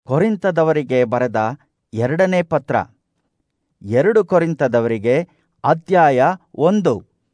ಕೊರಿಂತದವರಿಗೆ ಬರೆದ ಎರಡನೇ ಪತ್ರ ಎರಡು ಕೊರಿಂತದವರಿಗೆ ಅಧ್ಯಾಯ ಒಂದು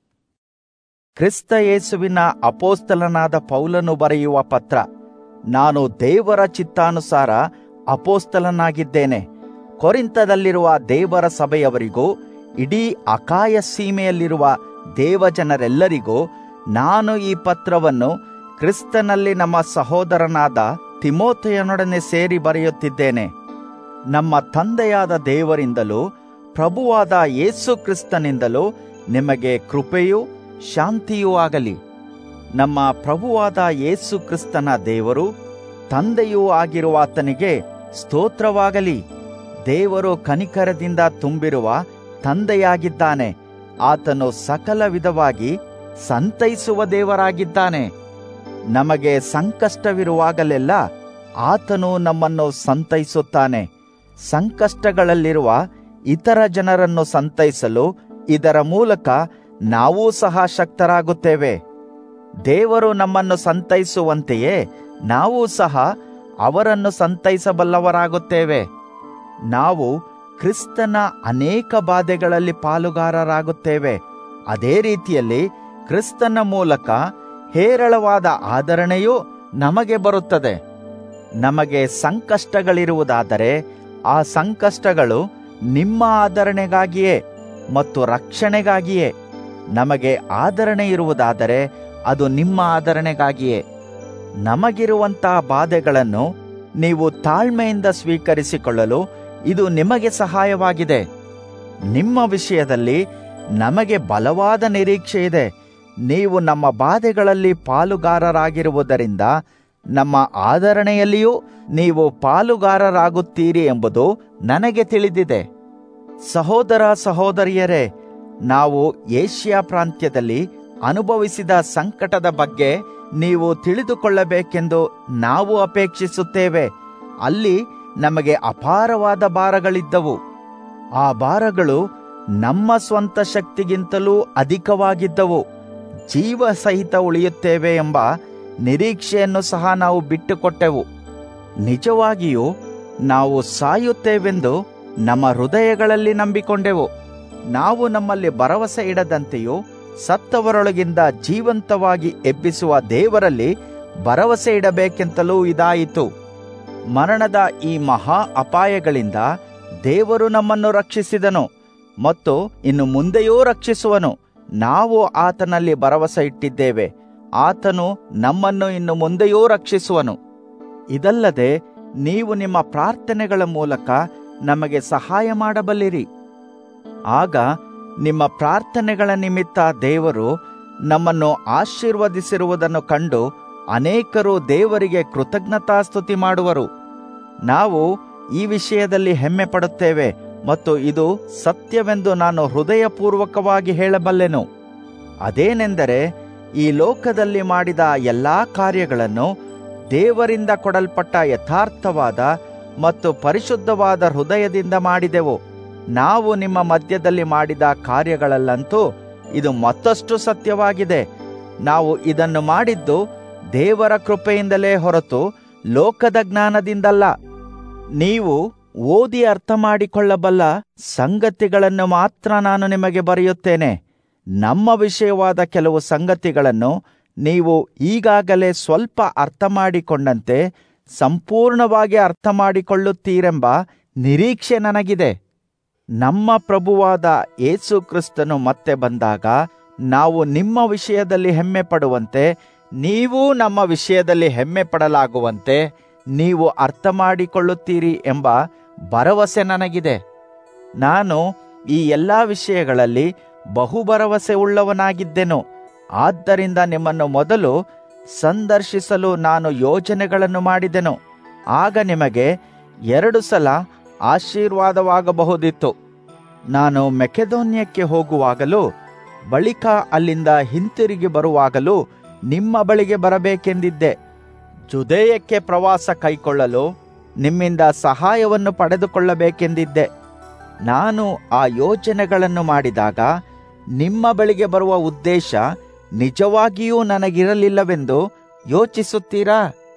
ಕ್ರಿಸ್ತ ಯೇಸುವಿನ ಅಪೋಸ್ತಲನಾದ ಪೌಲನು ಬರೆಯುವ ಪತ್ರ ನಾನು ದೇವರ ಚಿತ್ತಾನುಸಾರ ಅಪೋಸ್ತಲನಾಗಿದ್ದೇನೆ ಕೊರಿಂತದಲ್ಲಿರುವ ದೇವರ ಸಭೆಯವರಿಗೂ ಇಡೀ ಅಕಾಯ ಸೀಮೆಯಲ್ಲಿರುವ ದೇವಜನರೆಲ್ಲರಿಗೂ ನಾನು ಈ ಪತ್ರವನ್ನು ಕ್ರಿಸ್ತನಲ್ಲಿ ನಮ್ಮ ಸಹೋದರನಾದ ತಿಮೋಥೆಯನೊಡನೆ ಸೇರಿ ಬರೆಯುತ್ತಿದ್ದೇನೆ ನಮ್ಮ ತಂದೆಯಾದ ದೇವರಿಂದಲೂ ಪ್ರಭುವಾದ ಯೇಸು ಕ್ರಿಸ್ತನಿಂದಲೂ ನಿಮಗೆ ಕೃಪೆಯೂ ಶಾಂತಿಯೂ ಆಗಲಿ ನಮ್ಮ ಪ್ರಭುವಾದ ಯೇಸು ಕ್ರಿಸ್ತನ ದೇವರು ತಂದೆಯೂ ಆಗಿರುವ ಆತನಿಗೆ ಸ್ತೋತ್ರವಾಗಲಿ ದೇವರು ಕನಿಕರದಿಂದ ತುಂಬಿರುವ ತಂದೆಯಾಗಿದ್ದಾನೆ ಆತನು ಸಕಲ ವಿಧವಾಗಿ ಸಂತೈಸುವ ದೇವರಾಗಿದ್ದಾನೆ ನಮಗೆ ಸಂಕಷ್ಟವಿರುವಾಗಲೆಲ್ಲ ಆತನು ನಮ್ಮನ್ನು ಸಂತೈಸುತ್ತಾನೆ ಸಂಕಷ್ಟಗಳಲ್ಲಿರುವ ಇತರ ಜನರನ್ನು ಸಂತೈಸಲು ಇದರ ಮೂಲಕ ನಾವೂ ಸಹ ಶಕ್ತರಾಗುತ್ತೇವೆ ದೇವರು ನಮ್ಮನ್ನು ಸಂತೈಸುವಂತೆಯೇ ನಾವೂ ಸಹ ಅವರನ್ನು ಸಂತೈಸಬಲ್ಲವರಾಗುತ್ತೇವೆ ನಾವು ಕ್ರಿಸ್ತನ ಅನೇಕ ಬಾಧೆಗಳಲ್ಲಿ ಪಾಲುಗಾರರಾಗುತ್ತೇವೆ ಅದೇ ರೀತಿಯಲ್ಲಿ ಕ್ರಿಸ್ತನ ಮೂಲಕ ಹೇರಳವಾದ ಆದರಣೆಯೂ ನಮಗೆ ಬರುತ್ತದೆ ನಮಗೆ ಸಂಕಷ್ಟಗಳಿರುವುದಾದರೆ ಆ ಸಂಕಷ್ಟಗಳು ನಿಮ್ಮ ಆದರಣೆಗಾಗಿಯೇ ಮತ್ತು ರಕ್ಷಣೆಗಾಗಿಯೇ ನಮಗೆ ಆದರಣೆ ಇರುವುದಾದರೆ ಅದು ನಿಮ್ಮ ಆದರಣೆಗಾಗಿಯೇ ನಮಗಿರುವಂತಹ ಬಾಧೆಗಳನ್ನು ನೀವು ತಾಳ್ಮೆಯಿಂದ ಸ್ವೀಕರಿಸಿಕೊಳ್ಳಲು ಇದು ನಿಮಗೆ ಸಹಾಯವಾಗಿದೆ ನಿಮ್ಮ ವಿಷಯದಲ್ಲಿ ನಮಗೆ ಬಲವಾದ ನಿರೀಕ್ಷೆ ಇದೆ ನೀವು ನಮ್ಮ ಬಾಧೆಗಳಲ್ಲಿ ಪಾಲುಗಾರರಾಗಿರುವುದರಿಂದ ನಮ್ಮ ಆದರಣೆಯಲ್ಲಿಯೂ ನೀವು ಪಾಲುಗಾರರಾಗುತ್ತೀರಿ ಎಂಬುದು ನನಗೆ ತಿಳಿದಿದೆ ಸಹೋದರ ಸಹೋದರಿಯರೇ ನಾವು ಏಷ್ಯಾ ಪ್ರಾಂತ್ಯದಲ್ಲಿ ಅನುಭವಿಸಿದ ಸಂಕಟದ ಬಗ್ಗೆ ನೀವು ತಿಳಿದುಕೊಳ್ಳಬೇಕೆಂದು ನಾವು ಅಪೇಕ್ಷಿಸುತ್ತೇವೆ ಅಲ್ಲಿ ನಮಗೆ ಅಪಾರವಾದ ಭಾರಗಳಿದ್ದವು ಆ ಭಾರಗಳು ನಮ್ಮ ಸ್ವಂತ ಶಕ್ತಿಗಿಂತಲೂ ಅಧಿಕವಾಗಿದ್ದವು ಜೀವ ಸಹಿತ ಉಳಿಯುತ್ತೇವೆ ಎಂಬ ನಿರೀಕ್ಷೆಯನ್ನು ಸಹ ನಾವು ಬಿಟ್ಟುಕೊಟ್ಟೆವು ನಿಜವಾಗಿಯೂ ನಾವು ಸಾಯುತ್ತೇವೆಂದು ನಮ್ಮ ಹೃದಯಗಳಲ್ಲಿ ನಂಬಿಕೊಂಡೆವು ನಾವು ನಮ್ಮಲ್ಲಿ ಭರವಸೆ ಇಡದಂತೆಯೂ ಸತ್ತವರೊಳಗಿಂದ ಜೀವಂತವಾಗಿ ಎಬ್ಬಿಸುವ ದೇವರಲ್ಲಿ ಭರವಸೆ ಇಡಬೇಕೆಂತಲೂ ಇದಾಯಿತು ಮರಣದ ಈ ಮಹಾ ಅಪಾಯಗಳಿಂದ ದೇವರು ನಮ್ಮನ್ನು ರಕ್ಷಿಸಿದನು ಮತ್ತು ಇನ್ನು ಮುಂದೆಯೂ ರಕ್ಷಿಸುವನು ನಾವು ಆತನಲ್ಲಿ ಭರವಸೆ ಇಟ್ಟಿದ್ದೇವೆ ಆತನು ನಮ್ಮನ್ನು ಇನ್ನು ಮುಂದೆಯೂ ರಕ್ಷಿಸುವನು ಇದಲ್ಲದೆ ನೀವು ನಿಮ್ಮ ಪ್ರಾರ್ಥನೆಗಳ ಮೂಲಕ ನಮಗೆ ಸಹಾಯ ಮಾಡಬಲ್ಲಿರಿ ಆಗ ನಿಮ್ಮ ಪ್ರಾರ್ಥನೆಗಳ ನಿಮಿತ್ತ ದೇವರು ನಮ್ಮನ್ನು ಆಶೀರ್ವದಿಸಿರುವುದನ್ನು ಕಂಡು ಅನೇಕರು ದೇವರಿಗೆ ಕೃತಜ್ಞತಾಸ್ತುತಿ ಮಾಡುವರು ನಾವು ಈ ವಿಷಯದಲ್ಲಿ ಹೆಮ್ಮೆ ಪಡುತ್ತೇವೆ ಮತ್ತು ಇದು ಸತ್ಯವೆಂದು ನಾನು ಹೃದಯಪೂರ್ವಕವಾಗಿ ಹೇಳಬಲ್ಲೆನು ಅದೇನೆಂದರೆ ಈ ಲೋಕದಲ್ಲಿ ಮಾಡಿದ ಎಲ್ಲಾ ಕಾರ್ಯಗಳನ್ನು ದೇವರಿಂದ ಕೊಡಲ್ಪಟ್ಟ ಯಥಾರ್ಥವಾದ ಮತ್ತು ಪರಿಶುದ್ಧವಾದ ಹೃದಯದಿಂದ ಮಾಡಿದೆವು ನಾವು ನಿಮ್ಮ ಮಧ್ಯದಲ್ಲಿ ಮಾಡಿದ ಕಾರ್ಯಗಳಲ್ಲಂತೂ ಇದು ಮತ್ತಷ್ಟು ಸತ್ಯವಾಗಿದೆ ನಾವು ಇದನ್ನು ಮಾಡಿದ್ದು ದೇವರ ಕೃಪೆಯಿಂದಲೇ ಹೊರತು ಲೋಕದ ಜ್ಞಾನದಿಂದಲ್ಲ ನೀವು ಓದಿ ಅರ್ಥ ಮಾಡಿಕೊಳ್ಳಬಲ್ಲ ಸಂಗತಿಗಳನ್ನು ಮಾತ್ರ ನಾನು ನಿಮಗೆ ಬರೆಯುತ್ತೇನೆ ನಮ್ಮ ವಿಷಯವಾದ ಕೆಲವು ಸಂಗತಿಗಳನ್ನು ನೀವು ಈಗಾಗಲೇ ಸ್ವಲ್ಪ ಅರ್ಥ ಮಾಡಿಕೊಂಡಂತೆ ಸಂಪೂರ್ಣವಾಗಿ ಅರ್ಥ ಮಾಡಿಕೊಳ್ಳುತ್ತೀರೆಂಬ ನಿರೀಕ್ಷೆ ನನಗಿದೆ ನಮ್ಮ ಪ್ರಭುವಾದ ಯೇಸು ಕ್ರಿಸ್ತನು ಮತ್ತೆ ಬಂದಾಗ ನಾವು ನಿಮ್ಮ ವಿಷಯದಲ್ಲಿ ಹೆಮ್ಮೆ ಪಡುವಂತೆ ನೀವೂ ನಮ್ಮ ವಿಷಯದಲ್ಲಿ ಹೆಮ್ಮೆ ಪಡಲಾಗುವಂತೆ ನೀವು ಅರ್ಥ ಮಾಡಿಕೊಳ್ಳುತ್ತೀರಿ ಎಂಬ ಭರವಸೆ ನನಗಿದೆ ನಾನು ಈ ಎಲ್ಲ ವಿಷಯಗಳಲ್ಲಿ ಬಹು ಭರವಸೆ ಉಳ್ಳವನಾಗಿದ್ದೆನು ಆದ್ದರಿಂದ ನಿಮ್ಮನ್ನು ಮೊದಲು ಸಂದರ್ಶಿಸಲು ನಾನು ಯೋಜನೆಗಳನ್ನು ಮಾಡಿದೆನು ಆಗ ನಿಮಗೆ ಎರಡು ಸಲ ಆಶೀರ್ವಾದವಾಗಬಹುದಿತ್ತು ನಾನು ಮೆಕೆದೋನ್ಯಕ್ಕೆ ಹೋಗುವಾಗಲೂ ಬಳಿಕ ಅಲ್ಲಿಂದ ಹಿಂತಿರುಗಿ ಬರುವಾಗಲೂ ನಿಮ್ಮ ಬಳಿಗೆ ಬರಬೇಕೆಂದಿದ್ದೆ ಜುದೇಯಕ್ಕೆ ಪ್ರವಾಸ ಕೈಕೊಳ್ಳಲು ನಿಮ್ಮಿಂದ ಸಹಾಯವನ್ನು ಪಡೆದುಕೊಳ್ಳಬೇಕೆಂದಿದ್ದೆ ನಾನು ಆ ಯೋಜನೆಗಳನ್ನು ಮಾಡಿದಾಗ ನಿಮ್ಮ ಬಳಿಗೆ ಬರುವ ಉದ್ದೇಶ ನಿಜವಾಗಿಯೂ ನನಗಿರಲಿಲ್ಲವೆಂದು ಯೋಚಿಸುತ್ತೀರಾ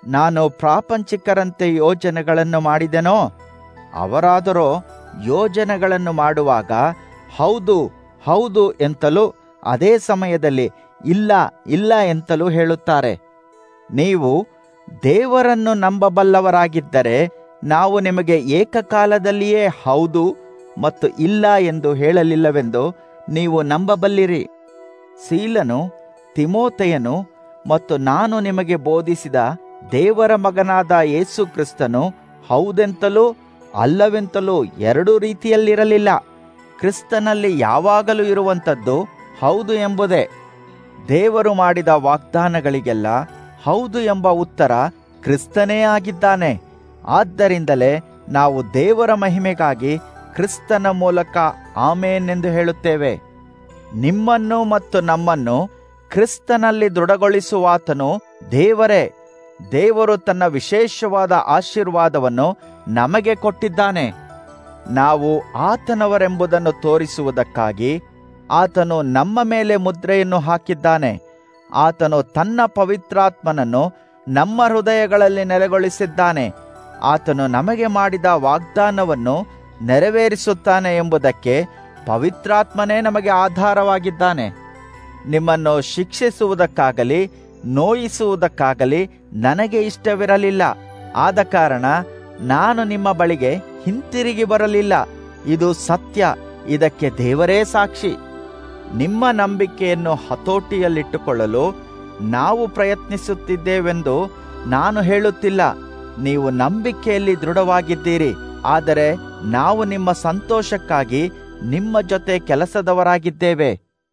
ನಾನು ಪ್ರಾಪಂಚಿಕರಂತೆ ಯೋಜನೆಗಳನ್ನು ಮಾಡಿದೆನೋ ಅವರಾದರೋ ಯೋಜನೆಗಳನ್ನು ಮಾಡುವಾಗ ಹೌದು ಹೌದು ಎಂತಲೂ ಅದೇ ಸಮಯದಲ್ಲಿ ಇಲ್ಲ ಇಲ್ಲ ಎಂತಲೂ ಹೇಳುತ್ತಾರೆ ನೀವು ದೇವರನ್ನು ನಂಬಬಲ್ಲವರಾಗಿದ್ದರೆ ನಾವು ನಿಮಗೆ ಏಕಕಾಲದಲ್ಲಿಯೇ ಹೌದು ಮತ್ತು ಇಲ್ಲ ಎಂದು ಹೇಳಲಿಲ್ಲವೆಂದು ನೀವು ನಂಬಬಲ್ಲಿರಿ ಸೀಲನು ತಿಮೋತೆಯನು ಮತ್ತು ನಾನು ನಿಮಗೆ ಬೋಧಿಸಿದ ದೇವರ ಮಗನಾದ ಯೇಸು ಕ್ರಿಸ್ತನು ಹೌದೆಂತಲೂ ಅಲ್ಲವೆಂತಲೂ ಎರಡೂ ರೀತಿಯಲ್ಲಿರಲಿಲ್ಲ ಕ್ರಿಸ್ತನಲ್ಲಿ ಯಾವಾಗಲೂ ಇರುವಂಥದ್ದು ಹೌದು ಎಂಬುದೇ ದೇವರು ಮಾಡಿದ ವಾಗ್ದಾನಗಳಿಗೆಲ್ಲ ಹೌದು ಎಂಬ ಉತ್ತರ ಕ್ರಿಸ್ತನೇ ಆಗಿದ್ದಾನೆ ಆದ್ದರಿಂದಲೇ ನಾವು ದೇವರ ಮಹಿಮೆಗಾಗಿ ಕ್ರಿಸ್ತನ ಮೂಲಕ ಆಮೇನ್ ಎಂದು ಹೇಳುತ್ತೇವೆ ನಿಮ್ಮನ್ನು ಮತ್ತು ನಮ್ಮನ್ನು ಕ್ರಿಸ್ತನಲ್ಲಿ ದೃಢಗೊಳಿಸುವಾತನು ದೇವರೇ ದೇವರು ತನ್ನ ವಿಶೇಷವಾದ ಆಶೀರ್ವಾದವನ್ನು ನಮಗೆ ಕೊಟ್ಟಿದ್ದಾನೆ ನಾವು ಆತನವರೆಂಬುದನ್ನು ತೋರಿಸುವುದಕ್ಕಾಗಿ ಆತನು ನಮ್ಮ ಮೇಲೆ ಮುದ್ರೆಯನ್ನು ಹಾಕಿದ್ದಾನೆ ಆತನು ತನ್ನ ಪವಿತ್ರಾತ್ಮನನ್ನು ನಮ್ಮ ಹೃದಯಗಳಲ್ಲಿ ನೆಲೆಗೊಳಿಸಿದ್ದಾನೆ ಆತನು ನಮಗೆ ಮಾಡಿದ ವಾಗ್ದಾನವನ್ನು ನೆರವೇರಿಸುತ್ತಾನೆ ಎಂಬುದಕ್ಕೆ ಪವಿತ್ರಾತ್ಮನೇ ನಮಗೆ ಆಧಾರವಾಗಿದ್ದಾನೆ ನಿಮ್ಮನ್ನು ಶಿಕ್ಷಿಸುವುದಕ್ಕಾಗಲಿ ನೋಯಿಸುವುದಕ್ಕಾಗಲಿ ನನಗೆ ಇಷ್ಟವಿರಲಿಲ್ಲ ಆದ ಕಾರಣ ನಾನು ನಿಮ್ಮ ಬಳಿಗೆ ಹಿಂತಿರುಗಿ ಬರಲಿಲ್ಲ ಇದು ಸತ್ಯ ಇದಕ್ಕೆ ದೇವರೇ ಸಾಕ್ಷಿ ನಿಮ್ಮ ನಂಬಿಕೆಯನ್ನು ಹತೋಟಿಯಲ್ಲಿಟ್ಟುಕೊಳ್ಳಲು ನಾವು ಪ್ರಯತ್ನಿಸುತ್ತಿದ್ದೇವೆಂದು ನಾನು ಹೇಳುತ್ತಿಲ್ಲ ನೀವು ನಂಬಿಕೆಯಲ್ಲಿ ದೃಢವಾಗಿದ್ದೀರಿ ಆದರೆ ನಾವು ನಿಮ್ಮ ಸಂತೋಷಕ್ಕಾಗಿ ನಿಮ್ಮ ಜೊತೆ ಕೆಲಸದವರಾಗಿದ್ದೇವೆ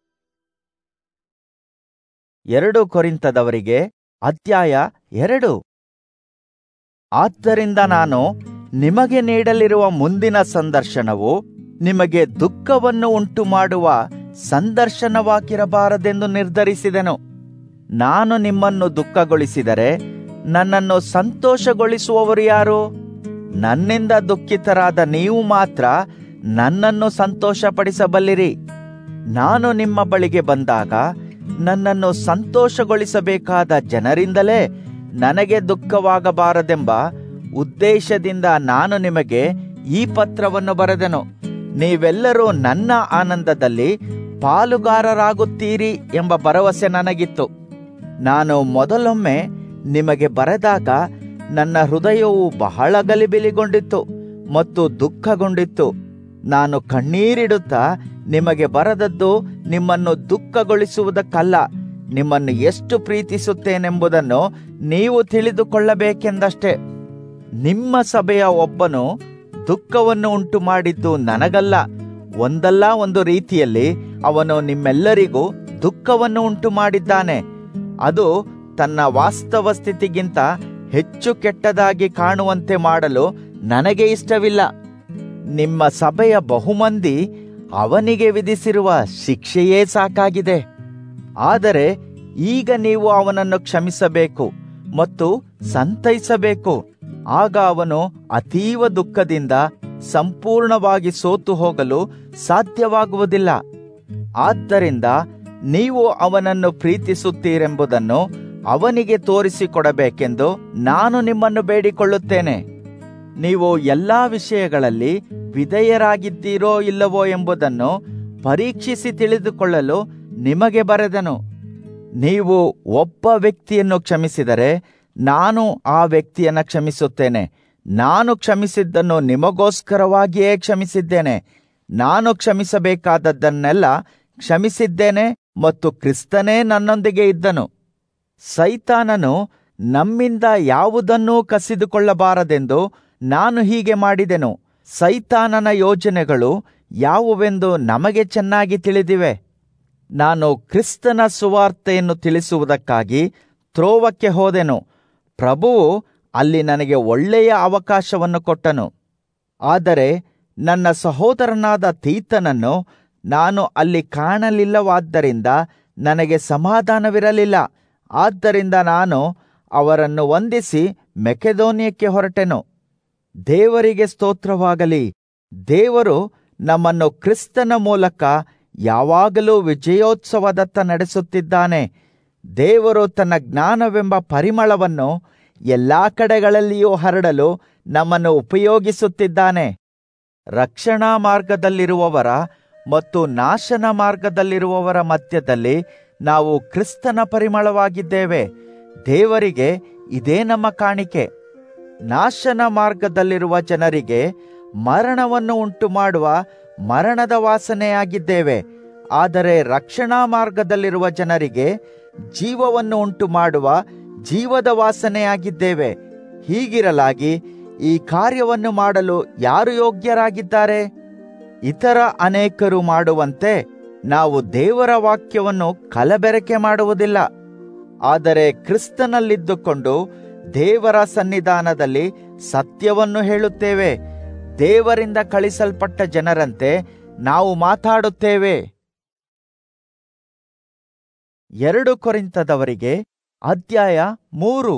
ಎರಡು ಕೊರಿಂತದವರಿಗೆ ಅಧ್ಯಾಯ ಎರಡು ಆದ್ದರಿಂದ ನಾನು ನಿಮಗೆ ನೀಡಲಿರುವ ಮುಂದಿನ ಸಂದರ್ಶನವು ನಿಮಗೆ ದುಃಖವನ್ನು ಉಂಟು ಮಾಡುವ ಸಂದರ್ಶನವಾಗಿರಬಾರದೆಂದು ನಿರ್ಧರಿಸಿದೆನು ನಾನು ನಿಮ್ಮನ್ನು ದುಃಖಗೊಳಿಸಿದರೆ ನನ್ನನ್ನು ಸಂತೋಷಗೊಳಿಸುವವರು ಯಾರು ನನ್ನಿಂದ ದುಃಖಿತರಾದ ನೀವು ಮಾತ್ರ ನನ್ನನ್ನು ಸಂತೋಷಪಡಿಸಬಲ್ಲಿರಿ ನಾನು ನಿಮ್ಮ ಬಳಿಗೆ ಬಂದಾಗ ನನ್ನನ್ನು ಸಂತೋಷಗೊಳಿಸಬೇಕಾದ ಜನರಿಂದಲೇ ನನಗೆ ದುಃಖವಾಗಬಾರದೆಂಬ ಉದ್ದೇಶದಿಂದ ನಾನು ನಿಮಗೆ ಈ ಪತ್ರವನ್ನು ಬರೆದೆನು ನೀವೆಲ್ಲರೂ ನನ್ನ ಆನಂದದಲ್ಲಿ ಪಾಲುಗಾರರಾಗುತ್ತೀರಿ ಎಂಬ ಭರವಸೆ ನನಗಿತ್ತು ನಾನು ಮೊದಲೊಮ್ಮೆ ನಿಮಗೆ ಬರೆದಾಗ ನನ್ನ ಹೃದಯವು ಬಹಳ ಗಲಿಬಿಲಿಗೊಂಡಿತ್ತು ಮತ್ತು ದುಃಖಗೊಂಡಿತ್ತು ನಾನು ಕಣ್ಣೀರಿಡುತ್ತಾ ನಿಮಗೆ ಬರದದ್ದು ನಿಮ್ಮನ್ನು ದುಃಖಗೊಳಿಸುವುದಕ್ಕಲ್ಲ ನಿಮ್ಮನ್ನು ಎಷ್ಟು ಪ್ರೀತಿಸುತ್ತೇನೆಂಬುದನ್ನು ನೀವು ತಿಳಿದುಕೊಳ್ಳಬೇಕೆಂದಷ್ಟೇ ನಿಮ್ಮ ಸಭೆಯ ಒಬ್ಬನು ದುಃಖವನ್ನು ಉಂಟು ಮಾಡಿದ್ದು ನನಗಲ್ಲ ಒಂದಲ್ಲ ಒಂದು ರೀತಿಯಲ್ಲಿ ಅವನು ನಿಮ್ಮೆಲ್ಲರಿಗೂ ದುಃಖವನ್ನು ಉಂಟು ಮಾಡಿದ್ದಾನೆ ಅದು ತನ್ನ ವಾಸ್ತವ ಸ್ಥಿತಿಗಿಂತ ಹೆಚ್ಚು ಕೆಟ್ಟದಾಗಿ ಕಾಣುವಂತೆ ಮಾಡಲು ನನಗೆ ಇಷ್ಟವಿಲ್ಲ ನಿಮ್ಮ ಸಭೆಯ ಬಹುಮಂದಿ ಅವನಿಗೆ ವಿಧಿಸಿರುವ ಶಿಕ್ಷೆಯೇ ಸಾಕಾಗಿದೆ ಆದರೆ ಈಗ ನೀವು ಅವನನ್ನು ಕ್ಷಮಿಸಬೇಕು ಮತ್ತು ಸಂತೈಸಬೇಕು ಆಗ ಅವನು ಅತೀವ ದುಃಖದಿಂದ ಸಂಪೂರ್ಣವಾಗಿ ಸೋತು ಹೋಗಲು ಸಾಧ್ಯವಾಗುವುದಿಲ್ಲ ಆದ್ದರಿಂದ ನೀವು ಅವನನ್ನು ಪ್ರೀತಿಸುತ್ತೀರೆಂಬುದನ್ನು ಅವನಿಗೆ ತೋರಿಸಿಕೊಡಬೇಕೆಂದು ನಾನು ನಿಮ್ಮನ್ನು ಬೇಡಿಕೊಳ್ಳುತ್ತೇನೆ ನೀವು ಎಲ್ಲಾ ವಿಷಯಗಳಲ್ಲಿ ವಿಧೇಯರಾಗಿದ್ದೀರೋ ಇಲ್ಲವೋ ಎಂಬುದನ್ನು ಪರೀಕ್ಷಿಸಿ ತಿಳಿದುಕೊಳ್ಳಲು ನಿಮಗೆ ಬರೆದನು ನೀವು ಒಬ್ಬ ವ್ಯಕ್ತಿಯನ್ನು ಕ್ಷಮಿಸಿದರೆ ನಾನು ಆ ವ್ಯಕ್ತಿಯನ್ನು ಕ್ಷಮಿಸುತ್ತೇನೆ ನಾನು ಕ್ಷಮಿಸಿದ್ದನ್ನು ನಿಮಗೋಸ್ಕರವಾಗಿಯೇ ಕ್ಷಮಿಸಿದ್ದೇನೆ ನಾನು ಕ್ಷಮಿಸಬೇಕಾದದ್ದನ್ನೆಲ್ಲ ಕ್ಷಮಿಸಿದ್ದೇನೆ ಮತ್ತು ಕ್ರಿಸ್ತನೇ ನನ್ನೊಂದಿಗೆ ಇದ್ದನು ಸೈತಾನನು ನಮ್ಮಿಂದ ಯಾವುದನ್ನೂ ಕಸಿದುಕೊಳ್ಳಬಾರದೆಂದು ನಾನು ಹೀಗೆ ಮಾಡಿದೆನು ಸೈತಾನನ ಯೋಜನೆಗಳು ಯಾವುವೆಂದು ನಮಗೆ ಚೆನ್ನಾಗಿ ತಿಳಿದಿವೆ ನಾನು ಕ್ರಿಸ್ತನ ಸುವಾರ್ತೆಯನ್ನು ತಿಳಿಸುವುದಕ್ಕಾಗಿ ತ್ರೋವಕ್ಕೆ ಹೋದೆನು ಪ್ರಭುವು ಅಲ್ಲಿ ನನಗೆ ಒಳ್ಳೆಯ ಅವಕಾಶವನ್ನು ಕೊಟ್ಟನು ಆದರೆ ನನ್ನ ಸಹೋದರನಾದ ತೀತನನ್ನು ನಾನು ಅಲ್ಲಿ ಕಾಣಲಿಲ್ಲವಾದ್ದರಿಂದ ನನಗೆ ಸಮಾಧಾನವಿರಲಿಲ್ಲ ಆದ್ದರಿಂದ ನಾನು ಅವರನ್ನು ವಂದಿಸಿ ಮೆಕೆದೋನಿಯಕ್ಕೆ ಹೊರಟೆನು ದೇವರಿಗೆ ಸ್ತೋತ್ರವಾಗಲಿ ದೇವರು ನಮ್ಮನ್ನು ಕ್ರಿಸ್ತನ ಮೂಲಕ ಯಾವಾಗಲೂ ವಿಜಯೋತ್ಸವದತ್ತ ನಡೆಸುತ್ತಿದ್ದಾನೆ ದೇವರು ತನ್ನ ಜ್ಞಾನವೆಂಬ ಪರಿಮಳವನ್ನು ಎಲ್ಲಾ ಕಡೆಗಳಲ್ಲಿಯೂ ಹರಡಲು ನಮ್ಮನ್ನು ಉಪಯೋಗಿಸುತ್ತಿದ್ದಾನೆ ರಕ್ಷಣಾ ಮಾರ್ಗದಲ್ಲಿರುವವರ ಮತ್ತು ನಾಶನ ಮಾರ್ಗದಲ್ಲಿರುವವರ ಮಧ್ಯದಲ್ಲಿ ನಾವು ಕ್ರಿಸ್ತನ ಪರಿಮಳವಾಗಿದ್ದೇವೆ ದೇವರಿಗೆ ಇದೇ ನಮ್ಮ ಕಾಣಿಕೆ ನಾಶನ ಮಾರ್ಗದಲ್ಲಿರುವ ಜನರಿಗೆ ಮರಣವನ್ನು ಉಂಟು ಮಾಡುವ ಮರಣದ ವಾಸನೆಯಾಗಿದ್ದೇವೆ ಆದರೆ ರಕ್ಷಣಾ ಮಾರ್ಗದಲ್ಲಿರುವ ಜನರಿಗೆ ಜೀವವನ್ನು ಉಂಟು ಮಾಡುವ ಜೀವದ ವಾಸನೆಯಾಗಿದ್ದೇವೆ ಹೀಗಿರಲಾಗಿ ಈ ಕಾರ್ಯವನ್ನು ಮಾಡಲು ಯಾರು ಯೋಗ್ಯರಾಗಿದ್ದಾರೆ ಇತರ ಅನೇಕರು ಮಾಡುವಂತೆ ನಾವು ದೇವರ ವಾಕ್ಯವನ್ನು ಕಲಬೆರಕೆ ಮಾಡುವುದಿಲ್ಲ ಆದರೆ ಕ್ರಿಸ್ತನಲ್ಲಿದ್ದುಕೊಂಡು ದೇವರ ಸನ್ನಿಧಾನದಲ್ಲಿ ಸತ್ಯವನ್ನು ಹೇಳುತ್ತೇವೆ ದೇವರಿಂದ ಕಳಿಸಲ್ಪಟ್ಟ ಜನರಂತೆ ನಾವು ಮಾತಾಡುತ್ತೇವೆ ಎರಡು ಕೊರಿಂತದವರಿಗೆ ಅಧ್ಯಾಯ ಮೂರು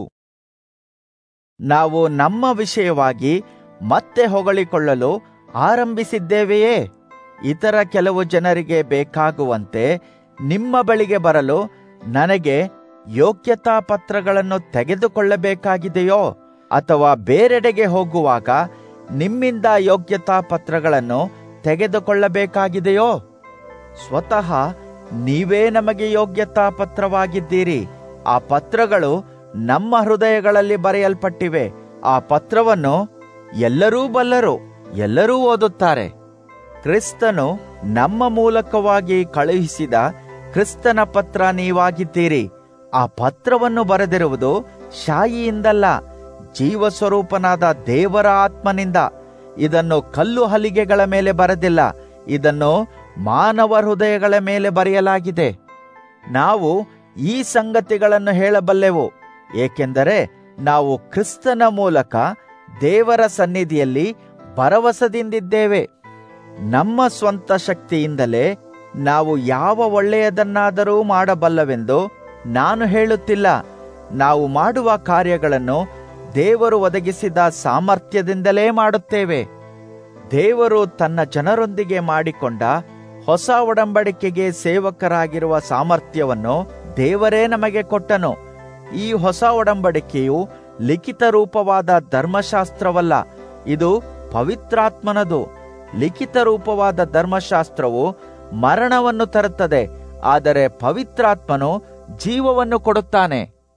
ನಾವು ನಮ್ಮ ವಿಷಯವಾಗಿ ಮತ್ತೆ ಹೊಗಳಿಕೊಳ್ಳಲು ಆರಂಭಿಸಿದ್ದೇವೆಯೇ ಇತರ ಕೆಲವು ಜನರಿಗೆ ಬೇಕಾಗುವಂತೆ ನಿಮ್ಮ ಬಳಿಗೆ ಬರಲು ನನಗೆ ಯೋಗ್ಯತಾ ಪತ್ರಗಳನ್ನು ತೆಗೆದುಕೊಳ್ಳಬೇಕಾಗಿದೆಯೋ ಅಥವಾ ಬೇರೆಡೆಗೆ ಹೋಗುವಾಗ ನಿಮ್ಮಿಂದ ಯೋಗ್ಯತಾ ಪತ್ರಗಳನ್ನು ತೆಗೆದುಕೊಳ್ಳಬೇಕಾಗಿದೆಯೋ ಸ್ವತಃ ನೀವೇ ನಮಗೆ ಯೋಗ್ಯತಾ ಪತ್ರವಾಗಿದ್ದೀರಿ ಆ ಪತ್ರಗಳು ನಮ್ಮ ಹೃದಯಗಳಲ್ಲಿ ಬರೆಯಲ್ಪಟ್ಟಿವೆ ಆ ಪತ್ರವನ್ನು ಎಲ್ಲರೂ ಬಲ್ಲರು ಎಲ್ಲರೂ ಓದುತ್ತಾರೆ ಕ್ರಿಸ್ತನು ನಮ್ಮ ಮೂಲಕವಾಗಿ ಕಳುಹಿಸಿದ ಕ್ರಿಸ್ತನ ಪತ್ರ ನೀವಾಗಿದ್ದೀರಿ ಆ ಪತ್ರವನ್ನು ಬರೆದಿರುವುದು ಶಾಯಿಯಿಂದಲ್ಲ ಜೀವ ಸ್ವರೂಪನಾದ ದೇವರ ಆತ್ಮನಿಂದ ಇದನ್ನು ಕಲ್ಲು ಹಲಿಗೆಗಳ ಮೇಲೆ ಬರೆದಿಲ್ಲ ಇದನ್ನು ಮಾನವ ಹೃದಯಗಳ ಮೇಲೆ ಬರೆಯಲಾಗಿದೆ ನಾವು ಈ ಸಂಗತಿಗಳನ್ನು ಹೇಳಬಲ್ಲೆವು ಏಕೆಂದರೆ ನಾವು ಕ್ರಿಸ್ತನ ಮೂಲಕ ದೇವರ ಸನ್ನಿಧಿಯಲ್ಲಿ ಭರವಸದಿಂದಿದ್ದೇವೆ ನಮ್ಮ ಸ್ವಂತ ಶಕ್ತಿಯಿಂದಲೇ ನಾವು ಯಾವ ಒಳ್ಳೆಯದನ್ನಾದರೂ ಮಾಡಬಲ್ಲವೆಂದು ನಾನು ಹೇಳುತ್ತಿಲ್ಲ ನಾವು ಮಾಡುವ ಕಾರ್ಯಗಳನ್ನು ದೇವರು ಒದಗಿಸಿದ ಸಾಮರ್ಥ್ಯದಿಂದಲೇ ಮಾಡುತ್ತೇವೆ ದೇವರು ತನ್ನ ಜನರೊಂದಿಗೆ ಮಾಡಿಕೊಂಡ ಹೊಸ ಒಡಂಬಡಿಕೆಗೆ ಸೇವಕರಾಗಿರುವ ಸಾಮರ್ಥ್ಯವನ್ನು ದೇವರೇ ನಮಗೆ ಕೊಟ್ಟನು ಈ ಹೊಸ ಒಡಂಬಡಿಕೆಯು ಲಿಖಿತ ರೂಪವಾದ ಧರ್ಮಶಾಸ್ತ್ರವಲ್ಲ ಇದು ಪವಿತ್ರಾತ್ಮನದು ಲಿಖಿತ ರೂಪವಾದ ಧರ್ಮಶಾಸ್ತ್ರವು ಮರಣವನ್ನು ತರುತ್ತದೆ ಆದರೆ ಪವಿತ್ರಾತ್ಮನು ಜೀವವನ್ನು ಕೊಡುತ್ತಾನೆ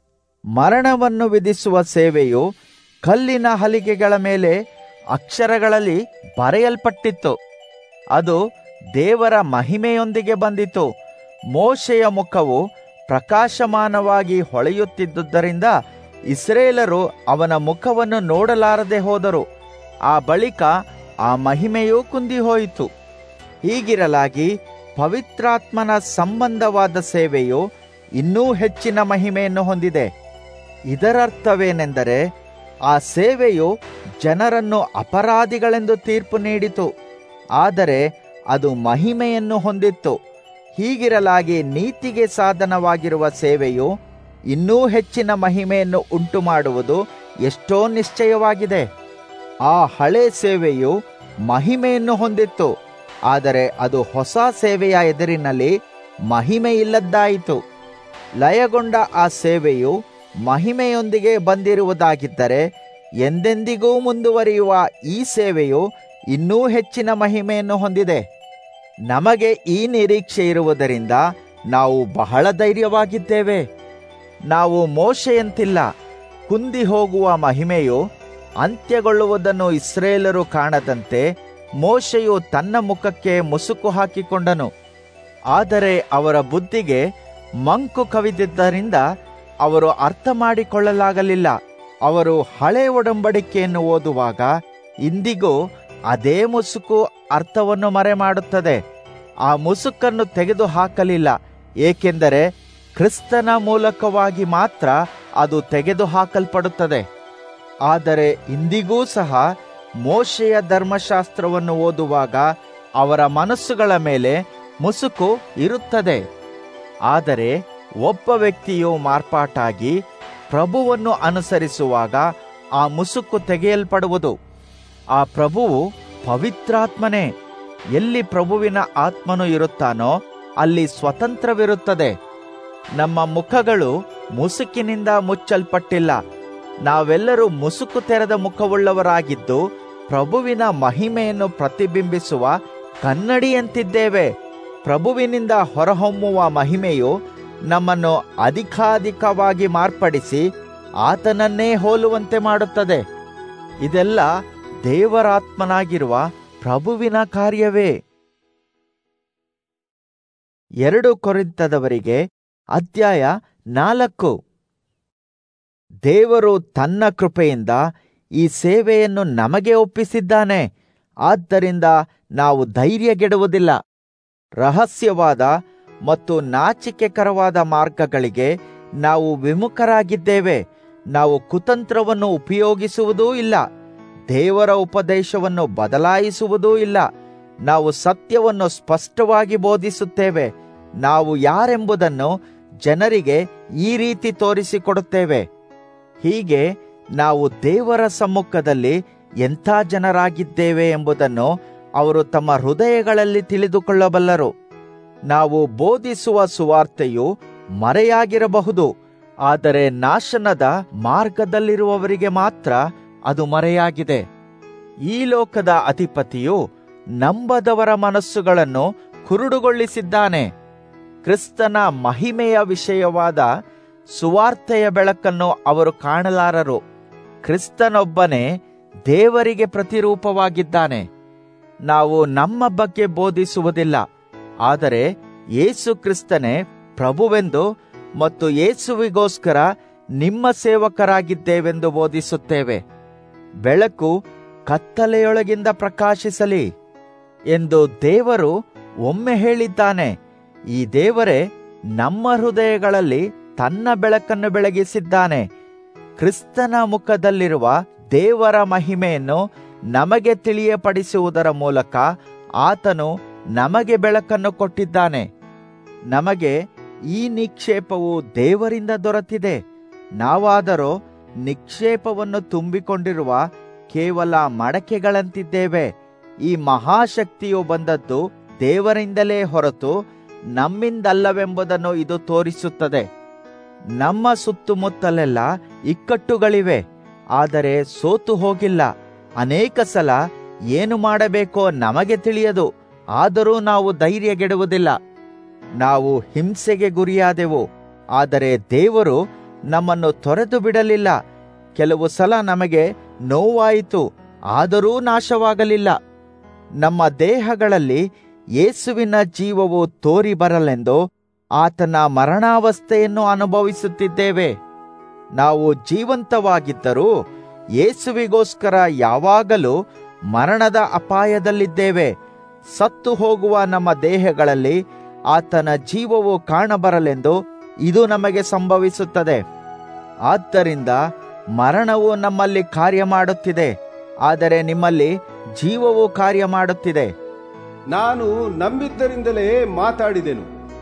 ಮರಣವನ್ನು ವಿಧಿಸುವ ಸೇವೆಯು ಕಲ್ಲಿನ ಹಲಿಗೆಗಳ ಮೇಲೆ ಅಕ್ಷರಗಳಲ್ಲಿ ಬರೆಯಲ್ಪಟ್ಟಿತ್ತು ಅದು ದೇವರ ಮಹಿಮೆಯೊಂದಿಗೆ ಬಂದಿತು ಮೋಶೆಯ ಮುಖವು ಪ್ರಕಾಶಮಾನವಾಗಿ ಹೊಳೆಯುತ್ತಿದ್ದುದರಿಂದ ಇಸ್ರೇಲರು ಅವನ ಮುಖವನ್ನು ನೋಡಲಾರದೆ ಹೋದರು ಆ ಬಳಿಕ ಆ ಮಹಿಮೆಯೂ ಕುಂದಿ ಹೋಯಿತು ಹೀಗಿರಲಾಗಿ ಪವಿತ್ರಾತ್ಮನ ಸಂಬಂಧವಾದ ಸೇವೆಯು ಇನ್ನೂ ಹೆಚ್ಚಿನ ಮಹಿಮೆಯನ್ನು ಹೊಂದಿದೆ ಇದರರ್ಥವೇನೆಂದರೆ ಆ ಸೇವೆಯು ಜನರನ್ನು ಅಪರಾಧಿಗಳೆಂದು ತೀರ್ಪು ನೀಡಿತು ಆದರೆ ಅದು ಮಹಿಮೆಯನ್ನು ಹೊಂದಿತ್ತು ಹೀಗಿರಲಾಗಿ ನೀತಿಗೆ ಸಾಧನವಾಗಿರುವ ಸೇವೆಯು ಇನ್ನೂ ಹೆಚ್ಚಿನ ಮಹಿಮೆಯನ್ನು ಉಂಟು ಮಾಡುವುದು ಎಷ್ಟೋ ನಿಶ್ಚಯವಾಗಿದೆ ಆ ಹಳೆ ಸೇವೆಯು ಮಹಿಮೆಯನ್ನು ಹೊಂದಿತ್ತು ಆದರೆ ಅದು ಹೊಸ ಸೇವೆಯ ಎದುರಿನಲ್ಲಿ ಮಹಿಮೆಯಿಲ್ಲದ್ದಾಯಿತು ಲಯಗೊಂಡ ಆ ಸೇವೆಯು ಮಹಿಮೆಯೊಂದಿಗೆ ಬಂದಿರುವುದಾಗಿದ್ದರೆ ಎಂದೆಂದಿಗೂ ಮುಂದುವರಿಯುವ ಈ ಸೇವೆಯು ಇನ್ನೂ ಹೆಚ್ಚಿನ ಮಹಿಮೆಯನ್ನು ಹೊಂದಿದೆ ನಮಗೆ ಈ ನಿರೀಕ್ಷೆ ಇರುವುದರಿಂದ ನಾವು ಬಹಳ ಧೈರ್ಯವಾಗಿದ್ದೇವೆ ನಾವು ಮೋಶೆಯಂತಿಲ್ಲ ಕುಂದಿ ಹೋಗುವ ಮಹಿಮೆಯು ಅಂತ್ಯಗೊಳ್ಳುವುದನ್ನು ಇಸ್ರೇಲರು ಕಾಣದಂತೆ ಮೋಶೆಯು ತನ್ನ ಮುಖಕ್ಕೆ ಮುಸುಕು ಹಾಕಿಕೊಂಡನು ಆದರೆ ಅವರ ಬುದ್ಧಿಗೆ ಮಂಕು ಕವಿದಿದ್ದರಿಂದ ಅವರು ಅರ್ಥ ಮಾಡಿಕೊಳ್ಳಲಾಗಲಿಲ್ಲ ಅವರು ಹಳೆ ಒಡಂಬಡಿಕೆಯನ್ನು ಓದುವಾಗ ಇಂದಿಗೂ ಅದೇ ಮುಸುಕು ಅರ್ಥವನ್ನು ಮರೆಮಾಡುತ್ತದೆ ಆ ಮುಸುಕನ್ನು ತೆಗೆದು ಹಾಕಲಿಲ್ಲ ಏಕೆಂದರೆ ಕ್ರಿಸ್ತನ ಮೂಲಕವಾಗಿ ಮಾತ್ರ ಅದು ತೆಗೆದು ಹಾಕಲ್ಪಡುತ್ತದೆ ಆದರೆ ಇಂದಿಗೂ ಸಹ ಮೋಶೆಯ ಧರ್ಮಶಾಸ್ತ್ರವನ್ನು ಓದುವಾಗ ಅವರ ಮನಸ್ಸುಗಳ ಮೇಲೆ ಮುಸುಕು ಇರುತ್ತದೆ ಆದರೆ ಒಬ್ಬ ವ್ಯಕ್ತಿಯು ಮಾರ್ಪಾಟಾಗಿ ಪ್ರಭುವನ್ನು ಅನುಸರಿಸುವಾಗ ಆ ಮುಸುಕು ತೆಗೆಯಲ್ಪಡುವುದು ಆ ಪ್ರಭುವು ಪವಿತ್ರಾತ್ಮನೇ ಎಲ್ಲಿ ಪ್ರಭುವಿನ ಆತ್ಮನು ಇರುತ್ತಾನೋ ಅಲ್ಲಿ ಸ್ವತಂತ್ರವಿರುತ್ತದೆ ನಮ್ಮ ಮುಖಗಳು ಮುಸುಕಿನಿಂದ ಮುಚ್ಚಲ್ಪಟ್ಟಿಲ್ಲ ನಾವೆಲ್ಲರೂ ಮುಸುಕು ತೆರೆದ ಮುಖವುಳ್ಳವರಾಗಿದ್ದು ಪ್ರಭುವಿನ ಮಹಿಮೆಯನ್ನು ಪ್ರತಿಬಿಂಬಿಸುವ ಕನ್ನಡಿಯಂತಿದ್ದೇವೆ ಪ್ರಭುವಿನಿಂದ ಹೊರಹೊಮ್ಮುವ ಮಹಿಮೆಯು ನಮ್ಮನ್ನು ಅಧಿಕಾಧಿಕವಾಗಿ ಮಾರ್ಪಡಿಸಿ ಆತನನ್ನೇ ಹೋಲುವಂತೆ ಮಾಡುತ್ತದೆ ಇದೆಲ್ಲ ದೇವರಾತ್ಮನಾಗಿರುವ ಪ್ರಭುವಿನ ಕಾರ್ಯವೇ ಎರಡು ಕೊರಿಂತದವರಿಗೆ ಅಧ್ಯಾಯ ನಾಲ್ಕು ದೇವರು ತನ್ನ ಕೃಪೆಯಿಂದ ಈ ಸೇವೆಯನ್ನು ನಮಗೆ ಒಪ್ಪಿಸಿದ್ದಾನೆ ಆದ್ದರಿಂದ ನಾವು ಧೈರ್ಯಗೆಡುವುದಿಲ್ಲ ರಹಸ್ಯವಾದ ಮತ್ತು ನಾಚಿಕೆಕರವಾದ ಮಾರ್ಗಗಳಿಗೆ ನಾವು ವಿಮುಖರಾಗಿದ್ದೇವೆ ನಾವು ಕುತಂತ್ರವನ್ನು ಉಪಯೋಗಿಸುವುದೂ ಇಲ್ಲ ದೇವರ ಉಪದೇಶವನ್ನು ಬದಲಾಯಿಸುವುದೂ ಇಲ್ಲ ನಾವು ಸತ್ಯವನ್ನು ಸ್ಪಷ್ಟವಾಗಿ ಬೋಧಿಸುತ್ತೇವೆ ನಾವು ಯಾರೆಂಬುದನ್ನು ಜನರಿಗೆ ಈ ರೀತಿ ತೋರಿಸಿಕೊಡುತ್ತೇವೆ ಹೀಗೆ ನಾವು ದೇವರ ಸಮ್ಮುಖದಲ್ಲಿ ಎಂಥ ಜನರಾಗಿದ್ದೇವೆ ಎಂಬುದನ್ನು ಅವರು ತಮ್ಮ ಹೃದಯಗಳಲ್ಲಿ ತಿಳಿದುಕೊಳ್ಳಬಲ್ಲರು ನಾವು ಬೋಧಿಸುವ ಸುವಾರ್ತೆಯು ಮರೆಯಾಗಿರಬಹುದು ಆದರೆ ನಾಶನದ ಮಾರ್ಗದಲ್ಲಿರುವವರಿಗೆ ಮಾತ್ರ ಅದು ಮರೆಯಾಗಿದೆ ಈ ಲೋಕದ ಅಧಿಪತಿಯು ನಂಬದವರ ಮನಸ್ಸುಗಳನ್ನು ಕುರುಡುಗೊಳಿಸಿದ್ದಾನೆ ಕ್ರಿಸ್ತನ ಮಹಿಮೆಯ ವಿಷಯವಾದ ಸುವಾರ್ತೆಯ ಬೆಳಕನ್ನು ಅವರು ಕಾಣಲಾರರು ಕ್ರಿಸ್ತನೊಬ್ಬನೇ ದೇವರಿಗೆ ಪ್ರತಿರೂಪವಾಗಿದ್ದಾನೆ ನಾವು ನಮ್ಮ ಬಗ್ಗೆ ಬೋಧಿಸುವುದಿಲ್ಲ ಆದರೆ ಯೇಸು ಕ್ರಿಸ್ತನೇ ಪ್ರಭುವೆಂದು ಮತ್ತು ಯೇಸುವಿಗೋಸ್ಕರ ನಿಮ್ಮ ಸೇವಕರಾಗಿದ್ದೇವೆಂದು ಬೋಧಿಸುತ್ತೇವೆ ಬೆಳಕು ಕತ್ತಲೆಯೊಳಗಿಂದ ಪ್ರಕಾಶಿಸಲಿ ಎಂದು ದೇವರು ಒಮ್ಮೆ ಹೇಳಿದ್ದಾನೆ ಈ ದೇವರೇ ನಮ್ಮ ಹೃದಯಗಳಲ್ಲಿ ತನ್ನ ಬೆಳಕನ್ನು ಬೆಳಗಿಸಿದ್ದಾನೆ ಕ್ರಿಸ್ತನ ಮುಖದಲ್ಲಿರುವ ದೇವರ ಮಹಿಮೆಯನ್ನು ನಮಗೆ ತಿಳಿಯಪಡಿಸುವುದರ ಮೂಲಕ ಆತನು ನಮಗೆ ಬೆಳಕನ್ನು ಕೊಟ್ಟಿದ್ದಾನೆ ನಮಗೆ ಈ ನಿಕ್ಷೇಪವು ದೇವರಿಂದ ದೊರೆತಿದೆ ನಾವಾದರೋ ನಿಕ್ಷೇಪವನ್ನು ತುಂಬಿಕೊಂಡಿರುವ ಕೇವಲ ಮಡಕೆಗಳಂತಿದ್ದೇವೆ ಈ ಮಹಾಶಕ್ತಿಯು ಬಂದದ್ದು ದೇವರಿಂದಲೇ ಹೊರತು ನಮ್ಮಿಂದಲ್ಲವೆಂಬುದನ್ನು ಇದು ತೋರಿಸುತ್ತದೆ ನಮ್ಮ ಸುತ್ತಮುತ್ತಲೆಲ್ಲ ಇಕ್ಕಟ್ಟುಗಳಿವೆ ಆದರೆ ಸೋತು ಹೋಗಿಲ್ಲ ಅನೇಕ ಸಲ ಏನು ಮಾಡಬೇಕೋ ನಮಗೆ ತಿಳಿಯದು ಆದರೂ ನಾವು ಧೈರ್ಯಗೆಡುವುದಿಲ್ಲ ನಾವು ಹಿಂಸೆಗೆ ಗುರಿಯಾದೆವು ಆದರೆ ದೇವರು ನಮ್ಮನ್ನು ತೊರೆದು ಬಿಡಲಿಲ್ಲ ಕೆಲವು ಸಲ ನಮಗೆ ನೋವಾಯಿತು ಆದರೂ ನಾಶವಾಗಲಿಲ್ಲ ನಮ್ಮ ದೇಹಗಳಲ್ಲಿ ಯೇಸುವಿನ ಜೀವವು ತೋರಿ ಬರಲೆಂದು ಆತನ ಮರಣಾವಸ್ಥೆಯನ್ನು ಅನುಭವಿಸುತ್ತಿದ್ದೇವೆ ನಾವು ಜೀವಂತವಾಗಿದ್ದರೂ ಯೇಸುವಿಗೋಸ್ಕರ ಯಾವಾಗಲೂ ಮರಣದ ಅಪಾಯದಲ್ಲಿದ್ದೇವೆ ಸತ್ತು ಹೋಗುವ ನಮ್ಮ ದೇಹಗಳಲ್ಲಿ ಆತನ ಜೀವವು ಕಾಣಬರಲೆಂದು ಇದು ನಮಗೆ ಸಂಭವಿಸುತ್ತದೆ ಆದ್ದರಿಂದ ಮರಣವು ನಮ್ಮಲ್ಲಿ ಕಾರ್ಯ ಮಾಡುತ್ತಿದೆ ಆದರೆ ನಿಮ್ಮಲ್ಲಿ ಜೀವವು ಕಾರ್ಯ ಮಾಡುತ್ತಿದೆ ನಾನು ನಂಬಿದ್ದರಿಂದಲೇ ಮಾತಾಡಿದೆನು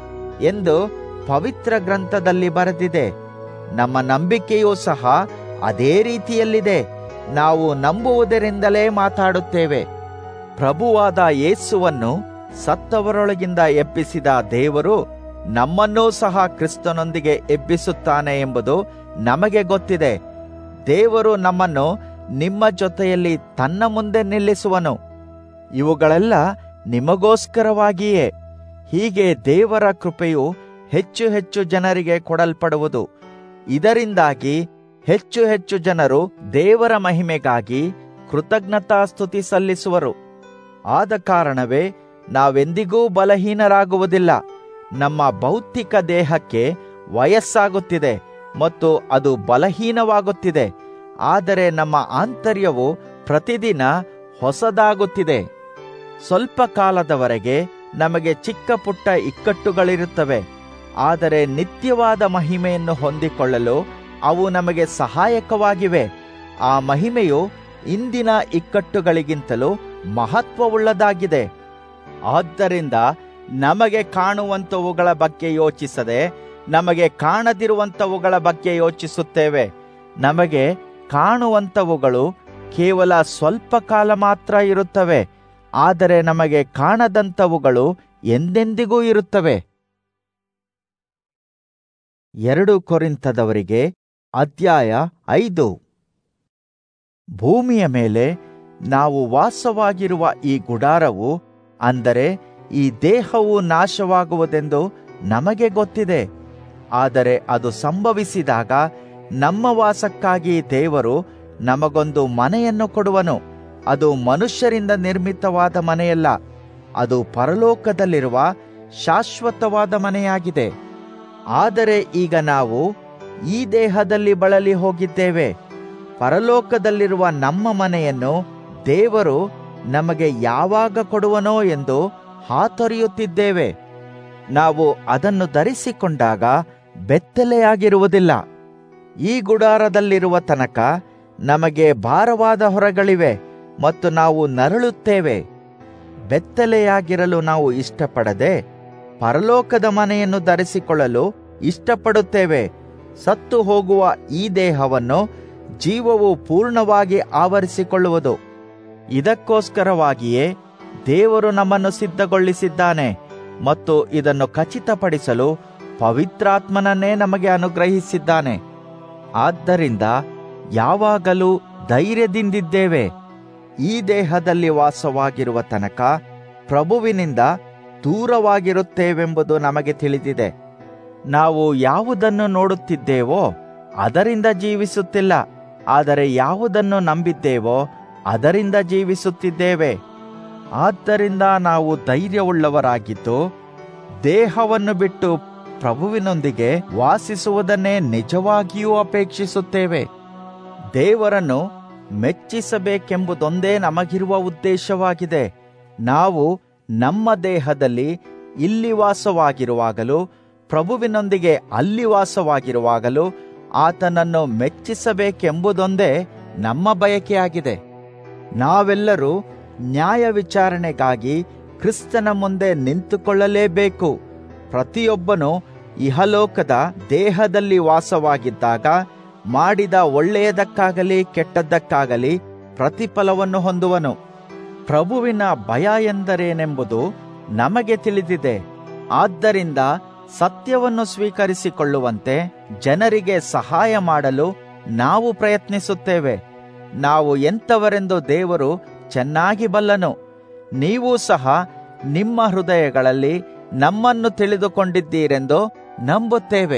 ಎಂದು ಪವಿತ್ರ ಗ್ರಂಥದಲ್ಲಿ ಬರೆದಿದೆ ನಮ್ಮ ನಂಬಿಕೆಯೂ ಸಹ ಅದೇ ರೀತಿಯಲ್ಲಿದೆ ನಾವು ನಂಬುವುದರಿಂದಲೇ ಮಾತಾಡುತ್ತೇವೆ ಪ್ರಭುವಾದ ಯೇಸುವನ್ನು ಸತ್ತವರೊಳಗಿಂದ ಎಬ್ಬಿಸಿದ ದೇವರು ನಮ್ಮನ್ನೂ ಸಹ ಕ್ರಿಸ್ತನೊಂದಿಗೆ ಎಬ್ಬಿಸುತ್ತಾನೆ ಎಂಬುದು ನಮಗೆ ಗೊತ್ತಿದೆ ದೇವರು ನಮ್ಮನ್ನು ನಿಮ್ಮ ಜೊತೆಯಲ್ಲಿ ತನ್ನ ಮುಂದೆ ನಿಲ್ಲಿಸುವನು ಇವುಗಳೆಲ್ಲ ನಿಮಗೋಸ್ಕರವಾಗಿಯೇ ಹೀಗೆ ದೇವರ ಕೃಪೆಯು ಹೆಚ್ಚು ಹೆಚ್ಚು ಜನರಿಗೆ ಕೊಡಲ್ಪಡುವುದು ಇದರಿಂದಾಗಿ ಹೆಚ್ಚು ಹೆಚ್ಚು ಜನರು ದೇವರ ಮಹಿಮೆಗಾಗಿ ಕೃತಜ್ಞತಾ ಸ್ತುತಿ ಸಲ್ಲಿಸುವರು ಆದ ಕಾರಣವೇ ನಾವೆಂದಿಗೂ ಬಲಹೀನರಾಗುವುದಿಲ್ಲ ನಮ್ಮ ಭೌತಿಕ ದೇಹಕ್ಕೆ ವಯಸ್ಸಾಗುತ್ತಿದೆ ಮತ್ತು ಅದು ಬಲಹೀನವಾಗುತ್ತಿದೆ ಆದರೆ ನಮ್ಮ ಆಂತರ್ಯವು ಪ್ರತಿದಿನ ಹೊಸದಾಗುತ್ತಿದೆ ಸ್ವಲ್ಪ ಕಾಲದವರೆಗೆ ನಮಗೆ ಚಿಕ್ಕ ಪುಟ್ಟ ಇಕ್ಕಟ್ಟುಗಳಿರುತ್ತವೆ ಆದರೆ ನಿತ್ಯವಾದ ಮಹಿಮೆಯನ್ನು ಹೊಂದಿಕೊಳ್ಳಲು ಅವು ನಮಗೆ ಸಹಾಯಕವಾಗಿವೆ ಆ ಮಹಿಮೆಯು ಇಂದಿನ ಇಕ್ಕಟ್ಟುಗಳಿಗಿಂತಲೂ ಮಹತ್ವವುಳ್ಳದಾಗಿದೆ ಆದ್ದರಿಂದ ನಮಗೆ ಕಾಣುವಂಥವುಗಳ ಬಗ್ಗೆ ಯೋಚಿಸದೆ ನಮಗೆ ಕಾಣದಿರುವಂಥವುಗಳ ಬಗ್ಗೆ ಯೋಚಿಸುತ್ತೇವೆ ನಮಗೆ ಕಾಣುವಂಥವುಗಳು ಕೇವಲ ಸ್ವಲ್ಪ ಕಾಲ ಮಾತ್ರ ಇರುತ್ತವೆ ಆದರೆ ನಮಗೆ ಕಾಣದಂಥವುಗಳು ಎಂದೆಂದಿಗೂ ಇರುತ್ತವೆ ಎರಡು ಕೊರಿಂತದವರಿಗೆ ಅಧ್ಯಾಯ ಐದು ಭೂಮಿಯ ಮೇಲೆ ನಾವು ವಾಸವಾಗಿರುವ ಈ ಗುಡಾರವು ಅಂದರೆ ಈ ದೇಹವು ನಾಶವಾಗುವುದೆಂದು ನಮಗೆ ಗೊತ್ತಿದೆ ಆದರೆ ಅದು ಸಂಭವಿಸಿದಾಗ ನಮ್ಮ ವಾಸಕ್ಕಾಗಿ ದೇವರು ನಮಗೊಂದು ಮನೆಯನ್ನು ಕೊಡುವನು ಅದು ಮನುಷ್ಯರಿಂದ ನಿರ್ಮಿತವಾದ ಮನೆಯಲ್ಲ ಅದು ಪರಲೋಕದಲ್ಲಿರುವ ಶಾಶ್ವತವಾದ ಮನೆಯಾಗಿದೆ ಆದರೆ ಈಗ ನಾವು ಈ ದೇಹದಲ್ಲಿ ಬಳಲಿ ಹೋಗಿದ್ದೇವೆ ಪರಲೋಕದಲ್ಲಿರುವ ನಮ್ಮ ಮನೆಯನ್ನು ದೇವರು ನಮಗೆ ಯಾವಾಗ ಕೊಡುವನೋ ಎಂದು ಹಾತೊರೆಯುತ್ತಿದ್ದೇವೆ ನಾವು ಅದನ್ನು ಧರಿಸಿಕೊಂಡಾಗ ಬೆತ್ತಲೆಯಾಗಿರುವುದಿಲ್ಲ ಈ ಗುಡಾರದಲ್ಲಿರುವ ತನಕ ನಮಗೆ ಭಾರವಾದ ಹೊರಗಳಿವೆ ಮತ್ತು ನಾವು ನರಳುತ್ತೇವೆ ಬೆತ್ತಲೆಯಾಗಿರಲು ನಾವು ಇಷ್ಟಪಡದೆ ಪರಲೋಕದ ಮನೆಯನ್ನು ಧರಿಸಿಕೊಳ್ಳಲು ಇಷ್ಟಪಡುತ್ತೇವೆ ಸತ್ತು ಹೋಗುವ ಈ ದೇಹವನ್ನು ಜೀವವು ಪೂರ್ಣವಾಗಿ ಆವರಿಸಿಕೊಳ್ಳುವುದು ಇದಕ್ಕೋಸ್ಕರವಾಗಿಯೇ ದೇವರು ನಮ್ಮನ್ನು ಸಿದ್ಧಗೊಳಿಸಿದ್ದಾನೆ ಮತ್ತು ಇದನ್ನು ಖಚಿತಪಡಿಸಲು ಪವಿತ್ರಾತ್ಮನನ್ನೇ ನಮಗೆ ಅನುಗ್ರಹಿಸಿದ್ದಾನೆ ಆದ್ದರಿಂದ ಯಾವಾಗಲೂ ಧೈರ್ಯದಿಂದಿದ್ದೇವೆ ಈ ದೇಹದಲ್ಲಿ ವಾಸವಾಗಿರುವ ತನಕ ಪ್ರಭುವಿನಿಂದ ದೂರವಾಗಿರುತ್ತೇವೆಂಬುದು ನಮಗೆ ತಿಳಿದಿದೆ ನಾವು ಯಾವುದನ್ನು ನೋಡುತ್ತಿದ್ದೇವೋ ಅದರಿಂದ ಜೀವಿಸುತ್ತಿಲ್ಲ ಆದರೆ ಯಾವುದನ್ನು ನಂಬಿದ್ದೇವೋ ಅದರಿಂದ ಜೀವಿಸುತ್ತಿದ್ದೇವೆ ಆದ್ದರಿಂದ ನಾವು ಧೈರ್ಯವುಳ್ಳವರಾಗಿದ್ದು ದೇಹವನ್ನು ಬಿಟ್ಟು ಪ್ರಭುವಿನೊಂದಿಗೆ ವಾಸಿಸುವುದನ್ನೇ ನಿಜವಾಗಿಯೂ ಅಪೇಕ್ಷಿಸುತ್ತೇವೆ ದೇವರನ್ನು ಮೆಚ್ಚಿಸಬೇಕೆಂಬುದೊಂದೇ ನಮಗಿರುವ ಉದ್ದೇಶವಾಗಿದೆ ನಾವು ನಮ್ಮ ದೇಹದಲ್ಲಿ ಇಲ್ಲಿ ವಾಸವಾಗಿರುವಾಗಲೂ ಪ್ರಭುವಿನೊಂದಿಗೆ ಅಲ್ಲಿ ವಾಸವಾಗಿರುವಾಗಲೂ ಆತನನ್ನು ಮೆಚ್ಚಿಸಬೇಕೆಂಬುದೊಂದೇ ನಮ್ಮ ಬಯಕೆಯಾಗಿದೆ ನಾವೆಲ್ಲರೂ ನ್ಯಾಯ ವಿಚಾರಣೆಗಾಗಿ ಕ್ರಿಸ್ತನ ಮುಂದೆ ನಿಂತುಕೊಳ್ಳಲೇಬೇಕು ಪ್ರತಿಯೊಬ್ಬನು ಇಹಲೋಕದ ದೇಹದಲ್ಲಿ ವಾಸವಾಗಿದ್ದಾಗ ಮಾಡಿದ ಒಳ್ಳೆಯದಕ್ಕಾಗಲಿ ಕೆಟ್ಟದ್ದಕ್ಕಾಗಲಿ ಪ್ರತಿಫಲವನ್ನು ಹೊಂದುವನು ಪ್ರಭುವಿನ ಭಯ ಎಂದರೇನೆಂಬುದು ನಮಗೆ ತಿಳಿದಿದೆ ಆದ್ದರಿಂದ ಸತ್ಯವನ್ನು ಸ್ವೀಕರಿಸಿಕೊಳ್ಳುವಂತೆ ಜನರಿಗೆ ಸಹಾಯ ಮಾಡಲು ನಾವು ಪ್ರಯತ್ನಿಸುತ್ತೇವೆ ನಾವು ಎಂಥವರೆಂದು ದೇವರು ಚೆನ್ನಾಗಿ ಬಲ್ಲನು ನೀವು ಸಹ ನಿಮ್ಮ ಹೃದಯಗಳಲ್ಲಿ ನಮ್ಮನ್ನು ತಿಳಿದುಕೊಂಡಿದ್ದೀರೆಂದು ನಂಬುತ್ತೇವೆ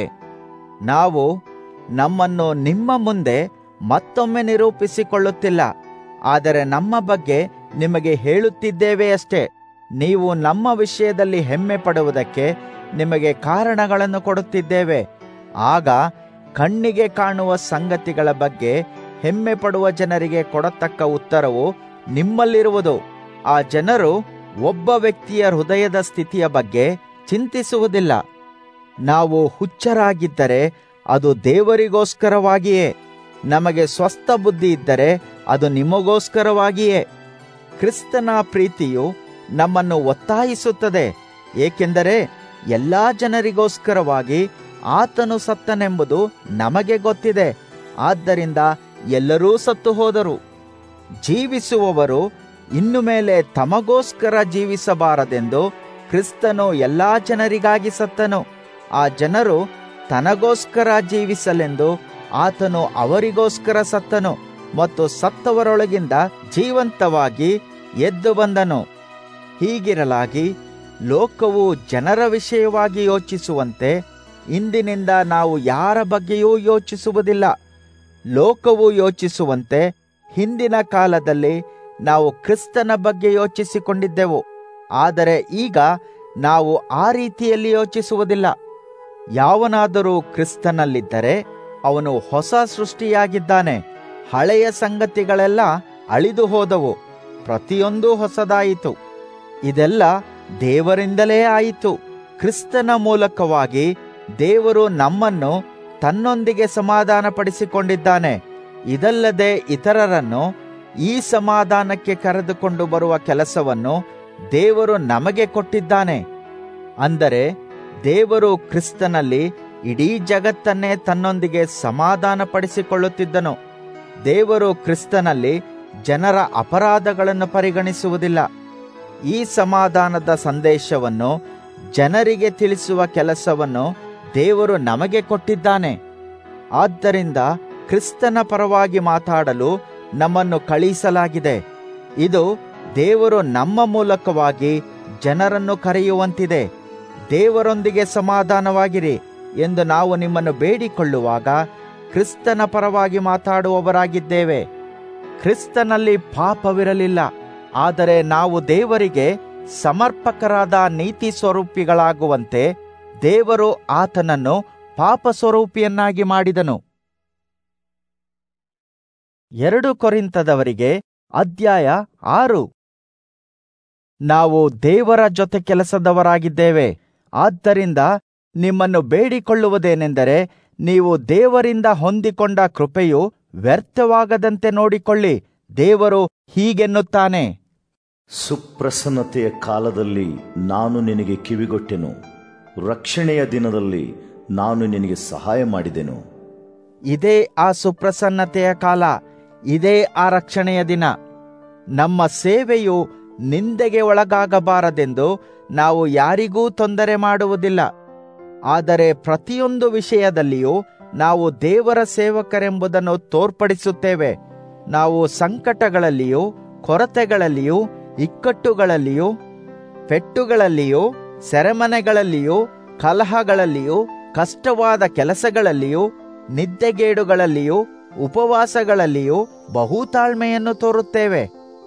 ನಾವು ನಮ್ಮನ್ನು ನಿಮ್ಮ ಮುಂದೆ ಮತ್ತೊಮ್ಮೆ ನಿರೂಪಿಸಿಕೊಳ್ಳುತ್ತಿಲ್ಲ ಆದರೆ ನಮ್ಮ ಬಗ್ಗೆ ನಿಮಗೆ ಹೇಳುತ್ತಿದ್ದೇವೆ ಅಷ್ಟೇ ನೀವು ನಮ್ಮ ವಿಷಯದಲ್ಲಿ ಹೆಮ್ಮೆ ಪಡುವುದಕ್ಕೆ ನಿಮಗೆ ಕಾರಣಗಳನ್ನು ಕೊಡುತ್ತಿದ್ದೇವೆ ಆಗ ಕಣ್ಣಿಗೆ ಕಾಣುವ ಸಂಗತಿಗಳ ಬಗ್ಗೆ ಹೆಮ್ಮೆ ಪಡುವ ಜನರಿಗೆ ಕೊಡತಕ್ಕ ಉತ್ತರವು ನಿಮ್ಮಲ್ಲಿರುವುದು ಆ ಜನರು ಒಬ್ಬ ವ್ಯಕ್ತಿಯ ಹೃದಯದ ಸ್ಥಿತಿಯ ಬಗ್ಗೆ ಚಿಂತಿಸುವುದಿಲ್ಲ ನಾವು ಹುಚ್ಚರಾಗಿದ್ದರೆ ಅದು ದೇವರಿಗೋಸ್ಕರವಾಗಿಯೇ ನಮಗೆ ಸ್ವಸ್ಥ ಬುದ್ಧಿ ಇದ್ದರೆ ಅದು ನಿಮಗೋಸ್ಕರವಾಗಿಯೇ ಕ್ರಿಸ್ತನ ಪ್ರೀತಿಯು ನಮ್ಮನ್ನು ಒತ್ತಾಯಿಸುತ್ತದೆ ಏಕೆಂದರೆ ಎಲ್ಲಾ ಜನರಿಗೋಸ್ಕರವಾಗಿ ಆತನು ಸತ್ತನೆಂಬುದು ನಮಗೆ ಗೊತ್ತಿದೆ ಆದ್ದರಿಂದ ಎಲ್ಲರೂ ಸತ್ತು ಹೋದರು ಜೀವಿಸುವವರು ಇನ್ನು ಮೇಲೆ ತಮಗೋಸ್ಕರ ಜೀವಿಸಬಾರದೆಂದು ಕ್ರಿಸ್ತನು ಎಲ್ಲಾ ಜನರಿಗಾಗಿ ಸತ್ತನು ಆ ಜನರು ತನಗೋಸ್ಕರ ಜೀವಿಸಲೆಂದು ಆತನು ಅವರಿಗೋಸ್ಕರ ಸತ್ತನು ಮತ್ತು ಸತ್ತವರೊಳಗಿಂದ ಜೀವಂತವಾಗಿ ಎದ್ದು ಬಂದನು ಹೀಗಿರಲಾಗಿ ಲೋಕವು ಜನರ ವಿಷಯವಾಗಿ ಯೋಚಿಸುವಂತೆ ಇಂದಿನಿಂದ ನಾವು ಯಾರ ಬಗ್ಗೆಯೂ ಯೋಚಿಸುವುದಿಲ್ಲ ಲೋಕವು ಯೋಚಿಸುವಂತೆ ಹಿಂದಿನ ಕಾಲದಲ್ಲಿ ನಾವು ಕ್ರಿಸ್ತನ ಬಗ್ಗೆ ಯೋಚಿಸಿಕೊಂಡಿದ್ದೆವು ಆದರೆ ಈಗ ನಾವು ಆ ರೀತಿಯಲ್ಲಿ ಯೋಚಿಸುವುದಿಲ್ಲ ಯಾವನಾದರೂ ಕ್ರಿಸ್ತನಲ್ಲಿದ್ದರೆ ಅವನು ಹೊಸ ಸೃಷ್ಟಿಯಾಗಿದ್ದಾನೆ ಹಳೆಯ ಸಂಗತಿಗಳೆಲ್ಲ ಅಳಿದು ಹೋದವು ಪ್ರತಿಯೊಂದು ಹೊಸದಾಯಿತು ಇದೆಲ್ಲ ದೇವರಿಂದಲೇ ಆಯಿತು ಕ್ರಿಸ್ತನ ಮೂಲಕವಾಗಿ ದೇವರು ನಮ್ಮನ್ನು ತನ್ನೊಂದಿಗೆ ಸಮಾಧಾನಪಡಿಸಿಕೊಂಡಿದ್ದಾನೆ ಇದಲ್ಲದೆ ಇತರರನ್ನು ಈ ಸಮಾಧಾನಕ್ಕೆ ಕರೆದುಕೊಂಡು ಬರುವ ಕೆಲಸವನ್ನು ದೇವರು ನಮಗೆ ಕೊಟ್ಟಿದ್ದಾನೆ ಅಂದರೆ ದೇವರು ಕ್ರಿಸ್ತನಲ್ಲಿ ಇಡೀ ಜಗತ್ತನ್ನೇ ತನ್ನೊಂದಿಗೆ ಸಮಾಧಾನಪಡಿಸಿಕೊಳ್ಳುತ್ತಿದ್ದನು ದೇವರು ಕ್ರಿಸ್ತನಲ್ಲಿ ಜನರ ಅಪರಾಧಗಳನ್ನು ಪರಿಗಣಿಸುವುದಿಲ್ಲ ಈ ಸಮಾಧಾನದ ಸಂದೇಶವನ್ನು ಜನರಿಗೆ ತಿಳಿಸುವ ಕೆಲಸವನ್ನು ದೇವರು ನಮಗೆ ಕೊಟ್ಟಿದ್ದಾನೆ ಆದ್ದರಿಂದ ಕ್ರಿಸ್ತನ ಪರವಾಗಿ ಮಾತಾಡಲು ನಮ್ಮನ್ನು ಕಳುಹಿಸಲಾಗಿದೆ ಇದು ದೇವರು ನಮ್ಮ ಮೂಲಕವಾಗಿ ಜನರನ್ನು ಕರೆಯುವಂತಿದೆ ದೇವರೊಂದಿಗೆ ಸಮಾಧಾನವಾಗಿರಿ ಎಂದು ನಾವು ನಿಮ್ಮನ್ನು ಬೇಡಿಕೊಳ್ಳುವಾಗ ಕ್ರಿಸ್ತನ ಪರವಾಗಿ ಮಾತಾಡುವವರಾಗಿದ್ದೇವೆ ಕ್ರಿಸ್ತನಲ್ಲಿ ಪಾಪವಿರಲಿಲ್ಲ ಆದರೆ ನಾವು ದೇವರಿಗೆ ಸಮರ್ಪಕರಾದ ನೀತಿ ಸ್ವರೂಪಿಗಳಾಗುವಂತೆ ದೇವರು ಆತನನ್ನು ಪಾಪ ಸ್ವರೂಪಿಯನ್ನಾಗಿ ಮಾಡಿದನು ಎರಡು ಕೊರಿಂತದವರಿಗೆ ಅಧ್ಯಾಯ ಆರು ನಾವು ದೇವರ ಜೊತೆ ಕೆಲಸದವರಾಗಿದ್ದೇವೆ ಆದ್ದರಿಂದ ನಿಮ್ಮನ್ನು ಬೇಡಿಕೊಳ್ಳುವುದೇನೆಂದರೆ ನೀವು ದೇವರಿಂದ ಹೊಂದಿಕೊಂಡ ಕೃಪೆಯು ವ್ಯರ್ಥವಾಗದಂತೆ ನೋಡಿಕೊಳ್ಳಿ ದೇವರು ಹೀಗೆನ್ನುತ್ತಾನೆ ಸುಪ್ರಸನ್ನತೆಯ ಕಾಲದಲ್ಲಿ ನಾನು ನಿನಗೆ ಕಿವಿಗೊಟ್ಟೆನು ರಕ್ಷಣೆಯ ದಿನದಲ್ಲಿ ನಾನು ನಿನಗೆ ಸಹಾಯ ಮಾಡಿದೆನು ಇದೇ ಆ ಸುಪ್ರಸನ್ನತೆಯ ಕಾಲ ಇದೇ ಆ ರಕ್ಷಣೆಯ ದಿನ ನಮ್ಮ ಸೇವೆಯು ನಿಂದೆಗೆ ಒಳಗಾಗಬಾರದೆಂದು ನಾವು ಯಾರಿಗೂ ತೊಂದರೆ ಮಾಡುವುದಿಲ್ಲ ಆದರೆ ಪ್ರತಿಯೊಂದು ವಿಷಯದಲ್ಲಿಯೂ ನಾವು ದೇವರ ಸೇವಕರೆಂಬುದನ್ನು ತೋರ್ಪಡಿಸುತ್ತೇವೆ ನಾವು ಸಂಕಟಗಳಲ್ಲಿಯೂ ಕೊರತೆಗಳಲ್ಲಿಯೂ ಇಕ್ಕಟ್ಟುಗಳಲ್ಲಿಯೂ ಪೆಟ್ಟುಗಳಲ್ಲಿಯೂ ಸೆರೆಮನೆಗಳಲ್ಲಿಯೂ ಕಲಹಗಳಲ್ಲಿಯೂ ಕಷ್ಟವಾದ ಕೆಲಸಗಳಲ್ಲಿಯೂ ನಿದ್ದೆಗೇಡುಗಳಲ್ಲಿಯೂ ಉಪವಾಸಗಳಲ್ಲಿಯೂ ಬಹುತಾಳ್ಮೆಯನ್ನು ತೋರುತ್ತೇವೆ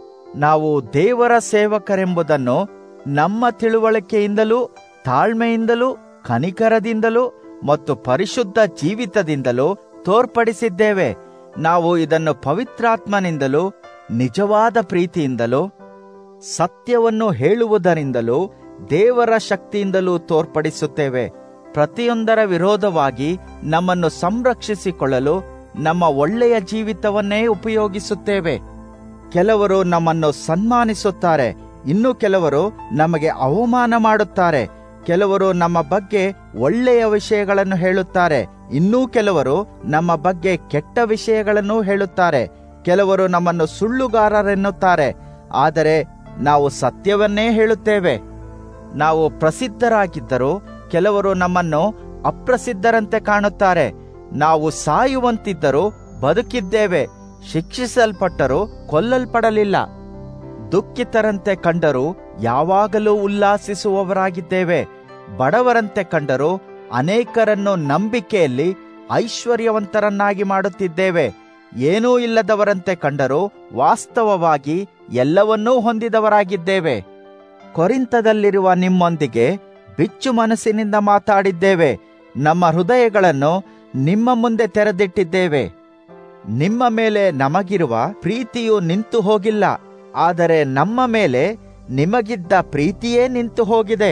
ನಾವು ದೇವರ ಸೇವಕರೆಂಬುದನ್ನು ನಮ್ಮ ತಿಳುವಳಿಕೆಯಿಂದಲೂ ತಾಳ್ಮೆಯಿಂದಲೂ ಕನಿಕರದಿಂದಲೂ ಮತ್ತು ಪರಿಶುದ್ಧ ಜೀವಿತದಿಂದಲೂ ತೋರ್ಪಡಿಸಿದ್ದೇವೆ ನಾವು ಇದನ್ನು ಪವಿತ್ರಾತ್ಮನಿಂದಲೂ ನಿಜವಾದ ಪ್ರೀತಿಯಿಂದಲೂ ಸತ್ಯವನ್ನು ಹೇಳುವುದರಿಂದಲೂ ದೇವರ ಶಕ್ತಿಯಿಂದಲೂ ತೋರ್ಪಡಿಸುತ್ತೇವೆ ಪ್ರತಿಯೊಂದರ ವಿರೋಧವಾಗಿ ನಮ್ಮನ್ನು ಸಂರಕ್ಷಿಸಿಕೊಳ್ಳಲು ನಮ್ಮ ಒಳ್ಳೆಯ ಜೀವಿತವನ್ನೇ ಉಪಯೋಗಿಸುತ್ತೇವೆ ಕೆಲವರು ನಮ್ಮನ್ನು ಸನ್ಮಾನಿಸುತ್ತಾರೆ ಇನ್ನು ಕೆಲವರು ನಮಗೆ ಅವಮಾನ ಮಾಡುತ್ತಾರೆ ಕೆಲವರು ನಮ್ಮ ಬಗ್ಗೆ ಒಳ್ಳೆಯ ವಿಷಯಗಳನ್ನು ಹೇಳುತ್ತಾರೆ ಇನ್ನೂ ಕೆಲವರು ನಮ್ಮ ಬಗ್ಗೆ ಕೆಟ್ಟ ವಿಷಯಗಳನ್ನು ಹೇಳುತ್ತಾರೆ ಕೆಲವರು ನಮ್ಮನ್ನು ಸುಳ್ಳುಗಾರರೆನ್ನುತ್ತಾರೆ ಆದರೆ ನಾವು ಸತ್ಯವನ್ನೇ ಹೇಳುತ್ತೇವೆ ನಾವು ಪ್ರಸಿದ್ಧರಾಗಿದ್ದರೂ ಕೆಲವರು ನಮ್ಮನ್ನು ಅಪ್ರಸಿದ್ಧರಂತೆ ಕಾಣುತ್ತಾರೆ ನಾವು ಸಾಯುವಂತಿದ್ದರೂ ಬದುಕಿದ್ದೇವೆ ಶಿಕ್ಷಿಸಲ್ಪಟ್ಟರೂ ಕೊಲ್ಲಲ್ಪಡಲಿಲ್ಲ ದುಃಖಿತರಂತೆ ಕಂಡರೂ ಯಾವಾಗಲೂ ಉಲ್ಲಾಸಿಸುವವರಾಗಿದ್ದೇವೆ ಬಡವರಂತೆ ಕಂಡರೂ ಅನೇಕರನ್ನು ನಂಬಿಕೆಯಲ್ಲಿ ಐಶ್ವರ್ಯವಂತರನ್ನಾಗಿ ಮಾಡುತ್ತಿದ್ದೇವೆ ಏನೂ ಇಲ್ಲದವರಂತೆ ಕಂಡರೂ ವಾಸ್ತವವಾಗಿ ಎಲ್ಲವನ್ನೂ ಹೊಂದಿದವರಾಗಿದ್ದೇವೆ ಕೊರಿಂತದಲ್ಲಿರುವ ನಿಮ್ಮೊಂದಿಗೆ ಬಿಚ್ಚು ಮನಸ್ಸಿನಿಂದ ಮಾತಾಡಿದ್ದೇವೆ ನಮ್ಮ ಹೃದಯಗಳನ್ನು ನಿಮ್ಮ ಮುಂದೆ ತೆರೆದಿಟ್ಟಿದ್ದೇವೆ ನಿಮ್ಮ ಮೇಲೆ ನಮಗಿರುವ ಪ್ರೀತಿಯು ನಿಂತು ಹೋಗಿಲ್ಲ ಆದರೆ ನಮ್ಮ ಮೇಲೆ ನಿಮಗಿದ್ದ ಪ್ರೀತಿಯೇ ನಿಂತು ಹೋಗಿದೆ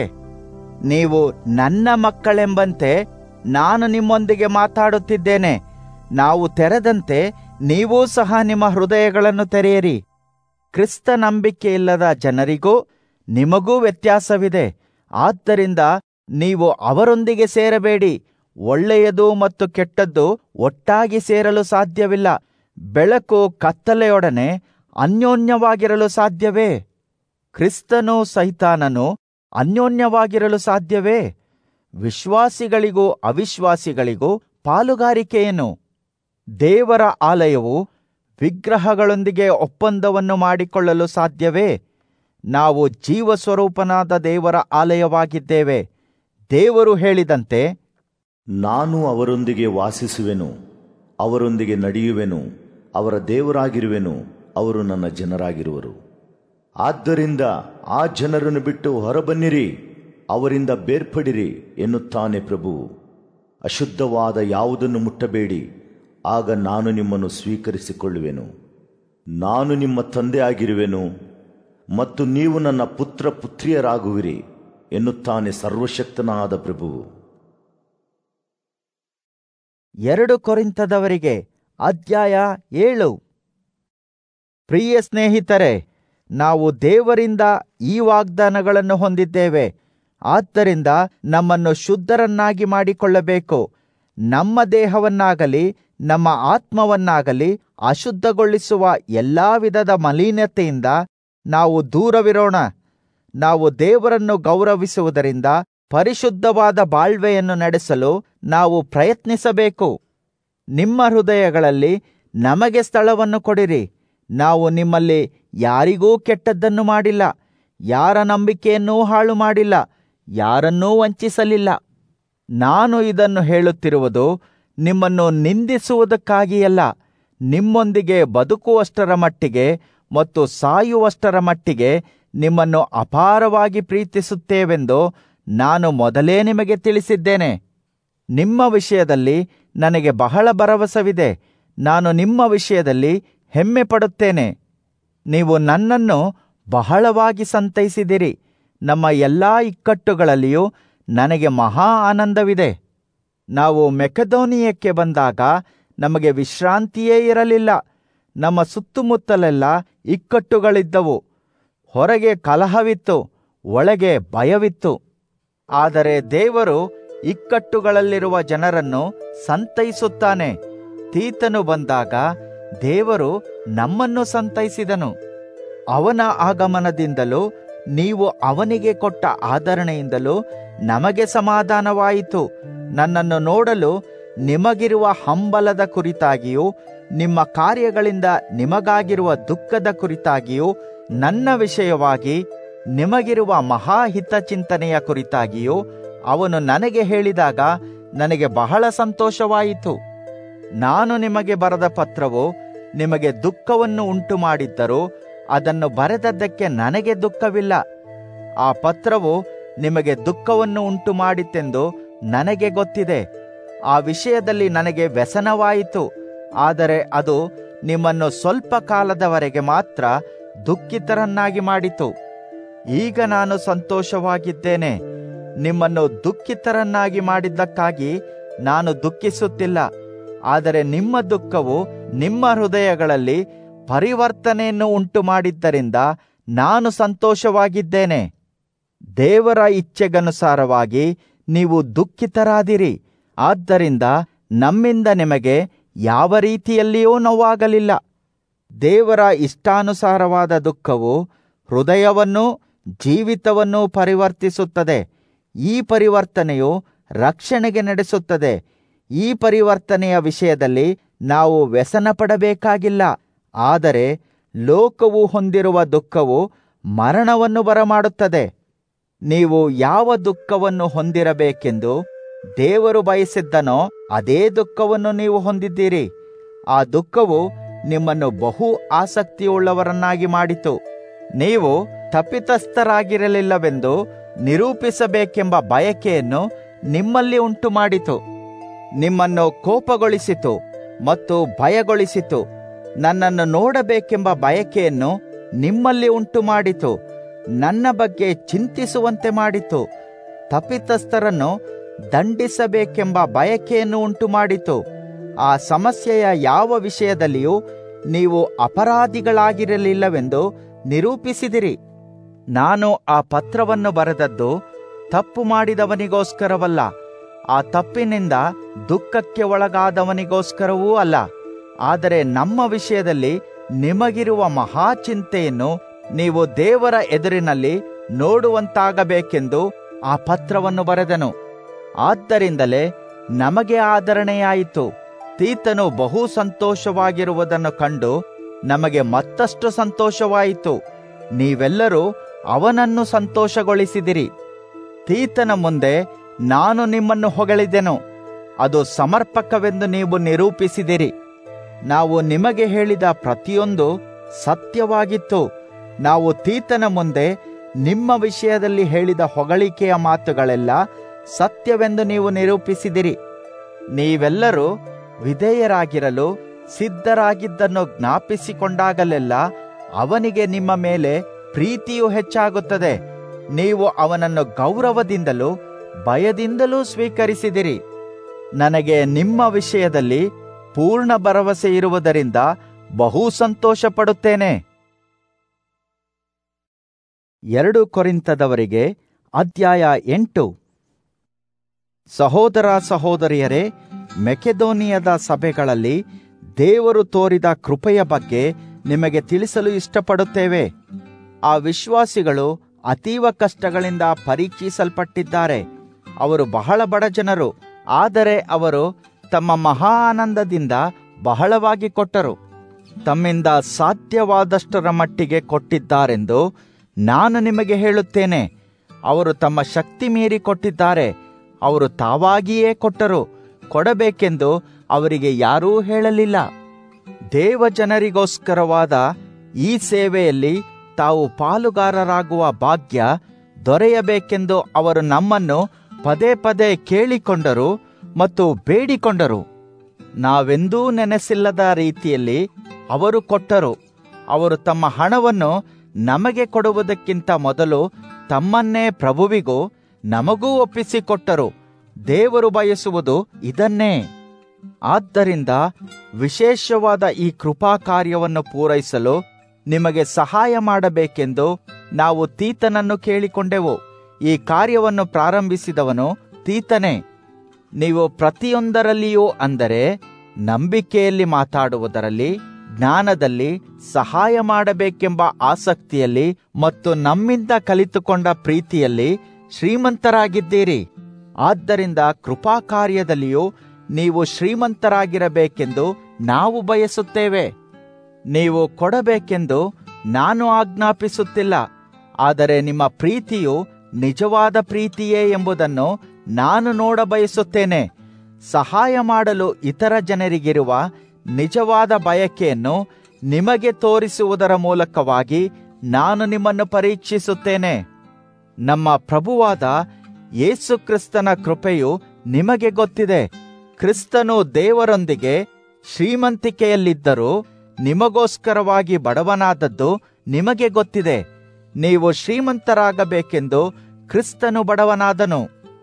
ನೀವು ನನ್ನ ಮಕ್ಕಳೆಂಬಂತೆ ನಾನು ನಿಮ್ಮೊಂದಿಗೆ ಮಾತಾಡುತ್ತಿದ್ದೇನೆ ನಾವು ತೆರೆದಂತೆ ನೀವೂ ಸಹ ನಿಮ್ಮ ಹೃದಯಗಳನ್ನು ತೆರೆಯಿರಿ ಕ್ರಿಸ್ತ ನಂಬಿಕೆ ಇಲ್ಲದ ಜನರಿಗೂ ನಿಮಗೂ ವ್ಯತ್ಯಾಸವಿದೆ ಆದ್ದರಿಂದ ನೀವು ಅವರೊಂದಿಗೆ ಸೇರಬೇಡಿ ಒಳ್ಳೆಯದು ಮತ್ತು ಕೆಟ್ಟದ್ದು ಒಟ್ಟಾಗಿ ಸೇರಲು ಸಾಧ್ಯವಿಲ್ಲ ಬೆಳಕು ಕತ್ತಲೆಯೊಡನೆ ಅನ್ಯೋನ್ಯವಾಗಿರಲು ಸಾಧ್ಯವೇ ಕ್ರಿಸ್ತನೂ ಸೈತಾನನು ಅನ್ಯೋನ್ಯವಾಗಿರಲು ಸಾಧ್ಯವೇ ವಿಶ್ವಾಸಿಗಳಿಗೂ ಅವಿಶ್ವಾಸಿಗಳಿಗೂ ಪಾಲುಗಾರಿಕೆಯೇನು ದೇವರ ಆಲಯವು ವಿಗ್ರಹಗಳೊಂದಿಗೆ ಒಪ್ಪಂದವನ್ನು ಮಾಡಿಕೊಳ್ಳಲು ಸಾಧ್ಯವೇ ನಾವು ಜೀವಸ್ವರೂಪನಾದ ದೇವರ ಆಲಯವಾಗಿದ್ದೇವೆ ದೇವರು ಹೇಳಿದಂತೆ ನಾನು ಅವರೊಂದಿಗೆ ವಾಸಿಸುವೆನು ಅವರೊಂದಿಗೆ ನಡೆಯುವೆನು ಅವರ ದೇವರಾಗಿರುವೆನು ಅವರು ನನ್ನ ಜನರಾಗಿರುವರು ಆದ್ದರಿಂದ ಆ ಜನರನ್ನು ಬಿಟ್ಟು ಹೊರಬನ್ನಿರಿ ಅವರಿಂದ ಬೇರ್ಪಡಿರಿ ಎನ್ನುತ್ತಾನೆ ಪ್ರಭು ಅಶುದ್ಧವಾದ ಯಾವುದನ್ನು ಮುಟ್ಟಬೇಡಿ ಆಗ ನಾನು ನಿಮ್ಮನ್ನು ಸ್ವೀಕರಿಸಿಕೊಳ್ಳುವೆನು ನಾನು ನಿಮ್ಮ ತಂದೆ ಆಗಿರುವೆನು ಮತ್ತು ನೀವು ನನ್ನ ಪುತ್ರ ಪುತ್ರಿಯರಾಗುವಿರಿ ಎನ್ನುತ್ತಾನೆ ಸರ್ವಶಕ್ತನಾದ ಪ್ರಭುವು ಎರಡು ಕೊರಿಂತದವರಿಗೆ ಅಧ್ಯಾಯ ಏಳು ಪ್ರಿಯ ಸ್ನೇಹಿತರೆ ನಾವು ದೇವರಿಂದ ಈ ವಾಗ್ದಾನಗಳನ್ನು ಹೊಂದಿದ್ದೇವೆ ಆದ್ದರಿಂದ ನಮ್ಮನ್ನು ಶುದ್ಧರನ್ನಾಗಿ ಮಾಡಿಕೊಳ್ಳಬೇಕು ನಮ್ಮ ದೇಹವನ್ನಾಗಲಿ ನಮ್ಮ ಆತ್ಮವನ್ನಾಗಲಿ ಅಶುದ್ಧಗೊಳಿಸುವ ಎಲ್ಲಾ ವಿಧದ ಮಲಿನತೆಯಿಂದ ನಾವು ದೂರವಿರೋಣ ನಾವು ದೇವರನ್ನು ಗೌರವಿಸುವುದರಿಂದ ಪರಿಶುದ್ಧವಾದ ಬಾಳ್ವೆಯನ್ನು ನಡೆಸಲು ನಾವು ಪ್ರಯತ್ನಿಸಬೇಕು ನಿಮ್ಮ ಹೃದಯಗಳಲ್ಲಿ ನಮಗೆ ಸ್ಥಳವನ್ನು ಕೊಡಿರಿ ನಾವು ನಿಮ್ಮಲ್ಲಿ ಯಾರಿಗೂ ಕೆಟ್ಟದ್ದನ್ನು ಮಾಡಿಲ್ಲ ಯಾರ ನಂಬಿಕೆಯನ್ನೂ ಹಾಳು ಮಾಡಿಲ್ಲ ಯಾರನ್ನೂ ವಂಚಿಸಲಿಲ್ಲ ನಾನು ಇದನ್ನು ಹೇಳುತ್ತಿರುವುದು ನಿಮ್ಮನ್ನು ನಿಂದಿಸುವುದಕ್ಕಾಗಿಯಲ್ಲ ನಿಮ್ಮೊಂದಿಗೆ ಬದುಕುವಷ್ಟರ ಮಟ್ಟಿಗೆ ಮತ್ತು ಸಾಯುವಷ್ಟರ ಮಟ್ಟಿಗೆ ನಿಮ್ಮನ್ನು ಅಪಾರವಾಗಿ ಪ್ರೀತಿಸುತ್ತೇವೆಂದು ನಾನು ಮೊದಲೇ ನಿಮಗೆ ತಿಳಿಸಿದ್ದೇನೆ ನಿಮ್ಮ ವಿಷಯದಲ್ಲಿ ನನಗೆ ಬಹಳ ಭರವಸವಿದೆ ನಾನು ನಿಮ್ಮ ವಿಷಯದಲ್ಲಿ ಹೆಮ್ಮೆ ಪಡುತ್ತೇನೆ ನೀವು ನನ್ನನ್ನು ಬಹಳವಾಗಿ ಸಂತೈಸಿದಿರಿ ನಮ್ಮ ಎಲ್ಲಾ ಇಕ್ಕಟ್ಟುಗಳಲ್ಲಿಯೂ ನನಗೆ ಮಹಾ ಆನಂದವಿದೆ ನಾವು ಮೆಕದೋನಿಯಕ್ಕೆ ಬಂದಾಗ ನಮಗೆ ವಿಶ್ರಾಂತಿಯೇ ಇರಲಿಲ್ಲ ನಮ್ಮ ಸುತ್ತಮುತ್ತಲೆಲ್ಲ ಇಕ್ಕಟ್ಟುಗಳಿದ್ದವು ಹೊರಗೆ ಕಲಹವಿತ್ತು ಒಳಗೆ ಭಯವಿತ್ತು ಆದರೆ ದೇವರು ಇಕ್ಕಟ್ಟುಗಳಲ್ಲಿರುವ ಜನರನ್ನು ಸಂತೈಸುತ್ತಾನೆ ತೀತನು ಬಂದಾಗ ದೇವರು ನಮ್ಮನ್ನು ಸಂತೈಸಿದನು ಅವನ ಆಗಮನದಿಂದಲೂ ನೀವು ಅವನಿಗೆ ಕೊಟ್ಟ ಆದರಣೆಯಿಂದಲೂ ನಮಗೆ ಸಮಾಧಾನವಾಯಿತು ನನ್ನನ್ನು ನೋಡಲು ನಿಮಗಿರುವ ಹಂಬಲದ ಕುರಿತಾಗಿಯೂ ನಿಮ್ಮ ಕಾರ್ಯಗಳಿಂದ ನಿಮಗಾಗಿರುವ ದುಃಖದ ಕುರಿತಾಗಿಯೂ ನನ್ನ ವಿಷಯವಾಗಿ ನಿಮಗಿರುವ ಮಹಾಹಿತ ಚಿಂತನೆಯ ಕುರಿತಾಗಿಯೂ ಅವನು ನನಗೆ ಹೇಳಿದಾಗ ನನಗೆ ಬಹಳ ಸಂತೋಷವಾಯಿತು ನಾನು ನಿಮಗೆ ಬರೆದ ಪತ್ರವು ನಿಮಗೆ ದುಃಖವನ್ನು ಉಂಟು ಮಾಡಿದ್ದರೂ ಅದನ್ನು ಬರೆದದ್ದಕ್ಕೆ ನನಗೆ ದುಃಖವಿಲ್ಲ ಆ ಪತ್ರವು ನಿಮಗೆ ದುಃಖವನ್ನು ಉಂಟು ಮಾಡಿತೆಂದು ನನಗೆ ಗೊತ್ತಿದೆ ಆ ವಿಷಯದಲ್ಲಿ ನನಗೆ ವ್ಯಸನವಾಯಿತು ಆದರೆ ಅದು ನಿಮ್ಮನ್ನು ಸ್ವಲ್ಪ ಕಾಲದವರೆಗೆ ಮಾತ್ರ ದುಃಖಿತರನ್ನಾಗಿ ಮಾಡಿತು ಈಗ ನಾನು ಸಂತೋಷವಾಗಿದ್ದೇನೆ ನಿಮ್ಮನ್ನು ದುಃಖಿತರನ್ನಾಗಿ ಮಾಡಿದ್ದಕ್ಕಾಗಿ ನಾನು ದುಃಖಿಸುತ್ತಿಲ್ಲ ಆದರೆ ನಿಮ್ಮ ದುಃಖವು ನಿಮ್ಮ ಹೃದಯಗಳಲ್ಲಿ ಪರಿವರ್ತನೆಯನ್ನು ಉಂಟು ಮಾಡಿದ್ದರಿಂದ ನಾನು ಸಂತೋಷವಾಗಿದ್ದೇನೆ ದೇವರ ಇಚ್ಛೆಗನುಸಾರವಾಗಿ ನೀವು ದುಃಖಿತರಾದಿರಿ ಆದ್ದರಿಂದ ನಮ್ಮಿಂದ ನಿಮಗೆ ಯಾವ ರೀತಿಯಲ್ಲಿಯೂ ನೋವಾಗಲಿಲ್ಲ ದೇವರ ಇಷ್ಟಾನುಸಾರವಾದ ದುಃಖವು ಹೃದಯವನ್ನೂ ಜೀವಿತವನ್ನೂ ಪರಿವರ್ತಿಸುತ್ತದೆ ಈ ಪರಿವರ್ತನೆಯು ರಕ್ಷಣೆಗೆ ನಡೆಸುತ್ತದೆ ಈ ಪರಿವರ್ತನೆಯ ವಿಷಯದಲ್ಲಿ ನಾವು ವ್ಯಸನ ಪಡಬೇಕಾಗಿಲ್ಲ ಆದರೆ ಲೋಕವು ಹೊಂದಿರುವ ದುಃಖವು ಮರಣವನ್ನು ಬರಮಾಡುತ್ತದೆ ನೀವು ಯಾವ ದುಃಖವನ್ನು ಹೊಂದಿರಬೇಕೆಂದು ದೇವರು ಬಯಸಿದ್ದನೋ ಅದೇ ದುಃಖವನ್ನು ನೀವು ಹೊಂದಿದ್ದೀರಿ ಆ ದುಃಖವು ನಿಮ್ಮನ್ನು ಬಹು ಆಸಕ್ತಿಯುಳ್ಳವರನ್ನಾಗಿ ಮಾಡಿತು ನೀವು ತಪ್ಪಿತಸ್ಥರಾಗಿರಲಿಲ್ಲವೆಂದು ನಿರೂಪಿಸಬೇಕೆಂಬ ಬಯಕೆಯನ್ನು ನಿಮ್ಮಲ್ಲಿ ಉಂಟು ಮಾಡಿತು ನಿಮ್ಮನ್ನು ಕೋಪಗೊಳಿಸಿತು ಮತ್ತು ಭಯಗೊಳಿಸಿತು ನನ್ನನ್ನು ನೋಡಬೇಕೆಂಬ ಬಯಕೆಯನ್ನು ನಿಮ್ಮಲ್ಲಿ ಉಂಟು ಮಾಡಿತು ನನ್ನ ಬಗ್ಗೆ ಚಿಂತಿಸುವಂತೆ ಮಾಡಿತು ತಪ್ಪಿತಸ್ಥರನ್ನು ದಂಡಿಸಬೇಕೆಂಬ ಬಯಕೆಯನ್ನು ಉಂಟು ಮಾಡಿತು ಆ ಸಮಸ್ಯೆಯ ಯಾವ ವಿಷಯದಲ್ಲಿಯೂ ನೀವು ಅಪರಾಧಿಗಳಾಗಿರಲಿಲ್ಲವೆಂದು ನಿರೂಪಿಸಿದಿರಿ ನಾನು ಆ ಪತ್ರವನ್ನು ಬರೆದದ್ದು ತಪ್ಪು ಮಾಡಿದವನಿಗೋಸ್ಕರವಲ್ಲ ಆ ತಪ್ಪಿನಿಂದ ದುಃಖಕ್ಕೆ ಒಳಗಾದವನಿಗೋಸ್ಕರವೂ ಅಲ್ಲ ಆದರೆ ನಮ್ಮ ವಿಷಯದಲ್ಲಿ ನಿಮಗಿರುವ ಮಹಾ ಚಿಂತೆಯನ್ನು ನೀವು ದೇವರ ಎದುರಿನಲ್ಲಿ ನೋಡುವಂತಾಗಬೇಕೆಂದು ಆ ಪತ್ರವನ್ನು ಬರೆದನು ಆದ್ದರಿಂದಲೇ ನಮಗೆ ಆದರಣೆಯಾಯಿತು ತೀತನು ಬಹು ಸಂತೋಷವಾಗಿರುವುದನ್ನು ಕಂಡು ನಮಗೆ ಮತ್ತಷ್ಟು ಸಂತೋಷವಾಯಿತು ನೀವೆಲ್ಲರೂ ಅವನನ್ನು ಸಂತೋಷಗೊಳಿಸಿದಿರಿ ತೀತನ ಮುಂದೆ ನಾನು ನಿಮ್ಮನ್ನು ಹೊಗಳಿದೆನು ಅದು ಸಮರ್ಪಕವೆಂದು ನೀವು ನಿರೂಪಿಸಿದಿರಿ ನಾವು ನಿಮಗೆ ಹೇಳಿದ ಪ್ರತಿಯೊಂದು ಸತ್ಯವಾಗಿತ್ತು ನಾವು ತೀತನ ಮುಂದೆ ನಿಮ್ಮ ವಿಷಯದಲ್ಲಿ ಹೇಳಿದ ಹೊಗಳಿಕೆಯ ಮಾತುಗಳೆಲ್ಲ ಸತ್ಯವೆಂದು ನೀವು ನಿರೂಪಿಸಿದಿರಿ ನೀವೆಲ್ಲರೂ ವಿಧೇಯರಾಗಿರಲು ಸಿದ್ಧರಾಗಿದ್ದನ್ನು ಜ್ಞಾಪಿಸಿಕೊಂಡಾಗಲೆಲ್ಲ ಅವನಿಗೆ ನಿಮ್ಮ ಮೇಲೆ ಪ್ರೀತಿಯು ಹೆಚ್ಚಾಗುತ್ತದೆ ನೀವು ಅವನನ್ನು ಗೌರವದಿಂದಲೂ ಭಯದಿಂದಲೂ ಸ್ವೀಕರಿಸಿದಿರಿ ನನಗೆ ನಿಮ್ಮ ವಿಷಯದಲ್ಲಿ ಪೂರ್ಣ ಭರವಸೆ ಇರುವುದರಿಂದ ಬಹು ಸಂತೋಷ ಪಡುತ್ತೇನೆ ಎರಡು ಕೊರಿಂತದವರಿಗೆ ಅಧ್ಯಾಯ ಎಂಟು ಸಹೋದರ ಸಹೋದರಿಯರೇ ಮೆಕೆದೋನಿಯದ ಸಭೆಗಳಲ್ಲಿ ದೇವರು ತೋರಿದ ಕೃಪೆಯ ಬಗ್ಗೆ ನಿಮಗೆ ತಿಳಿಸಲು ಇಷ್ಟಪಡುತ್ತೇವೆ ಆ ವಿಶ್ವಾಸಿಗಳು ಅತೀವ ಕಷ್ಟಗಳಿಂದ ಪರೀಕ್ಷಿಸಲ್ಪಟ್ಟಿದ್ದಾರೆ ಅವರು ಬಹಳ ಬಡ ಜನರು ಆದರೆ ಅವರು ತಮ್ಮ ಮಹಾ ಆನಂದದಿಂದ ಬಹಳವಾಗಿ ಕೊಟ್ಟರು ತಮ್ಮಿಂದ ಸಾಧ್ಯವಾದಷ್ಟರ ಮಟ್ಟಿಗೆ ಕೊಟ್ಟಿದ್ದಾರೆಂದು ನಾನು ನಿಮಗೆ ಹೇಳುತ್ತೇನೆ ಅವರು ತಮ್ಮ ಶಕ್ತಿ ಮೀರಿ ಕೊಟ್ಟಿದ್ದಾರೆ ಅವರು ತಾವಾಗಿಯೇ ಕೊಟ್ಟರು ಕೊಡಬೇಕೆಂದು ಅವರಿಗೆ ಯಾರೂ ಹೇಳಲಿಲ್ಲ ದೇವ ಜನರಿಗೋಸ್ಕರವಾದ ಈ ಸೇವೆಯಲ್ಲಿ ತಾವು ಪಾಲುಗಾರರಾಗುವ ಭಾಗ್ಯ ದೊರೆಯಬೇಕೆಂದು ಅವರು ನಮ್ಮನ್ನು ಪದೇ ಪದೇ ಕೇಳಿಕೊಂಡರು ಮತ್ತು ಬೇಡಿಕೊಂಡರು ನಾವೆಂದೂ ನೆನೆಸಿಲ್ಲದ ರೀತಿಯಲ್ಲಿ ಅವರು ಕೊಟ್ಟರು ಅವರು ತಮ್ಮ ಹಣವನ್ನು ನಮಗೆ ಕೊಡುವುದಕ್ಕಿಂತ ಮೊದಲು ತಮ್ಮನ್ನೇ ಪ್ರಭುವಿಗೂ ನಮಗೂ ಒಪ್ಪಿಸಿಕೊಟ್ಟರು ದೇವರು ಬಯಸುವುದು ಇದನ್ನೇ ಆದ್ದರಿಂದ ವಿಶೇಷವಾದ ಈ ಕೃಪಾ ಕಾರ್ಯವನ್ನು ಪೂರೈಸಲು ನಿಮಗೆ ಸಹಾಯ ಮಾಡಬೇಕೆಂದು ನಾವು ತೀತನನ್ನು ಕೇಳಿಕೊಂಡೆವು ಈ ಕಾರ್ಯವನ್ನು ಪ್ರಾರಂಭಿಸಿದವನು ತೀತನೇ ನೀವು ಪ್ರತಿಯೊಂದರಲ್ಲಿಯೂ ಅಂದರೆ ನಂಬಿಕೆಯಲ್ಲಿ ಮಾತಾಡುವುದರಲ್ಲಿ ಜ್ಞಾನದಲ್ಲಿ ಸಹಾಯ ಮಾಡಬೇಕೆಂಬ ಆಸಕ್ತಿಯಲ್ಲಿ ಮತ್ತು ನಮ್ಮಿಂದ ಕಲಿತುಕೊಂಡ ಪ್ರೀತಿಯಲ್ಲಿ ಶ್ರೀಮಂತರಾಗಿದ್ದೀರಿ ಆದ್ದರಿಂದ ಕೃಪಾ ಕಾರ್ಯದಲ್ಲಿಯೂ ನೀವು ಶ್ರೀಮಂತರಾಗಿರಬೇಕೆಂದು ನಾವು ಬಯಸುತ್ತೇವೆ ನೀವು ಕೊಡಬೇಕೆಂದು ನಾನು ಆಜ್ಞಾಪಿಸುತ್ತಿಲ್ಲ ಆದರೆ ನಿಮ್ಮ ಪ್ರೀತಿಯು ನಿಜವಾದ ಪ್ರೀತಿಯೇ ಎಂಬುದನ್ನು ನಾನು ನೋಡಬಯಸುತ್ತೇನೆ ಸಹಾಯ ಮಾಡಲು ಇತರ ಜನರಿಗಿರುವ ನಿಜವಾದ ಬಯಕೆಯನ್ನು ನಿಮಗೆ ತೋರಿಸುವುದರ ಮೂಲಕವಾಗಿ ನಾನು ನಿಮ್ಮನ್ನು ಪರೀಕ್ಷಿಸುತ್ತೇನೆ ನಮ್ಮ ಪ್ರಭುವಾದ ಯೇಸು ಕ್ರಿಸ್ತನ ಕೃಪೆಯು ನಿಮಗೆ ಗೊತ್ತಿದೆ ಕ್ರಿಸ್ತನು ದೇವರೊಂದಿಗೆ ಶ್ರೀಮಂತಿಕೆಯಲ್ಲಿದ್ದರೂ ನಿಮಗೋಸ್ಕರವಾಗಿ ಬಡವನಾದದ್ದು ನಿಮಗೆ ಗೊತ್ತಿದೆ ನೀವು ಶ್ರೀಮಂತರಾಗಬೇಕೆಂದು ಕ್ರಿಸ್ತನು ಬಡವನಾದನು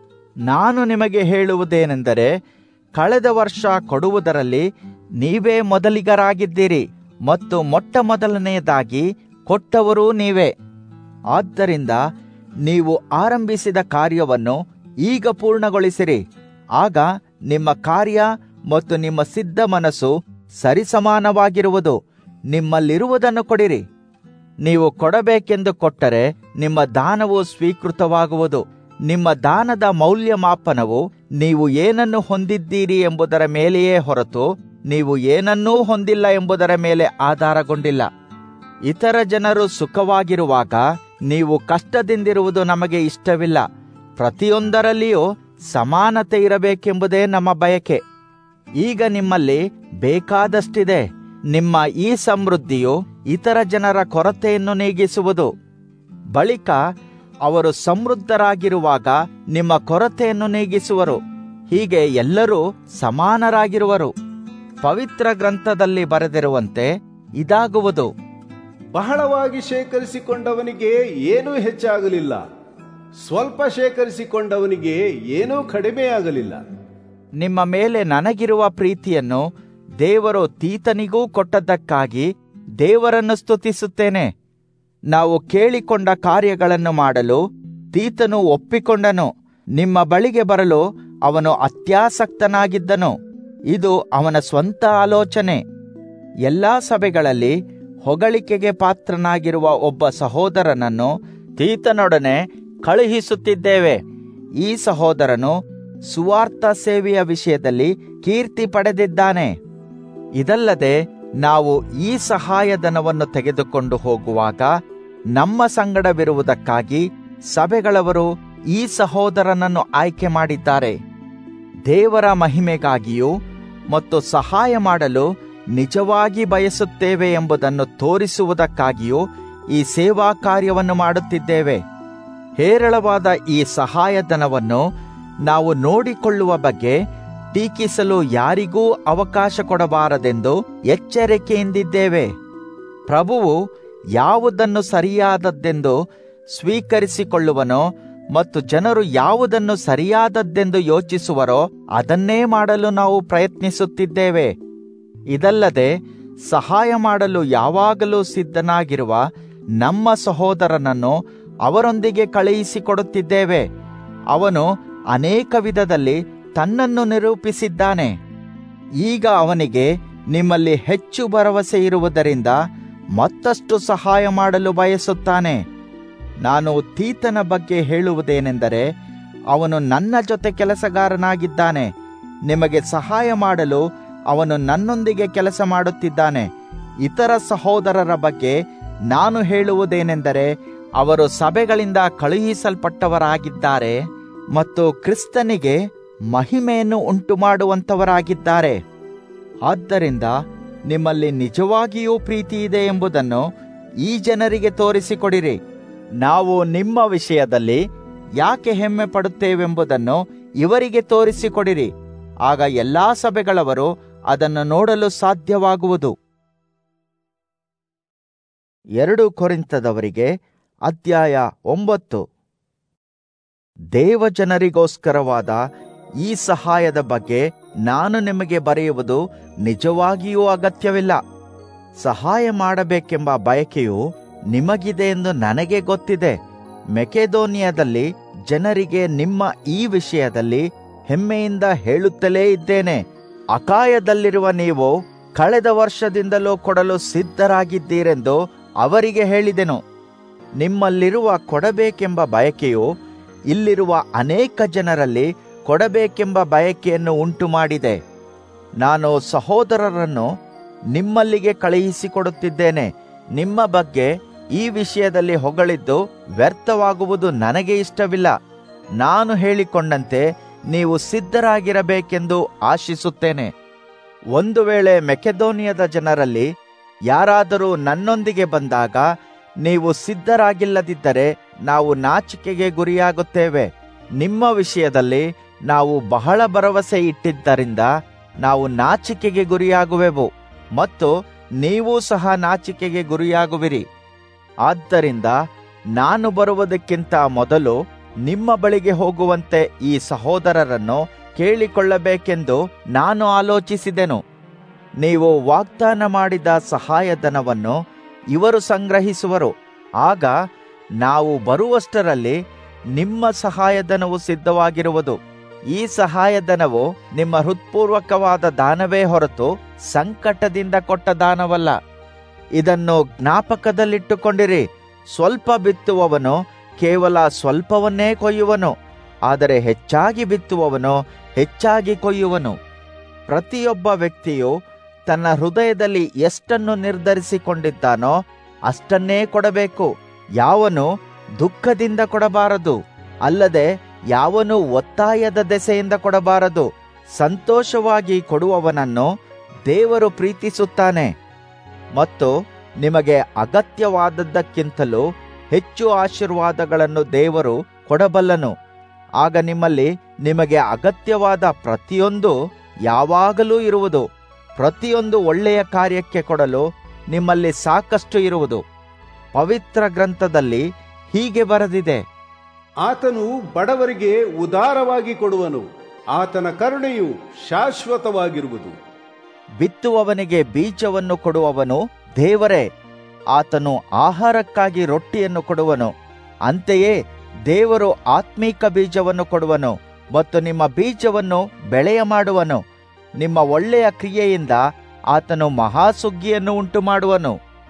ನಾನು ನಿಮಗೆ ಹೇಳುವುದೇನೆಂದರೆ ಕಳೆದ ವರ್ಷ ಕೊಡುವುದರಲ್ಲಿ ನೀವೇ ಮೊದಲಿಗರಾಗಿದ್ದೀರಿ ಮತ್ತು ಮೊಟ್ಟ ಮೊದಲನೆಯದಾಗಿ ಕೊಟ್ಟವರೂ ನೀವೇ ಆದ್ದರಿಂದ ನೀವು ಆರಂಭಿಸಿದ ಕಾರ್ಯವನ್ನು ಈಗ ಪೂರ್ಣಗೊಳಿಸಿರಿ ಆಗ ನಿಮ್ಮ ಕಾರ್ಯ ಮತ್ತು ನಿಮ್ಮ ಸಿದ್ಧ ಮನಸ್ಸು ಸರಿಸಮಾನವಾಗಿರುವುದು ನಿಮ್ಮಲ್ಲಿರುವುದನ್ನು ಕೊಡಿರಿ ನೀವು ಕೊಡಬೇಕೆಂದು ಕೊಟ್ಟರೆ ನಿಮ್ಮ ದಾನವು ಸ್ವೀಕೃತವಾಗುವುದು ನಿಮ್ಮ ದಾನದ ಮೌಲ್ಯಮಾಪನವು ನೀವು ಏನನ್ನು ಹೊಂದಿದ್ದೀರಿ ಎಂಬುದರ ಮೇಲೆಯೇ ಹೊರತು ನೀವು ಏನನ್ನೂ ಹೊಂದಿಲ್ಲ ಎಂಬುದರ ಮೇಲೆ ಆಧಾರಗೊಂಡಿಲ್ಲ ಇತರ ಜನರು ಸುಖವಾಗಿರುವಾಗ ನೀವು ಕಷ್ಟದಿಂದಿರುವುದು ನಮಗೆ ಇಷ್ಟವಿಲ್ಲ ಪ್ರತಿಯೊಂದರಲ್ಲಿಯೂ ಸಮಾನತೆ ಇರಬೇಕೆಂಬುದೇ ನಮ್ಮ ಬಯಕೆ ಈಗ ನಿಮ್ಮಲ್ಲಿ ಬೇಕಾದಷ್ಟಿದೆ ನಿಮ್ಮ ಈ ಸಮೃದ್ಧಿಯು ಇತರ ಜನರ ಕೊರತೆಯನ್ನು ನೀಗಿಸುವುದು ಬಳಿಕ ಅವರು ಸಮೃದ್ಧರಾಗಿರುವಾಗ ನಿಮ್ಮ ಕೊರತೆಯನ್ನು ನೀಗಿಸುವರು ಹೀಗೆ ಎಲ್ಲರೂ ಸಮಾನರಾಗಿರುವರು ಪವಿತ್ರ ಗ್ರಂಥದಲ್ಲಿ ಬರೆದಿರುವಂತೆ ಇದಾಗುವುದು ಬಹಳವಾಗಿ ಶೇಖರಿಸಿಕೊಂಡವನಿಗೆ ಏನೂ ಹೆಚ್ಚಾಗಲಿಲ್ಲ ಸ್ವಲ್ಪ ಶೇಖರಿಸಿಕೊಂಡವನಿಗೆ ಏನೂ ಕಡಿಮೆಯಾಗಲಿಲ್ಲ ನಿಮ್ಮ ಮೇಲೆ ನನಗಿರುವ ಪ್ರೀತಿಯನ್ನು ದೇವರು ತೀತನಿಗೂ ಕೊಟ್ಟದ್ದಕ್ಕಾಗಿ ದೇವರನ್ನು ಸ್ತುತಿಸುತ್ತೇನೆ ನಾವು ಕೇಳಿಕೊಂಡ ಕಾರ್ಯಗಳನ್ನು ಮಾಡಲು ತೀತನು ಒಪ್ಪಿಕೊಂಡನು ನಿಮ್ಮ ಬಳಿಗೆ ಬರಲು ಅವನು ಅತ್ಯಾಸಕ್ತನಾಗಿದ್ದನು ಇದು ಅವನ ಸ್ವಂತ ಆಲೋಚನೆ ಎಲ್ಲಾ ಸಭೆಗಳಲ್ಲಿ ಹೊಗಳಿಕೆಗೆ ಪಾತ್ರನಾಗಿರುವ ಒಬ್ಬ ಸಹೋದರನನ್ನು ತೀತನೊಡನೆ ಕಳುಹಿಸುತ್ತಿದ್ದೇವೆ ಈ ಸಹೋದರನು ಸುವಾರ್ಥ ಸೇವೆಯ ವಿಷಯದಲ್ಲಿ ಕೀರ್ತಿ ಪಡೆದಿದ್ದಾನೆ ಇದಲ್ಲದೆ ನಾವು ಈ ಸಹಾಯಧನವನ್ನು ತೆಗೆದುಕೊಂಡು ಹೋಗುವಾಗ ನಮ್ಮ ಸಂಗಡವಿರುವುದಕ್ಕಾಗಿ ಸಭೆಗಳವರು ಈ ಸಹೋದರನನ್ನು ಆಯ್ಕೆ ಮಾಡಿದ್ದಾರೆ ದೇವರ ಮಹಿಮೆಗಾಗಿಯೂ ಮತ್ತು ಸಹಾಯ ಮಾಡಲು ನಿಜವಾಗಿ ಬಯಸುತ್ತೇವೆ ಎಂಬುದನ್ನು ತೋರಿಸುವುದಕ್ಕಾಗಿಯೂ ಈ ಸೇವಾ ಕಾರ್ಯವನ್ನು ಮಾಡುತ್ತಿದ್ದೇವೆ ಹೇರಳವಾದ ಈ ಸಹಾಯಧನವನ್ನು ನಾವು ನೋಡಿಕೊಳ್ಳುವ ಬಗ್ಗೆ ಟೀಕಿಸಲು ಯಾರಿಗೂ ಅವಕಾಶ ಕೊಡಬಾರದೆಂದು ಎಚ್ಚರಿಕೆಯಿಂದಿದ್ದೇವೆ ಪ್ರಭುವು ಯಾವುದನ್ನು ಸರಿಯಾದದ್ದೆಂದು ಸ್ವೀಕರಿಸಿಕೊಳ್ಳುವನೋ ಮತ್ತು ಜನರು ಯಾವುದನ್ನು ಸರಿಯಾದದ್ದೆಂದು ಯೋಚಿಸುವರೋ ಅದನ್ನೇ ಮಾಡಲು ನಾವು ಪ್ರಯತ್ನಿಸುತ್ತಿದ್ದೇವೆ ಇದಲ್ಲದೆ ಸಹಾಯ ಮಾಡಲು ಯಾವಾಗಲೂ ಸಿದ್ಧನಾಗಿರುವ ನಮ್ಮ ಸಹೋದರನನ್ನು ಅವರೊಂದಿಗೆ ಕಳುಹಿಸಿಕೊಡುತ್ತಿದ್ದೇವೆ ಅವನು ಅನೇಕ ವಿಧದಲ್ಲಿ ತನ್ನನ್ನು ನಿರೂಪಿಸಿದ್ದಾನೆ ಈಗ ಅವನಿಗೆ ನಿಮ್ಮಲ್ಲಿ ಹೆಚ್ಚು ಭರವಸೆ ಇರುವುದರಿಂದ ಮತ್ತಷ್ಟು ಸಹಾಯ ಮಾಡಲು ಬಯಸುತ್ತಾನೆ ನಾನು ತೀತನ ಬಗ್ಗೆ ಹೇಳುವುದೇನೆಂದರೆ ಅವನು ನನ್ನ ಜೊತೆ ಕೆಲಸಗಾರನಾಗಿದ್ದಾನೆ ನಿಮಗೆ ಸಹಾಯ ಮಾಡಲು ಅವನು ನನ್ನೊಂದಿಗೆ ಕೆಲಸ ಮಾಡುತ್ತಿದ್ದಾನೆ ಇತರ ಸಹೋದರರ ಬಗ್ಗೆ ನಾನು ಹೇಳುವುದೇನೆಂದರೆ ಅವರು ಸಭೆಗಳಿಂದ ಕಳುಹಿಸಲ್ಪಟ್ಟವರಾಗಿದ್ದಾರೆ ಮತ್ತು ಕ್ರಿಸ್ತನಿಗೆ ಮಹಿಮೆಯನ್ನು ಉಂಟುಮಾಡುವಂತವರಾಗಿದ್ದಾರೆ ಆದ್ದರಿಂದ ನಿಮ್ಮಲ್ಲಿ ನಿಜವಾಗಿಯೂ ಪ್ರೀತಿ ಇದೆ ಎಂಬುದನ್ನು ಈ ಜನರಿಗೆ ತೋರಿಸಿಕೊಡಿರಿ ನಾವು ನಿಮ್ಮ ವಿಷಯದಲ್ಲಿ ಯಾಕೆ ಹೆಮ್ಮೆ ಪಡುತ್ತೇವೆಂಬುದನ್ನು ಇವರಿಗೆ ತೋರಿಸಿಕೊಡಿರಿ ಆಗ ಎಲ್ಲಾ ಸಭೆಗಳವರು ಅದನ್ನು ನೋಡಲು ಸಾಧ್ಯವಾಗುವುದು ಎರಡು ಕೊರಿಂತದವರಿಗೆ ಅಧ್ಯಾಯ ಒಂಬತ್ತು ದೇವಜನರಿಗೋಸ್ಕರವಾದ ಈ ಸಹಾಯದ ಬಗ್ಗೆ ನಾನು ನಿಮಗೆ ಬರೆಯುವುದು ನಿಜವಾಗಿಯೂ ಅಗತ್ಯವಿಲ್ಲ ಸಹಾಯ ಮಾಡಬೇಕೆಂಬ ಬಯಕೆಯು ನಿಮಗಿದೆ ಎಂದು ನನಗೆ ಗೊತ್ತಿದೆ ಮೆಕೆದೋನಿಯಾದಲ್ಲಿ ಜನರಿಗೆ ನಿಮ್ಮ ಈ ವಿಷಯದಲ್ಲಿ ಹೆಮ್ಮೆಯಿಂದ ಹೇಳುತ್ತಲೇ ಇದ್ದೇನೆ ಅಕಾಯದಲ್ಲಿರುವ ನೀವು ಕಳೆದ ವರ್ಷದಿಂದಲೂ ಕೊಡಲು ಸಿದ್ಧರಾಗಿದ್ದೀರೆಂದು ಅವರಿಗೆ ಹೇಳಿದೆನು ನಿಮ್ಮಲ್ಲಿರುವ ಕೊಡಬೇಕೆಂಬ ಬಯಕೆಯು ಇಲ್ಲಿರುವ ಅನೇಕ ಜನರಲ್ಲಿ ಕೊಡಬೇಕೆಂಬ ಬಯಕೆಯನ್ನು ಉಂಟು ಮಾಡಿದೆ ನಾನು ಸಹೋದರರನ್ನು ನಿಮ್ಮಲ್ಲಿಗೆ ಕಳುಹಿಸಿಕೊಡುತ್ತಿದ್ದೇನೆ ನಿಮ್ಮ ಬಗ್ಗೆ ಈ ವಿಷಯದಲ್ಲಿ ಹೊಗಳಿದ್ದು ವ್ಯರ್ಥವಾಗುವುದು ನನಗೆ ಇಷ್ಟವಿಲ್ಲ ನಾನು ಹೇಳಿಕೊಂಡಂತೆ ನೀವು ಸಿದ್ಧರಾಗಿರಬೇಕೆಂದು ಆಶಿಸುತ್ತೇನೆ ಒಂದು ವೇಳೆ ಮೆಕೆದೋನಿಯದ ಜನರಲ್ಲಿ ಯಾರಾದರೂ ನನ್ನೊಂದಿಗೆ ಬಂದಾಗ ನೀವು ಸಿದ್ಧರಾಗಿಲ್ಲದಿದ್ದರೆ ನಾವು ನಾಚಿಕೆಗೆ ಗುರಿಯಾಗುತ್ತೇವೆ ನಿಮ್ಮ ವಿಷಯದಲ್ಲಿ ನಾವು ಬಹಳ ಭರವಸೆ ಇಟ್ಟಿದ್ದರಿಂದ ನಾವು ನಾಚಿಕೆಗೆ ಗುರಿಯಾಗುವೆವು ಮತ್ತು ನೀವು ಸಹ ನಾಚಿಕೆಗೆ ಗುರಿಯಾಗುವಿರಿ ಆದ್ದರಿಂದ ನಾನು ಬರುವುದಕ್ಕಿಂತ ಮೊದಲು ನಿಮ್ಮ ಬಳಿಗೆ ಹೋಗುವಂತೆ ಈ ಸಹೋದರರನ್ನು ಕೇಳಿಕೊಳ್ಳಬೇಕೆಂದು ನಾನು ಆಲೋಚಿಸಿದೆನು ನೀವು ವಾಗ್ದಾನ ಮಾಡಿದ ಸಹಾಯಧನವನ್ನು ಇವರು ಸಂಗ್ರಹಿಸುವರು ಆಗ ನಾವು ಬರುವಷ್ಟರಲ್ಲಿ ನಿಮ್ಮ ಸಹಾಯಧನವು ಸಿದ್ಧವಾಗಿರುವುದು ಈ ಸಹಾಯಧನವು ನಿಮ್ಮ ಹೃತ್ಪೂರ್ವಕವಾದ ದಾನವೇ ಹೊರತು ಸಂಕಟದಿಂದ ಕೊಟ್ಟ ದಾನವಲ್ಲ ಇದನ್ನು ಜ್ಞಾಪಕದಲ್ಲಿಟ್ಟುಕೊಂಡಿರಿ ಸ್ವಲ್ಪ ಬಿತ್ತುವವನು ಕೇವಲ ಸ್ವಲ್ಪವನ್ನೇ ಕೊಯ್ಯುವನು ಆದರೆ ಹೆಚ್ಚಾಗಿ ಬಿತ್ತುವವನು ಹೆಚ್ಚಾಗಿ ಕೊಯ್ಯುವನು ಪ್ರತಿಯೊಬ್ಬ ವ್ಯಕ್ತಿಯು ತನ್ನ ಹೃದಯದಲ್ಲಿ ಎಷ್ಟನ್ನು ನಿರ್ಧರಿಸಿಕೊಂಡಿದ್ದಾನೋ ಅಷ್ಟನ್ನೇ ಕೊಡಬೇಕು ಯಾವನು ದುಃಖದಿಂದ ಕೊಡಬಾರದು ಅಲ್ಲದೆ ಯಾವನು ಒತ್ತಾಯದ ದೆಸೆಯಿಂದ ಕೊಡಬಾರದು ಸಂತೋಷವಾಗಿ ಕೊಡುವವನನ್ನು ದೇವರು ಪ್ರೀತಿಸುತ್ತಾನೆ ಮತ್ತು ನಿಮಗೆ ಅಗತ್ಯವಾದದ್ದಕ್ಕಿಂತಲೂ ಹೆಚ್ಚು ಆಶೀರ್ವಾದಗಳನ್ನು ದೇವರು ಕೊಡಬಲ್ಲನು ಆಗ ನಿಮ್ಮಲ್ಲಿ ನಿಮಗೆ ಅಗತ್ಯವಾದ ಪ್ರತಿಯೊಂದು ಯಾವಾಗಲೂ ಇರುವುದು ಪ್ರತಿಯೊಂದು ಒಳ್ಳೆಯ ಕಾರ್ಯಕ್ಕೆ ಕೊಡಲು ನಿಮ್ಮಲ್ಲಿ ಸಾಕಷ್ಟು ಇರುವುದು ಪವಿತ್ರ ಗ್ರಂಥದಲ್ಲಿ ಹೀಗೆ ಬರೆದಿದೆ ಆತನು ಬಡವರಿಗೆ ಉದಾರವಾಗಿ ಕೊಡುವನು ಆತನ ಕರುಣೆಯು ಶಾಶ್ವತವಾಗಿರುವುದು ಬಿತ್ತುವವನಿಗೆ ಬೀಜವನ್ನು ಕೊಡುವವನು ದೇವರೇ ಆತನು ಆಹಾರಕ್ಕಾಗಿ ರೊಟ್ಟಿಯನ್ನು ಕೊಡುವನು ಅಂತೆಯೇ ದೇವರು ಆತ್ಮೀಕ ಬೀಜವನ್ನು ಕೊಡುವನು ಮತ್ತು ನಿಮ್ಮ ಬೀಜವನ್ನು ಬೆಳೆಯ ಮಾಡುವನು ನಿಮ್ಮ ಒಳ್ಳೆಯ ಕ್ರಿಯೆಯಿಂದ ಆತನು ಮಹಾಸುಗ್ಗಿಯನ್ನು ಉಂಟು ಮಾಡುವನು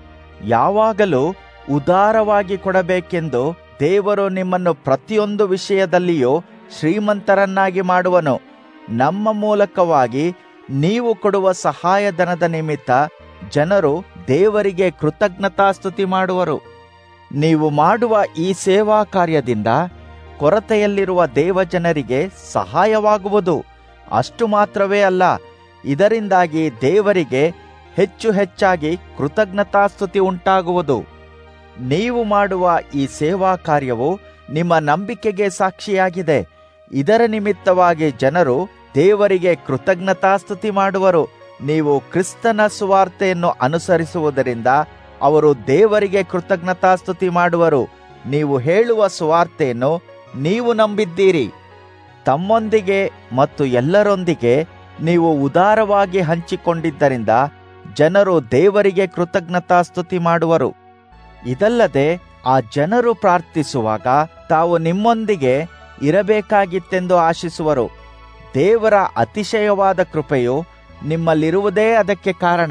ಯಾವಾಗಲೂ ಉದಾರವಾಗಿ ಕೊಡಬೇಕೆಂದು ದೇವರು ನಿಮ್ಮನ್ನು ಪ್ರತಿಯೊಂದು ವಿಷಯದಲ್ಲಿಯೂ ಶ್ರೀಮಂತರನ್ನಾಗಿ ಮಾಡುವನು ನಮ್ಮ ಮೂಲಕವಾಗಿ ನೀವು ಕೊಡುವ ಸಹಾಯಧನದ ನಿಮಿತ್ತ ಜನರು ದೇವರಿಗೆ ಕೃತಜ್ಞತಾಸ್ತುತಿ ಮಾಡುವರು ನೀವು ಮಾಡುವ ಈ ಸೇವಾ ಕಾರ್ಯದಿಂದ ಕೊರತೆಯಲ್ಲಿರುವ ದೇವಜನರಿಗೆ ಸಹಾಯವಾಗುವುದು ಅಷ್ಟು ಮಾತ್ರವೇ ಅಲ್ಲ ಇದರಿಂದಾಗಿ ದೇವರಿಗೆ ಹೆಚ್ಚು ಹೆಚ್ಚಾಗಿ ಕೃತಜ್ಞತಾಸ್ತುತಿ ಉಂಟಾಗುವುದು ನೀವು ಮಾಡುವ ಈ ಸೇವಾ ಕಾರ್ಯವು ನಿಮ್ಮ ನಂಬಿಕೆಗೆ ಸಾಕ್ಷಿಯಾಗಿದೆ ಇದರ ನಿಮಿತ್ತವಾಗಿ ಜನರು ದೇವರಿಗೆ ಕೃತಜ್ಞತಾಸ್ತುತಿ ಮಾಡುವರು ನೀವು ಕ್ರಿಸ್ತನ ಸುವಾರ್ತೆಯನ್ನು ಅನುಸರಿಸುವುದರಿಂದ ಅವರು ದೇವರಿಗೆ ಕೃತಜ್ಞತಾಸ್ತುತಿ ಮಾಡುವರು ನೀವು ಹೇಳುವ ಸುವಾರ್ತೆಯನ್ನು ನೀವು ನಂಬಿದ್ದೀರಿ ತಮ್ಮೊಂದಿಗೆ ಮತ್ತು ಎಲ್ಲರೊಂದಿಗೆ ನೀವು ಉದಾರವಾಗಿ ಹಂಚಿಕೊಂಡಿದ್ದರಿಂದ ಜನರು ದೇವರಿಗೆ ಕೃತಜ್ಞತಾಸ್ತುತಿ ಮಾಡುವರು ಇದಲ್ಲದೆ ಆ ಜನರು ಪ್ರಾರ್ಥಿಸುವಾಗ ತಾವು ನಿಮ್ಮೊಂದಿಗೆ ಇರಬೇಕಾಗಿತ್ತೆಂದು ಆಶಿಸುವರು ದೇವರ ಅತಿಶಯವಾದ ಕೃಪೆಯು ನಿಮ್ಮಲ್ಲಿರುವುದೇ ಅದಕ್ಕೆ ಕಾರಣ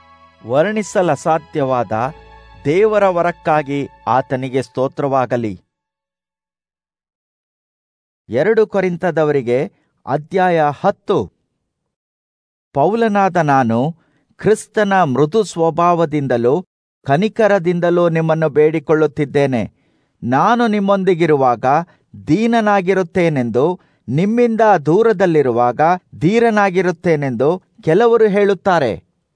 ವರ್ಣಿಸಲಸಾಧ್ಯವಾದ ದೇವರ ವರಕ್ಕಾಗಿ ಆತನಿಗೆ ಸ್ತೋತ್ರವಾಗಲಿ ಎರಡು ಕೊರಿಂತದವರಿಗೆ ಅಧ್ಯಾಯ ಹತ್ತು ಪೌಲನಾದ ನಾನು ಕ್ರಿಸ್ತನ ಮೃದು ಸ್ವಭಾವದಿಂದಲೂ ಕನಿಕರದಿಂದಲೂ ನಿಮ್ಮನ್ನು ಬೇಡಿಕೊಳ್ಳುತ್ತಿದ್ದೇನೆ ನಾನು ನಿಮ್ಮೊಂದಿಗಿರುವಾಗ ದೀನನಾಗಿರುತ್ತೇನೆಂದು ನಿಮ್ಮಿಂದ ದೂರದಲ್ಲಿರುವಾಗ ಧೀರನಾಗಿರುತ್ತೇನೆಂದು ಕೆಲವರು ಹೇಳುತ್ತಾರೆ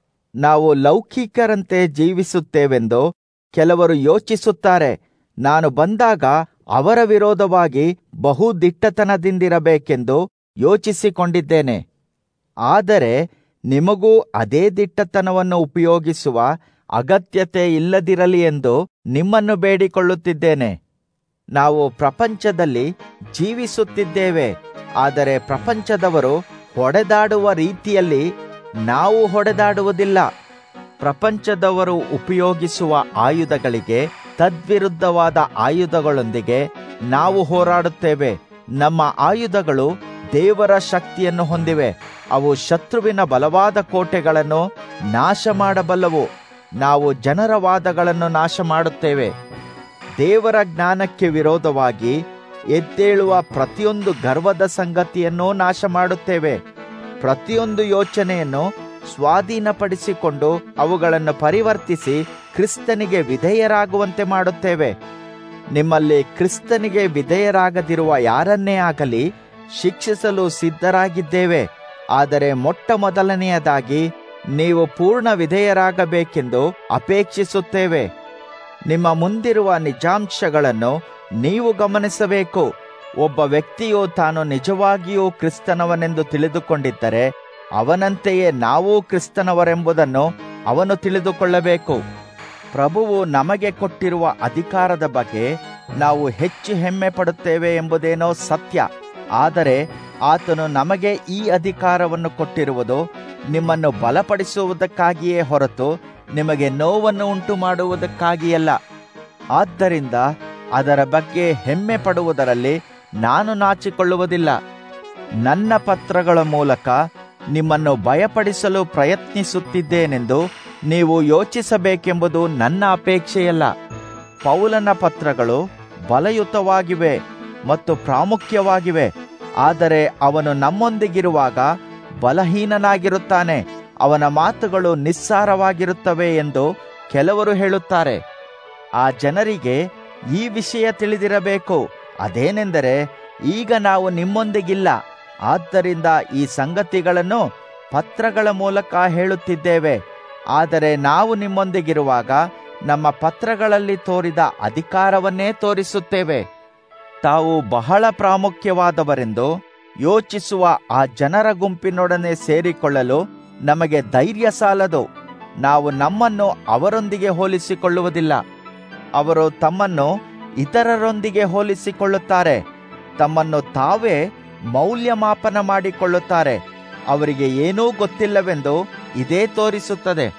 ನಾವು ಲೌಕಿಕರಂತೆ ಜೀವಿಸುತ್ತೇವೆಂದು ಕೆಲವರು ಯೋಚಿಸುತ್ತಾರೆ ನಾನು ಬಂದಾಗ ಅವರ ವಿರೋಧವಾಗಿ ಬಹು ದಿಟ್ಟತನದಿಂದಿರಬೇಕೆಂದು ಯೋಚಿಸಿಕೊಂಡಿದ್ದೇನೆ ಆದರೆ ನಿಮಗೂ ಅದೇ ದಿಟ್ಟತನವನ್ನು ಉಪಯೋಗಿಸುವ ಅಗತ್ಯತೆ ಇಲ್ಲದಿರಲಿ ಎಂದು ನಿಮ್ಮನ್ನು ಬೇಡಿಕೊಳ್ಳುತ್ತಿದ್ದೇನೆ ನಾವು ಪ್ರಪಂಚದಲ್ಲಿ ಜೀವಿಸುತ್ತಿದ್ದೇವೆ ಆದರೆ ಪ್ರಪಂಚದವರು ಹೊಡೆದಾಡುವ ರೀತಿಯಲ್ಲಿ ನಾವು ಹೊಡೆದಾಡುವುದಿಲ್ಲ ಪ್ರಪಂಚದವರು ಉಪಯೋಗಿಸುವ ಆಯುಧಗಳಿಗೆ ತದ್ವಿರುದ್ಧವಾದ ಆಯುಧಗಳೊಂದಿಗೆ ನಾವು ಹೋರಾಡುತ್ತೇವೆ ನಮ್ಮ ಆಯುಧಗಳು ದೇವರ ಶಕ್ತಿಯನ್ನು ಹೊಂದಿವೆ ಅವು ಶತ್ರುವಿನ ಬಲವಾದ ಕೋಟೆಗಳನ್ನು ನಾಶ ಮಾಡಬಲ್ಲವು ನಾವು ಜನರ ವಾದಗಳನ್ನು ನಾಶ ಮಾಡುತ್ತೇವೆ ದೇವರ ಜ್ಞಾನಕ್ಕೆ ವಿರೋಧವಾಗಿ ಎದ್ದೇಳುವ ಪ್ರತಿಯೊಂದು ಗರ್ವದ ಸಂಗತಿಯನ್ನೂ ನಾಶ ಮಾಡುತ್ತೇವೆ ಪ್ರತಿಯೊಂದು ಯೋಚನೆಯನ್ನು ಸ್ವಾಧೀನಪಡಿಸಿಕೊಂಡು ಅವುಗಳನ್ನು ಪರಿವರ್ತಿಸಿ ಕ್ರಿಸ್ತನಿಗೆ ವಿಧೇಯರಾಗುವಂತೆ ಮಾಡುತ್ತೇವೆ ನಿಮ್ಮಲ್ಲಿ ಕ್ರಿಸ್ತನಿಗೆ ವಿಧೇಯರಾಗದಿರುವ ಯಾರನ್ನೇ ಆಗಲಿ ಶಿಕ್ಷಿಸಲು ಸಿದ್ಧರಾಗಿದ್ದೇವೆ ಆದರೆ ಮೊಟ್ಟ ಮೊದಲನೆಯದಾಗಿ ನೀವು ಪೂರ್ಣ ವಿಧೇಯರಾಗಬೇಕೆಂದು ಅಪೇಕ್ಷಿಸುತ್ತೇವೆ ನಿಮ್ಮ ಮುಂದಿರುವ ನಿಜಾಂಶಗಳನ್ನು ನೀವು ಗಮನಿಸಬೇಕು ಒಬ್ಬ ವ್ಯಕ್ತಿಯು ತಾನು ನಿಜವಾಗಿಯೂ ಕ್ರಿಸ್ತನವನೆಂದು ತಿಳಿದುಕೊಂಡಿದ್ದರೆ ಅವನಂತೆಯೇ ನಾವೂ ಕ್ರಿಸ್ತನವರೆಂಬುದನ್ನು ಅವನು ತಿಳಿದುಕೊಳ್ಳಬೇಕು ಪ್ರಭುವು ನಮಗೆ ಕೊಟ್ಟಿರುವ ಅಧಿಕಾರದ ಬಗ್ಗೆ ನಾವು ಹೆಚ್ಚು ಹೆಮ್ಮೆ ಪಡುತ್ತೇವೆ ಎಂಬುದೇನೋ ಸತ್ಯ ಆದರೆ ಆತನು ನಮಗೆ ಈ ಅಧಿಕಾರವನ್ನು ಕೊಟ್ಟಿರುವುದು ನಿಮ್ಮನ್ನು ಬಲಪಡಿಸುವುದಕ್ಕಾಗಿಯೇ ಹೊರತು ನಿಮಗೆ ನೋವನ್ನು ಉಂಟು ಮಾಡುವುದಕ್ಕಾಗಿಯಲ್ಲ ಆದ್ದರಿಂದ ಅದರ ಬಗ್ಗೆ ಹೆಮ್ಮೆ ಪಡುವುದರಲ್ಲಿ ನಾನು ನಾಚಿಕೊಳ್ಳುವುದಿಲ್ಲ ನನ್ನ ಪತ್ರಗಳ ಮೂಲಕ ನಿಮ್ಮನ್ನು ಭಯಪಡಿಸಲು ಪ್ರಯತ್ನಿಸುತ್ತಿದ್ದೇನೆಂದು ನೀವು ಯೋಚಿಸಬೇಕೆಂಬುದು ನನ್ನ ಅಪೇಕ್ಷೆಯಲ್ಲ ಪೌಲನ ಪತ್ರಗಳು ಬಲಯುತವಾಗಿವೆ ಮತ್ತು ಪ್ರಾಮುಖ್ಯವಾಗಿವೆ ಆದರೆ ಅವನು ನಮ್ಮೊಂದಿಗಿರುವಾಗ ಬಲಹೀನನಾಗಿರುತ್ತಾನೆ ಅವನ ಮಾತುಗಳು ನಿಸ್ಸಾರವಾಗಿರುತ್ತವೆ ಎಂದು ಕೆಲವರು ಹೇಳುತ್ತಾರೆ ಆ ಜನರಿಗೆ ಈ ವಿಷಯ ತಿಳಿದಿರಬೇಕು ಅದೇನೆಂದರೆ ಈಗ ನಾವು ನಿಮ್ಮೊಂದಿಗಿಲ್ಲ ಆದ್ದರಿಂದ ಈ ಸಂಗತಿಗಳನ್ನು ಪತ್ರಗಳ ಮೂಲಕ ಹೇಳುತ್ತಿದ್ದೇವೆ ಆದರೆ ನಾವು ನಿಮ್ಮೊಂದಿಗಿರುವಾಗ ನಮ್ಮ ಪತ್ರಗಳಲ್ಲಿ ತೋರಿದ ಅಧಿಕಾರವನ್ನೇ ತೋರಿಸುತ್ತೇವೆ ತಾವು ಬಹಳ ಪ್ರಾಮುಖ್ಯವಾದವರೆಂದು ಯೋಚಿಸುವ ಆ ಜನರ ಗುಂಪಿನೊಡನೆ ಸೇರಿಕೊಳ್ಳಲು ನಮಗೆ ಧೈರ್ಯ ಸಾಲದು ನಾವು ನಮ್ಮನ್ನು ಅವರೊಂದಿಗೆ ಹೋಲಿಸಿಕೊಳ್ಳುವುದಿಲ್ಲ ಅವರು ತಮ್ಮನ್ನು ಇತರರೊಂದಿಗೆ ಹೋಲಿಸಿಕೊಳ್ಳುತ್ತಾರೆ ತಮ್ಮನ್ನು ತಾವೇ ಮೌಲ್ಯಮಾಪನ ಮಾಡಿಕೊಳ್ಳುತ್ತಾರೆ ಅವರಿಗೆ ಏನೂ ಗೊತ್ತಿಲ್ಲವೆಂದು ಇದೇ ತೋರಿಸುತ್ತದೆ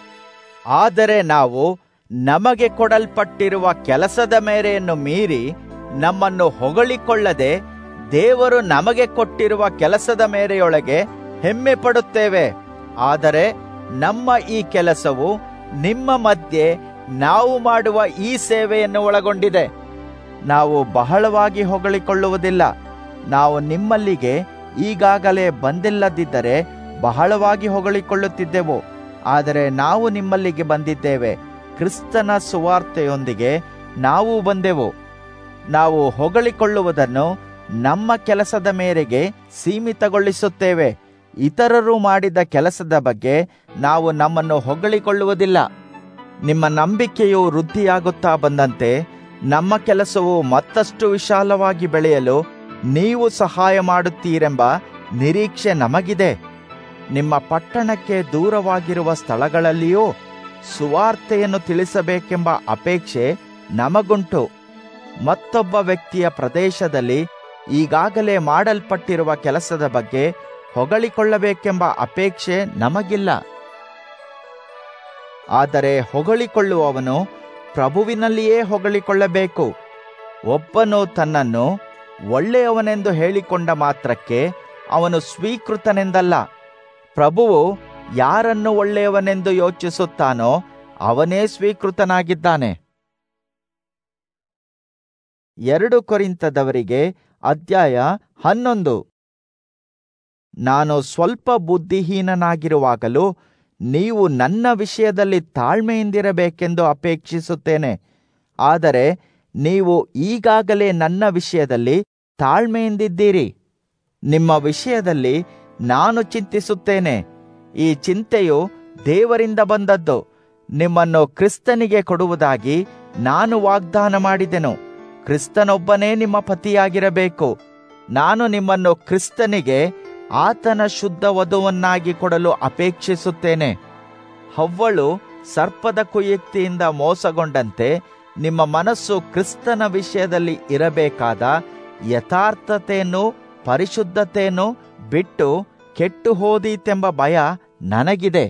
ಆದರೆ ನಾವು ನಮಗೆ ಕೊಡಲ್ಪಟ್ಟಿರುವ ಕೆಲಸದ ಮೇರೆಯನ್ನು ಮೀರಿ ನಮ್ಮನ್ನು ಹೊಗಳಿಕೊಳ್ಳದೆ ದೇವರು ನಮಗೆ ಕೊಟ್ಟಿರುವ ಕೆಲಸದ ಮೇರೆಯೊಳಗೆ ಹೆಮ್ಮೆ ಪಡುತ್ತೇವೆ ಆದರೆ ನಮ್ಮ ಈ ಕೆಲಸವು ನಿಮ್ಮ ಮಧ್ಯೆ ನಾವು ಮಾಡುವ ಈ ಸೇವೆಯನ್ನು ಒಳಗೊಂಡಿದೆ ನಾವು ಬಹಳವಾಗಿ ಹೊಗಳಿಕೊಳ್ಳುವುದಿಲ್ಲ ನಾವು ನಿಮ್ಮಲ್ಲಿಗೆ ಈಗಾಗಲೇ ಬಂದಿಲ್ಲದಿದ್ದರೆ ಬಹಳವಾಗಿ ಹೊಗಳಿಕೊಳ್ಳುತ್ತಿದ್ದೆವು ಆದರೆ ನಾವು ನಿಮ್ಮಲ್ಲಿಗೆ ಬಂದಿದ್ದೇವೆ ಕ್ರಿಸ್ತನ ಸುವಾರ್ತೆಯೊಂದಿಗೆ ನಾವು ಬಂದೆವು ನಾವು ಹೊಗಳಿಕೊಳ್ಳುವುದನ್ನು ನಮ್ಮ ಕೆಲಸದ ಮೇರೆಗೆ ಸೀಮಿತಗೊಳಿಸುತ್ತೇವೆ ಇತರರು ಮಾಡಿದ ಕೆಲಸದ ಬಗ್ಗೆ ನಾವು ನಮ್ಮನ್ನು ಹೊಗಳಿಕೊಳ್ಳುವುದಿಲ್ಲ ನಿಮ್ಮ ನಂಬಿಕೆಯು ವೃದ್ಧಿಯಾಗುತ್ತಾ ಬಂದಂತೆ ನಮ್ಮ ಕೆಲಸವು ಮತ್ತಷ್ಟು ವಿಶಾಲವಾಗಿ ಬೆಳೆಯಲು ನೀವು ಸಹಾಯ ಮಾಡುತ್ತೀರೆಂಬ ನಿರೀಕ್ಷೆ ನಮಗಿದೆ ನಿಮ್ಮ ಪಟ್ಟಣಕ್ಕೆ ದೂರವಾಗಿರುವ ಸ್ಥಳಗಳಲ್ಲಿಯೂ ಸುವಾರ್ತೆಯನ್ನು ತಿಳಿಸಬೇಕೆಂಬ ಅಪೇಕ್ಷೆ ನಮಗುಂಟು ಮತ್ತೊಬ್ಬ ವ್ಯಕ್ತಿಯ ಪ್ರದೇಶದಲ್ಲಿ ಈಗಾಗಲೇ ಮಾಡಲ್ಪಟ್ಟಿರುವ ಕೆಲಸದ ಬಗ್ಗೆ ಹೊಗಳಿಕೊಳ್ಳಬೇಕೆಂಬ ಅಪೇಕ್ಷೆ ನಮಗಿಲ್ಲ ಆದರೆ ಹೊಗಳಿಕೊಳ್ಳುವವನು ಪ್ರಭುವಿನಲ್ಲಿಯೇ ಹೊಗಳಿಕೊಳ್ಳಬೇಕು ಒಬ್ಬನು ತನ್ನನ್ನು ಒಳ್ಳೆಯವನೆಂದು ಹೇಳಿಕೊಂಡ ಮಾತ್ರಕ್ಕೆ ಅವನು ಸ್ವೀಕೃತನೆಂದಲ್ಲ ಪ್ರಭುವು ಯಾರನ್ನು ಒಳ್ಳೆಯವನೆಂದು ಯೋಚಿಸುತ್ತಾನೋ ಅವನೇ ಸ್ವೀಕೃತನಾಗಿದ್ದಾನೆ ಎರಡು ಕೊರಿಂತದವರಿಗೆ ಅಧ್ಯಾಯ ಹನ್ನೊಂದು ನಾನು ಸ್ವಲ್ಪ ಬುದ್ಧಿಹೀನನಾಗಿರುವಾಗಲೂ ನೀವು ನನ್ನ ವಿಷಯದಲ್ಲಿ ತಾಳ್ಮೆಯಿಂದಿರಬೇಕೆಂದು ಅಪೇಕ್ಷಿಸುತ್ತೇನೆ ಆದರೆ ನೀವು ಈಗಾಗಲೇ ನನ್ನ ವಿಷಯದಲ್ಲಿ ತಾಳ್ಮೆಯಿಂದಿದ್ದೀರಿ ನಿಮ್ಮ ವಿಷಯದಲ್ಲಿ ನಾನು ಚಿಂತಿಸುತ್ತೇನೆ ಈ ಚಿಂತೆಯು ದೇವರಿಂದ ಬಂದದ್ದು ನಿಮ್ಮನ್ನು ಕ್ರಿಸ್ತನಿಗೆ ಕೊಡುವುದಾಗಿ ನಾನು ವಾಗ್ದಾನ ಮಾಡಿದೆನು ಕ್ರಿಸ್ತನೊಬ್ಬನೇ ನಿಮ್ಮ ಪತಿಯಾಗಿರಬೇಕು ನಾನು ನಿಮ್ಮನ್ನು ಕ್ರಿಸ್ತನಿಗೆ ಆತನ ಶುದ್ಧ ವಧುವನ್ನಾಗಿ ಕೊಡಲು ಅಪೇಕ್ಷಿಸುತ್ತೇನೆ ಹವ್ವಳು ಸರ್ಪದ ಕುಯುಕ್ತಿಯಿಂದ ಮೋಸಗೊಂಡಂತೆ ನಿಮ್ಮ ಮನಸ್ಸು ಕ್ರಿಸ್ತನ ವಿಷಯದಲ್ಲಿ ಇರಬೇಕಾದ ಯಥಾರ್ಥತೆಯನ್ನು ಪರಿಶುದ್ಧತೆಯನ್ನು ಬಿಟ್ಟು ಕೆಟ್ಟು ಹೋದೀತೆಂಬ ಭಯ ನನಗಿದೆ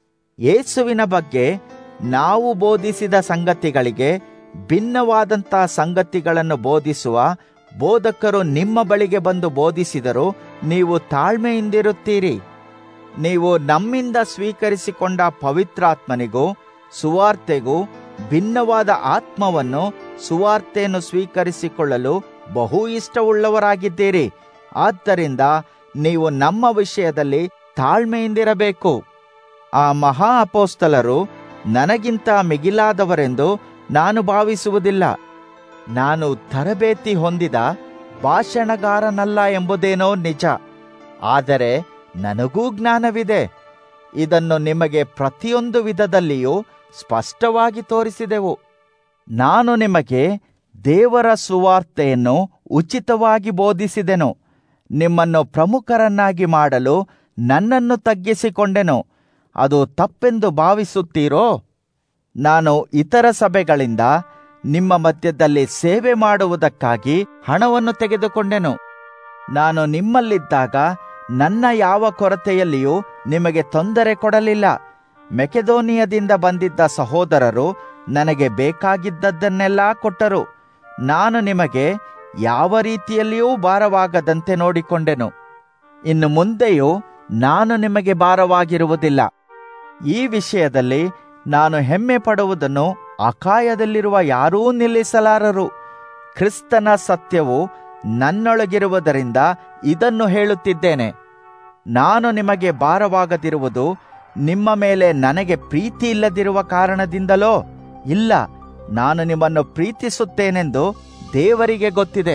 ಯೇಸುವಿನ ಬಗ್ಗೆ ನಾವು ಬೋಧಿಸಿದ ಸಂಗತಿಗಳಿಗೆ ಭಿನ್ನವಾದಂಥ ಸಂಗತಿಗಳನ್ನು ಬೋಧಿಸುವ ಬೋಧಕರು ನಿಮ್ಮ ಬಳಿಗೆ ಬಂದು ಬೋಧಿಸಿದರೂ ನೀವು ತಾಳ್ಮೆಯಿಂದಿರುತ್ತೀರಿ ನೀವು ನಮ್ಮಿಂದ ಸ್ವೀಕರಿಸಿಕೊಂಡ ಪವಿತ್ರಾತ್ಮನಿಗೂ ಸುವಾರ್ತೆಗೂ ಭಿನ್ನವಾದ ಆತ್ಮವನ್ನು ಸುವಾರ್ತೆಯನ್ನು ಸ್ವೀಕರಿಸಿಕೊಳ್ಳಲು ಬಹು ಇಷ್ಟವುಳ್ಳವರಾಗಿದ್ದೀರಿ ಆದ್ದರಿಂದ ನೀವು ನಮ್ಮ ವಿಷಯದಲ್ಲಿ ತಾಳ್ಮೆಯಿಂದಿರಬೇಕು ಆ ಮಹಾ ಅಪೋಸ್ತಲರು ನನಗಿಂತ ಮಿಗಿಲಾದವರೆಂದು ನಾನು ಭಾವಿಸುವುದಿಲ್ಲ ನಾನು ತರಬೇತಿ ಹೊಂದಿದ ಭಾಷಣಗಾರನಲ್ಲ ಎಂಬುದೇನೋ ನಿಜ ಆದರೆ ನನಗೂ ಜ್ಞಾನವಿದೆ ಇದನ್ನು ನಿಮಗೆ ಪ್ರತಿಯೊಂದು ವಿಧದಲ್ಲಿಯೂ ಸ್ಪಷ್ಟವಾಗಿ ತೋರಿಸಿದೆವು ನಾನು ನಿಮಗೆ ದೇವರ ಸುವಾರ್ತೆಯನ್ನು ಉಚಿತವಾಗಿ ಬೋಧಿಸಿದೆನು ನಿಮ್ಮನ್ನು ಪ್ರಮುಖರನ್ನಾಗಿ ಮಾಡಲು ನನ್ನನ್ನು ತಗ್ಗಿಸಿಕೊಂಡೆನು ಅದು ತಪ್ಪೆಂದು ಭಾವಿಸುತ್ತೀರೋ ನಾನು ಇತರ ಸಭೆಗಳಿಂದ ನಿಮ್ಮ ಮಧ್ಯದಲ್ಲಿ ಸೇವೆ ಮಾಡುವುದಕ್ಕಾಗಿ ಹಣವನ್ನು ತೆಗೆದುಕೊಂಡೆನು ನಾನು ನಿಮ್ಮಲ್ಲಿದ್ದಾಗ ನನ್ನ ಯಾವ ಕೊರತೆಯಲ್ಲಿಯೂ ನಿಮಗೆ ತೊಂದರೆ ಕೊಡಲಿಲ್ಲ ಮೆಕೆದೋನಿಯದಿಂದ ಬಂದಿದ್ದ ಸಹೋದರರು ನನಗೆ ಬೇಕಾಗಿದ್ದದ್ದನ್ನೆಲ್ಲ ಕೊಟ್ಟರು ನಾನು ನಿಮಗೆ ಯಾವ ರೀತಿಯಲ್ಲಿಯೂ ಭಾರವಾಗದಂತೆ ನೋಡಿಕೊಂಡೆನು ಇನ್ನು ಮುಂದೆಯೂ ನಾನು ನಿಮಗೆ ಭಾರವಾಗಿರುವುದಿಲ್ಲ ಈ ವಿಷಯದಲ್ಲಿ ನಾನು ಹೆಮ್ಮೆ ಪಡುವುದನ್ನು ಅಕಾಯದಲ್ಲಿರುವ ಯಾರೂ ನಿಲ್ಲಿಸಲಾರರು ಕ್ರಿಸ್ತನ ಸತ್ಯವು ನನ್ನೊಳಗಿರುವುದರಿಂದ ಇದನ್ನು ಹೇಳುತ್ತಿದ್ದೇನೆ ನಾನು ನಿಮಗೆ ಭಾರವಾಗದಿರುವುದು ನಿಮ್ಮ ಮೇಲೆ ನನಗೆ ಪ್ರೀತಿ ಇಲ್ಲದಿರುವ ಕಾರಣದಿಂದಲೋ ಇಲ್ಲ ನಾನು ನಿಮ್ಮನ್ನು ಪ್ರೀತಿಸುತ್ತೇನೆಂದು ದೇವರಿಗೆ ಗೊತ್ತಿದೆ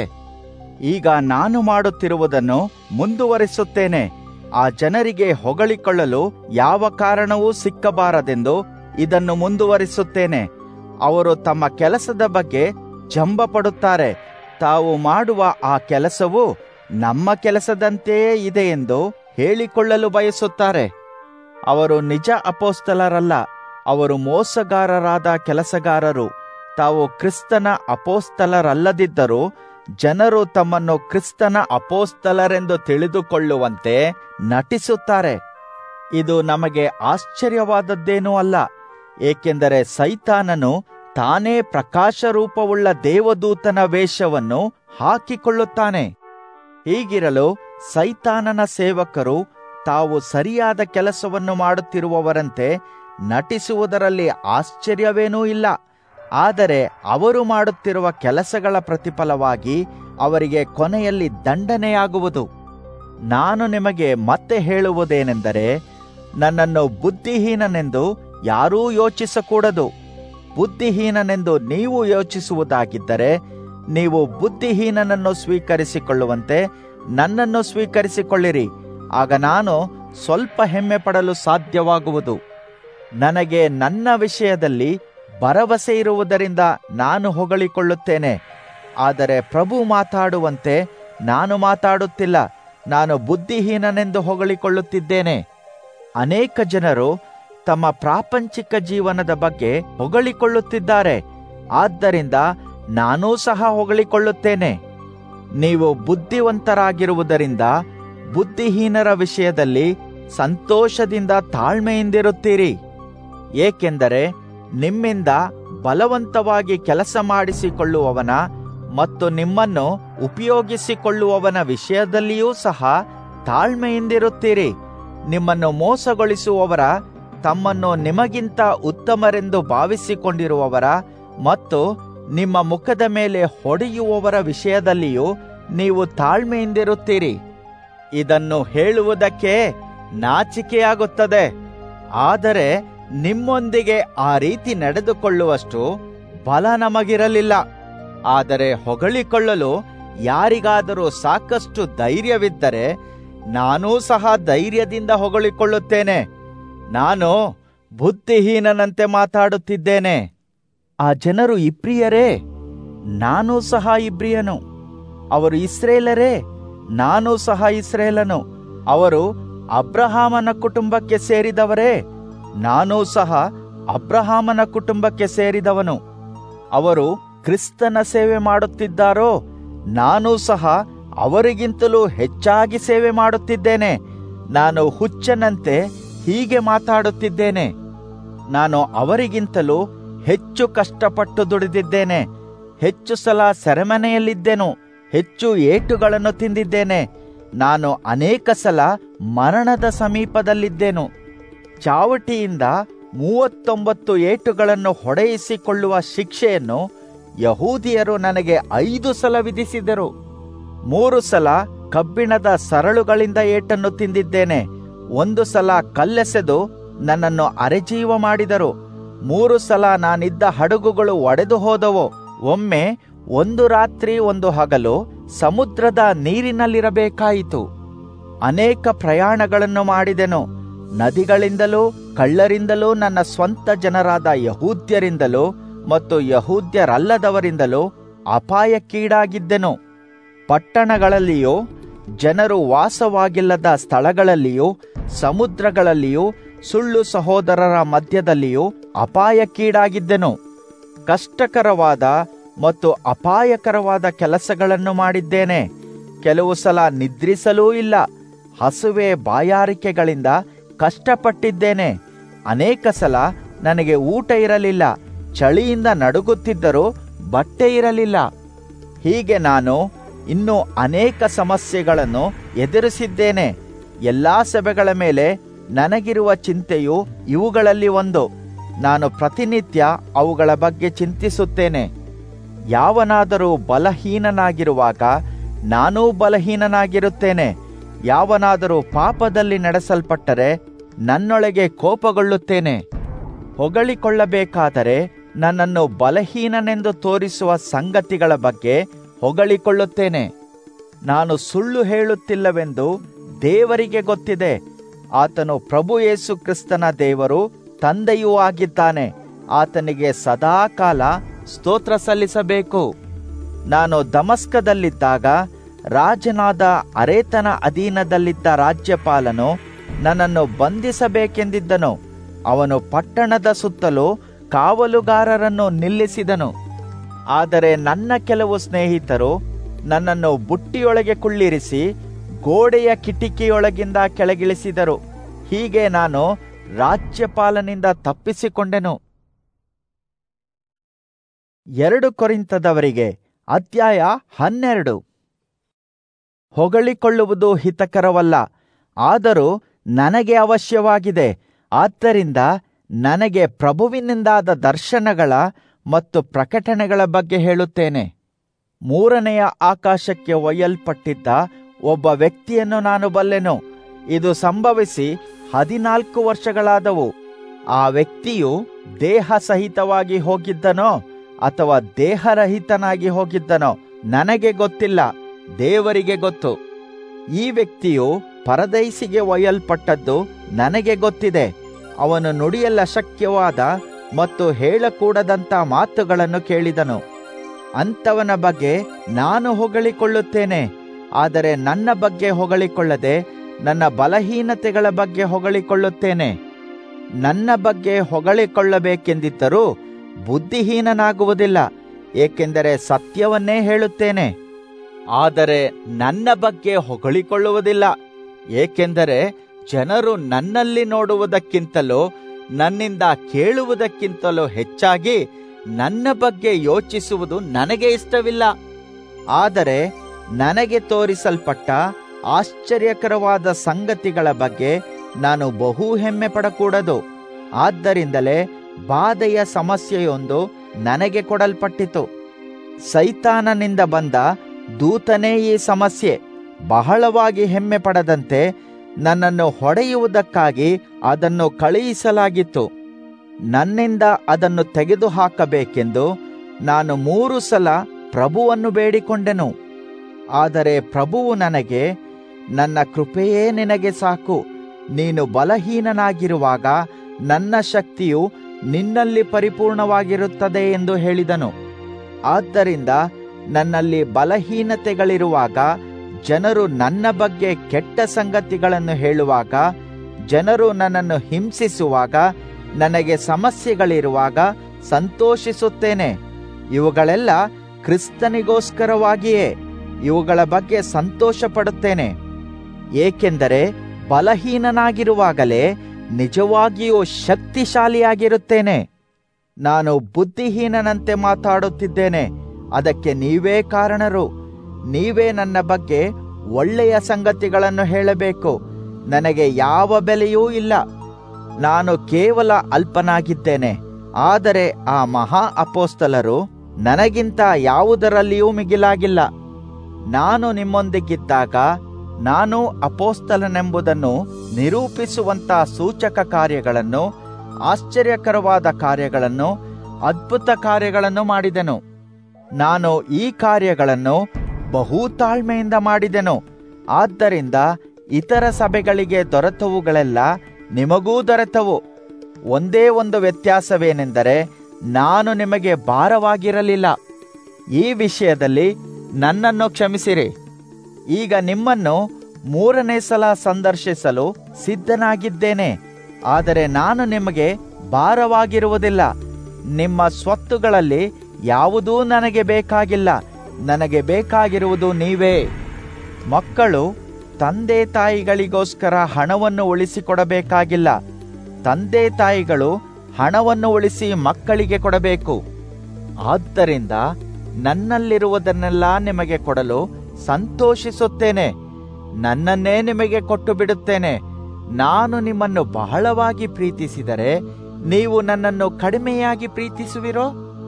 ಈಗ ನಾನು ಮಾಡುತ್ತಿರುವುದನ್ನು ಮುಂದುವರಿಸುತ್ತೇನೆ ಆ ಜನರಿಗೆ ಹೊಗಳಿಕೊಳ್ಳಲು ಯಾವ ಕಾರಣವೂ ಸಿಕ್ಕಬಾರದೆಂದು ಇದನ್ನು ಮುಂದುವರಿಸುತ್ತೇನೆ ಅವರು ತಮ್ಮ ಕೆಲಸದ ಬಗ್ಗೆ ಜಂಬ ಪಡುತ್ತಾರೆ ತಾವು ಮಾಡುವ ಆ ಕೆಲಸವು ನಮ್ಮ ಕೆಲಸದಂತೆಯೇ ಇದೆ ಎಂದು ಹೇಳಿಕೊಳ್ಳಲು ಬಯಸುತ್ತಾರೆ ಅವರು ನಿಜ ಅಪೋಸ್ತಲರಲ್ಲ ಅವರು ಮೋಸಗಾರರಾದ ಕೆಲಸಗಾರರು ತಾವು ಕ್ರಿಸ್ತನ ಅಪೋಸ್ತಲರಲ್ಲದಿದ್ದರೂ ಜನರು ತಮ್ಮನ್ನು ಕ್ರಿಸ್ತನ ಅಪೋಸ್ತಲರೆಂದು ತಿಳಿದುಕೊಳ್ಳುವಂತೆ ನಟಿಸುತ್ತಾರೆ ಇದು ನಮಗೆ ಆಶ್ಚರ್ಯವಾದದ್ದೇನೂ ಅಲ್ಲ ಏಕೆಂದರೆ ಸೈತಾನನು ತಾನೇ ಪ್ರಕಾಶರೂಪವುಳ್ಳ ದೇವದೂತನ ವೇಷವನ್ನು ಹಾಕಿಕೊಳ್ಳುತ್ತಾನೆ ಹೀಗಿರಲು ಸೈತಾನನ ಸೇವಕರು ತಾವು ಸರಿಯಾದ ಕೆಲಸವನ್ನು ಮಾಡುತ್ತಿರುವವರಂತೆ ನಟಿಸುವುದರಲ್ಲಿ ಆಶ್ಚರ್ಯವೇನೂ ಇಲ್ಲ ಆದರೆ ಅವರು ಮಾಡುತ್ತಿರುವ ಕೆಲಸಗಳ ಪ್ರತಿಫಲವಾಗಿ ಅವರಿಗೆ ಕೊನೆಯಲ್ಲಿ ದಂಡನೆಯಾಗುವುದು ನಾನು ನಿಮಗೆ ಮತ್ತೆ ಹೇಳುವುದೇನೆಂದರೆ ನನ್ನನ್ನು ಬುದ್ಧಿಹೀನನೆಂದು ಯಾರೂ ಯೋಚಿಸಕೂಡದು ಬುದ್ಧಿಹೀನನೆಂದು ನೀವು ಯೋಚಿಸುವುದಾಗಿದ್ದರೆ ನೀವು ಬುದ್ಧಿಹೀನನನ್ನು ಸ್ವೀಕರಿಸಿಕೊಳ್ಳುವಂತೆ ನನ್ನನ್ನು ಸ್ವೀಕರಿಸಿಕೊಳ್ಳಿರಿ ಆಗ ನಾನು ಸ್ವಲ್ಪ ಹೆಮ್ಮೆ ಪಡಲು ಸಾಧ್ಯವಾಗುವುದು ನನಗೆ ನನ್ನ ವಿಷಯದಲ್ಲಿ ಭರವಸೆ ಇರುವುದರಿಂದ ನಾನು ಹೊಗಳಿಕೊಳ್ಳುತ್ತೇನೆ ಆದರೆ ಪ್ರಭು ಮಾತಾಡುವಂತೆ ನಾನು ಮಾತಾಡುತ್ತಿಲ್ಲ ನಾನು ಬುದ್ಧಿಹೀನನೆಂದು ಹೊಗಳಿಕೊಳ್ಳುತ್ತಿದ್ದೇನೆ ಅನೇಕ ಜನರು ತಮ್ಮ ಪ್ರಾಪಂಚಿಕ ಜೀವನದ ಬಗ್ಗೆ ಹೊಗಳಿಕೊಳ್ಳುತ್ತಿದ್ದಾರೆ ಆದ್ದರಿಂದ ನಾನೂ ಸಹ ಹೊಗಳಿಕೊಳ್ಳುತ್ತೇನೆ ನೀವು ಬುದ್ಧಿವಂತರಾಗಿರುವುದರಿಂದ ಬುದ್ಧಿಹೀನರ ವಿಷಯದಲ್ಲಿ ಸಂತೋಷದಿಂದ ತಾಳ್ಮೆಯಿಂದಿರುತ್ತೀರಿ ಏಕೆಂದರೆ ನಿಮ್ಮಿಂದ ಬಲವಂತವಾಗಿ ಕೆಲಸ ಮಾಡಿಸಿಕೊಳ್ಳುವವನ ಮತ್ತು ನಿಮ್ಮನ್ನು ಉಪಯೋಗಿಸಿಕೊಳ್ಳುವವನ ವಿಷಯದಲ್ಲಿಯೂ ಸಹ ತಾಳ್ಮೆಯಿಂದಿರುತ್ತೀರಿ ನಿಮ್ಮನ್ನು ಮೋಸಗೊಳಿಸುವವರ ತಮ್ಮನ್ನು ನಿಮಗಿಂತ ಉತ್ತಮರೆಂದು ಭಾವಿಸಿಕೊಂಡಿರುವವರ ಮತ್ತು ನಿಮ್ಮ ಮುಖದ ಮೇಲೆ ಹೊಡೆಯುವವರ ವಿಷಯದಲ್ಲಿಯೂ ನೀವು ತಾಳ್ಮೆಯಿಂದಿರುತ್ತೀರಿ ಇದನ್ನು ಹೇಳುವುದಕ್ಕೆ ನಾಚಿಕೆಯಾಗುತ್ತದೆ ಆದರೆ ನಿಮ್ಮೊಂದಿಗೆ ಆ ರೀತಿ ನಡೆದುಕೊಳ್ಳುವಷ್ಟು ಬಲ ನಮಗಿರಲಿಲ್ಲ ಆದರೆ ಹೊಗಳಿಕೊಳ್ಳಲು ಯಾರಿಗಾದರೂ ಸಾಕಷ್ಟು ಧೈರ್ಯವಿದ್ದರೆ ನಾನೂ ಸಹ ಧೈರ್ಯದಿಂದ ಹೊಗಳಿಕೊಳ್ಳುತ್ತೇನೆ ನಾನು ಬುದ್ಧಿಹೀನನಂತೆ ಮಾತಾಡುತ್ತಿದ್ದೇನೆ ಆ ಜನರು ಇಬ್ರಿಯರೇ ನಾನೂ ಸಹ ಇಬ್ರಿಯನು ಅವರು ಇಸ್ರೇಲರೇ ನಾನೂ ಸಹ ಇಸ್ರೇಲನು ಅವರು ಅಬ್ರಹಾಮನ ಕುಟುಂಬಕ್ಕೆ ಸೇರಿದವರೇ ನಾನೂ ಸಹ ಅಬ್ರಹಾಮನ ಕುಟುಂಬಕ್ಕೆ ಸೇರಿದವನು ಅವರು ಕ್ರಿಸ್ತನ ಸೇವೆ ಮಾಡುತ್ತಿದ್ದಾರೋ ನಾನೂ ಸಹ ಅವರಿಗಿಂತಲೂ ಹೆಚ್ಚಾಗಿ ಸೇವೆ ಮಾಡುತ್ತಿದ್ದೇನೆ ನಾನು ಹುಚ್ಚನಂತೆ ಹೀಗೆ ಮಾತಾಡುತ್ತಿದ್ದೇನೆ ನಾನು ಅವರಿಗಿಂತಲೂ ಹೆಚ್ಚು ಕಷ್ಟಪಟ್ಟು ದುಡಿದಿದ್ದೇನೆ ಹೆಚ್ಚು ಸಲ ಸೆರೆಮನೆಯಲ್ಲಿದ್ದೆನು ಹೆಚ್ಚು ಏಟುಗಳನ್ನು ತಿಂದಿದ್ದೇನೆ ನಾನು ಅನೇಕ ಸಲ ಮರಣದ ಸಮೀಪದಲ್ಲಿದ್ದೆನು ಚಾವಟಿಯಿಂದ ಮೂವತ್ತೊಂಬತ್ತು ಏಟುಗಳನ್ನು ಹೊಡೆಯಿಸಿಕೊಳ್ಳುವ ಶಿಕ್ಷೆಯನ್ನು ಯಹೂದಿಯರು ನನಗೆ ಐದು ಸಲ ವಿಧಿಸಿದರು ಮೂರು ಸಲ ಕಬ್ಬಿಣದ ಸರಳುಗಳಿಂದ ಏಟನ್ನು ತಿಂದಿದ್ದೇನೆ ಒಂದು ಸಲ ಕಲ್ಲೆಸೆದು ನನ್ನನ್ನು ಅರೆಜೀವ ಮಾಡಿದರು ಮೂರು ಸಲ ನಾನಿದ್ದ ಹಡಗುಗಳು ಒಡೆದು ಹೋದವು ಒಮ್ಮೆ ಒಂದು ರಾತ್ರಿ ಒಂದು ಹಗಲು ಸಮುದ್ರದ ನೀರಿನಲ್ಲಿರಬೇಕಾಯಿತು ಅನೇಕ ಪ್ರಯಾಣಗಳನ್ನು ಮಾಡಿದೆನು ನದಿಗಳಿಂದಲೂ ಕಳ್ಳರಿಂದಲೂ ನನ್ನ ಸ್ವಂತ ಜನರಾದ ಯಹೂದ್ಯರಿಂದಲೂ ಮತ್ತು ಯಹೂದ್ಯರಲ್ಲದವರಿಂದಲೂ ಅಪಾಯಕ್ಕೀಡಾಗಿದ್ದೆನು ಪಟ್ಟಣಗಳಲ್ಲಿಯೂ ಜನರು ವಾಸವಾಗಿಲ್ಲದ ಸ್ಥಳಗಳಲ್ಲಿಯೂ ಸಮುದ್ರಗಳಲ್ಲಿಯೂ ಸುಳ್ಳು ಸಹೋದರರ ಮಧ್ಯದಲ್ಲಿಯೂ ಅಪಾಯಕ್ಕೀಡಾಗಿದ್ದೆನು ಕಷ್ಟಕರವಾದ ಮತ್ತು ಅಪಾಯಕರವಾದ ಕೆಲಸಗಳನ್ನು ಮಾಡಿದ್ದೇನೆ ಕೆಲವು ಸಲ ನಿದ್ರಿಸಲೂ ಇಲ್ಲ ಹಸುವೆ ಬಾಯಾರಿಕೆಗಳಿಂದ ಕಷ್ಟಪಟ್ಟಿದ್ದೇನೆ ಅನೇಕ ಸಲ ನನಗೆ ಊಟ ಇರಲಿಲ್ಲ ಚಳಿಯಿಂದ ನಡುಗುತ್ತಿದ್ದರೂ ಬಟ್ಟೆ ಇರಲಿಲ್ಲ ಹೀಗೆ ನಾನು ಇನ್ನೂ ಅನೇಕ ಸಮಸ್ಯೆಗಳನ್ನು ಎದುರಿಸಿದ್ದೇನೆ ಎಲ್ಲಾ ಸಭೆಗಳ ಮೇಲೆ ನನಗಿರುವ ಚಿಂತೆಯು ಇವುಗಳಲ್ಲಿ ಒಂದು ನಾನು ಪ್ರತಿನಿತ್ಯ ಅವುಗಳ ಬಗ್ಗೆ ಚಿಂತಿಸುತ್ತೇನೆ ಯಾವನಾದರೂ ಬಲಹೀನನಾಗಿರುವಾಗ ನಾನೂ ಬಲಹೀನನಾಗಿರುತ್ತೇನೆ ಯಾವನಾದರೂ ಪಾಪದಲ್ಲಿ ನಡೆಸಲ್ಪಟ್ಟರೆ ನನ್ನೊಳಗೆ ಕೋಪಗೊಳ್ಳುತ್ತೇನೆ ಹೊಗಳಿಕೊಳ್ಳಬೇಕಾದರೆ ನನ್ನನ್ನು ಬಲಹೀನನೆಂದು ತೋರಿಸುವ ಸಂಗತಿಗಳ ಬಗ್ಗೆ ಹೊಗಳಿಕೊಳ್ಳುತ್ತೇನೆ ನಾನು ಸುಳ್ಳು ಹೇಳುತ್ತಿಲ್ಲವೆಂದು ದೇವರಿಗೆ ಗೊತ್ತಿದೆ ಆತನು ಪ್ರಭು ಯೇಸು ಕ್ರಿಸ್ತನ ದೇವರು ತಂದೆಯೂ ಆಗಿದ್ದಾನೆ ಆತನಿಗೆ ಸದಾಕಾಲ ಸ್ತೋತ್ರ ಸಲ್ಲಿಸಬೇಕು ನಾನು ದಮಸ್ಕದಲ್ಲಿದ್ದಾಗ ರಾಜನಾದ ಅರೇತನ ಅಧೀನದಲ್ಲಿದ್ದ ರಾಜ್ಯಪಾಲನು ನನ್ನನ್ನು ಬಂಧಿಸಬೇಕೆಂದಿದ್ದನು ಅವನು ಪಟ್ಟಣದ ಸುತ್ತಲೂ ಕಾವಲುಗಾರರನ್ನು ನಿಲ್ಲಿಸಿದನು ಆದರೆ ನನ್ನ ಕೆಲವು ಸ್ನೇಹಿತರು ನನ್ನನ್ನು ಬುಟ್ಟಿಯೊಳಗೆ ಕುಳ್ಳಿರಿಸಿ ಗೋಡೆಯ ಕಿಟಿಕಿಯೊಳಗಿಂದ ಕೆಳಗಿಳಿಸಿದರು ಹೀಗೆ ನಾನು ರಾಜ್ಯಪಾಲನಿಂದ ತಪ್ಪಿಸಿಕೊಂಡೆನು ಎರಡು ಕೊರಿಂತದವರಿಗೆ ಅಧ್ಯಾಯ ಹನ್ನೆರಡು ಹೊಗಳಿಕೊಳ್ಳುವುದು ಹಿತಕರವಲ್ಲ ಆದರೂ ನನಗೆ ಅವಶ್ಯವಾಗಿದೆ ಆದ್ದರಿಂದ ನನಗೆ ಪ್ರಭುವಿನಿಂದಾದ ದರ್ಶನಗಳ ಮತ್ತು ಪ್ರಕಟಣೆಗಳ ಬಗ್ಗೆ ಹೇಳುತ್ತೇನೆ ಮೂರನೆಯ ಆಕಾಶಕ್ಕೆ ಒಯ್ಯಲ್ಪಟ್ಟಿದ್ದ ಒಬ್ಬ ವ್ಯಕ್ತಿಯನ್ನು ನಾನು ಬಲ್ಲೆನು ಇದು ಸಂಭವಿಸಿ ಹದಿನಾಲ್ಕು ವರ್ಷಗಳಾದವು ಆ ವ್ಯಕ್ತಿಯು ದೇಹ ಸಹಿತವಾಗಿ ಹೋಗಿದ್ದನೋ ಅಥವಾ ದೇಹರಹಿತನಾಗಿ ಹೋಗಿದ್ದನೋ ನನಗೆ ಗೊತ್ತಿಲ್ಲ ದೇವರಿಗೆ ಗೊತ್ತು ಈ ವ್ಯಕ್ತಿಯು ಪರದೈಸಿಗೆ ಒಯ್ಯಲ್ಪಟ್ಟದ್ದು ನನಗೆ ಗೊತ್ತಿದೆ ಅವನು ನುಡಿಯಲ್ಲ ಶಕ್ಯವಾದ ಮತ್ತು ಹೇಳಕೂಡದಂತ ಮಾತುಗಳನ್ನು ಕೇಳಿದನು ಅಂಥವನ ಬಗ್ಗೆ ನಾನು ಹೊಗಳಿಕೊಳ್ಳುತ್ತೇನೆ ಆದರೆ ನನ್ನ ಬಗ್ಗೆ ಹೊಗಳಿಕೊಳ್ಳದೆ ನನ್ನ ಬಲಹೀನತೆಗಳ ಬಗ್ಗೆ ಹೊಗಳಿಕೊಳ್ಳುತ್ತೇನೆ ನನ್ನ ಬಗ್ಗೆ ಹೊಗಳಿಕೊಳ್ಳಬೇಕೆಂದಿದ್ದರೂ ಬುದ್ಧಿಹೀನನಾಗುವುದಿಲ್ಲ ಏಕೆಂದರೆ ಸತ್ಯವನ್ನೇ ಹೇಳುತ್ತೇನೆ ಆದರೆ ನನ್ನ ಬಗ್ಗೆ ಹೊಗಳಿಕೊಳ್ಳುವುದಿಲ್ಲ ಏಕೆಂದರೆ ಜನರು ನನ್ನಲ್ಲಿ ನೋಡುವುದಕ್ಕಿಂತಲೂ ನನ್ನಿಂದ ಕೇಳುವುದಕ್ಕಿಂತಲೂ ಹೆಚ್ಚಾಗಿ ನನ್ನ ಬಗ್ಗೆ ಯೋಚಿಸುವುದು ನನಗೆ ಇಷ್ಟವಿಲ್ಲ ಆದರೆ ನನಗೆ ತೋರಿಸಲ್ಪಟ್ಟ ಆಶ್ಚರ್ಯಕರವಾದ ಸಂಗತಿಗಳ ಬಗ್ಗೆ ನಾನು ಬಹು ಹೆಮ್ಮೆ ಪಡಕೂಡದು ಆದ್ದರಿಂದಲೇ ಬಾಧೆಯ ಸಮಸ್ಯೆಯೊಂದು ನನಗೆ ಕೊಡಲ್ಪಟ್ಟಿತು ಸೈತಾನನಿಂದ ಬಂದ ದೂತನೇ ಈ ಸಮಸ್ಯೆ ಬಹಳವಾಗಿ ಹೆಮ್ಮೆ ಪಡದಂತೆ ನನ್ನನ್ನು ಹೊಡೆಯುವುದಕ್ಕಾಗಿ ಅದನ್ನು ಕಳುಹಿಸಲಾಗಿತ್ತು ನನ್ನಿಂದ ಅದನ್ನು ತೆಗೆದುಹಾಕಬೇಕೆಂದು ನಾನು ಮೂರು ಸಲ ಪ್ರಭುವನ್ನು ಬೇಡಿಕೊಂಡೆನು ಆದರೆ ಪ್ರಭುವು ನನಗೆ ನನ್ನ ಕೃಪೆಯೇ ನಿನಗೆ ಸಾಕು ನೀನು ಬಲಹೀನನಾಗಿರುವಾಗ ನನ್ನ ಶಕ್ತಿಯು ನಿನ್ನಲ್ಲಿ ಪರಿಪೂರ್ಣವಾಗಿರುತ್ತದೆ ಎಂದು ಹೇಳಿದನು ಆದ್ದರಿಂದ ನನ್ನಲ್ಲಿ ಬಲಹೀನತೆಗಳಿರುವಾಗ ಜನರು ನನ್ನ ಬಗ್ಗೆ ಕೆಟ್ಟ ಸಂಗತಿಗಳನ್ನು ಹೇಳುವಾಗ ಜನರು ನನ್ನನ್ನು ಹಿಂಸಿಸುವಾಗ ನನಗೆ ಸಮಸ್ಯೆಗಳಿರುವಾಗ ಸಂತೋಷಿಸುತ್ತೇನೆ ಇವುಗಳೆಲ್ಲ ಕ್ರಿಸ್ತನಿಗೋಸ್ಕರವಾಗಿಯೇ ಇವುಗಳ ಬಗ್ಗೆ ಸಂತೋಷ ಪಡುತ್ತೇನೆ ಏಕೆಂದರೆ ಬಲಹೀನನಾಗಿರುವಾಗಲೇ ನಿಜವಾಗಿಯೂ ಶಕ್ತಿಶಾಲಿಯಾಗಿರುತ್ತೇನೆ ನಾನು ಬುದ್ಧಿಹೀನನಂತೆ ಮಾತಾಡುತ್ತಿದ್ದೇನೆ ಅದಕ್ಕೆ ನೀವೇ ಕಾರಣರು ನೀವೇ ನನ್ನ ಬಗ್ಗೆ ಒಳ್ಳೆಯ ಸಂಗತಿಗಳನ್ನು ಹೇಳಬೇಕು ನನಗೆ ಯಾವ ಬೆಲೆಯೂ ಇಲ್ಲ ನಾನು ಕೇವಲ ಅಲ್ಪನಾಗಿದ್ದೇನೆ ಆದರೆ ಆ ಮಹಾ ಅಪೋಸ್ತಲರು ನನಗಿಂತ ಯಾವುದರಲ್ಲಿಯೂ ಮಿಗಿಲಾಗಿಲ್ಲ ನಾನು ನಿಮ್ಮೊಂದಿಗಿದ್ದಾಗ ನಾನು ಅಪೋಸ್ತಲನೆಂಬುದನ್ನು ನಿರೂಪಿಸುವಂತ ಸೂಚಕ ಕಾರ್ಯಗಳನ್ನು ಆಶ್ಚರ್ಯಕರವಾದ ಕಾರ್ಯಗಳನ್ನು ಅದ್ಭುತ ಕಾರ್ಯಗಳನ್ನು ಮಾಡಿದೆನು ನಾನು ಈ ಕಾರ್ಯಗಳನ್ನು ಬಹು ತಾಳ್ಮೆಯಿಂದ ಮಾಡಿದೆನು ಆದ್ದರಿಂದ ಇತರ ಸಭೆಗಳಿಗೆ ದೊರೆತವುಗಳೆಲ್ಲ ನಿಮಗೂ ದೊರೆತವು ಒಂದೇ ಒಂದು ವ್ಯತ್ಯಾಸವೇನೆಂದರೆ ನಾನು ನಿಮಗೆ ಭಾರವಾಗಿರಲಿಲ್ಲ ಈ ವಿಷಯದಲ್ಲಿ ನನ್ನನ್ನು ಕ್ಷಮಿಸಿರಿ ಈಗ ನಿಮ್ಮನ್ನು ಮೂರನೇ ಸಲ ಸಂದರ್ಶಿಸಲು ಸಿದ್ಧನಾಗಿದ್ದೇನೆ ಆದರೆ ನಾನು ನಿಮಗೆ ಭಾರವಾಗಿರುವುದಿಲ್ಲ ನಿಮ್ಮ ಸ್ವತ್ತುಗಳಲ್ಲಿ ಯಾವುದೂ ನನಗೆ ಬೇಕಾಗಿಲ್ಲ ನನಗೆ ಬೇಕಾಗಿರುವುದು ನೀವೇ ಮಕ್ಕಳು ತಂದೆ ತಾಯಿಗಳಿಗೋಸ್ಕರ ಹಣವನ್ನು ಉಳಿಸಿಕೊಡಬೇಕಾಗಿಲ್ಲ ತಂದೆ ತಾಯಿಗಳು ಹಣವನ್ನು ಉಳಿಸಿ ಮಕ್ಕಳಿಗೆ ಕೊಡಬೇಕು ಆದ್ದರಿಂದ ನನ್ನಲ್ಲಿರುವುದನ್ನೆಲ್ಲ ನಿಮಗೆ ಕೊಡಲು ಸಂತೋಷಿಸುತ್ತೇನೆ ನನ್ನನ್ನೇ ನಿಮಗೆ ಕೊಟ್ಟು ಬಿಡುತ್ತೇನೆ ನಾನು ನಿಮ್ಮನ್ನು ಬಹಳವಾಗಿ ಪ್ರೀತಿಸಿದರೆ ನೀವು ನನ್ನನ್ನು ಕಡಿಮೆಯಾಗಿ ಪ್ರೀತಿಸುವಿರೋ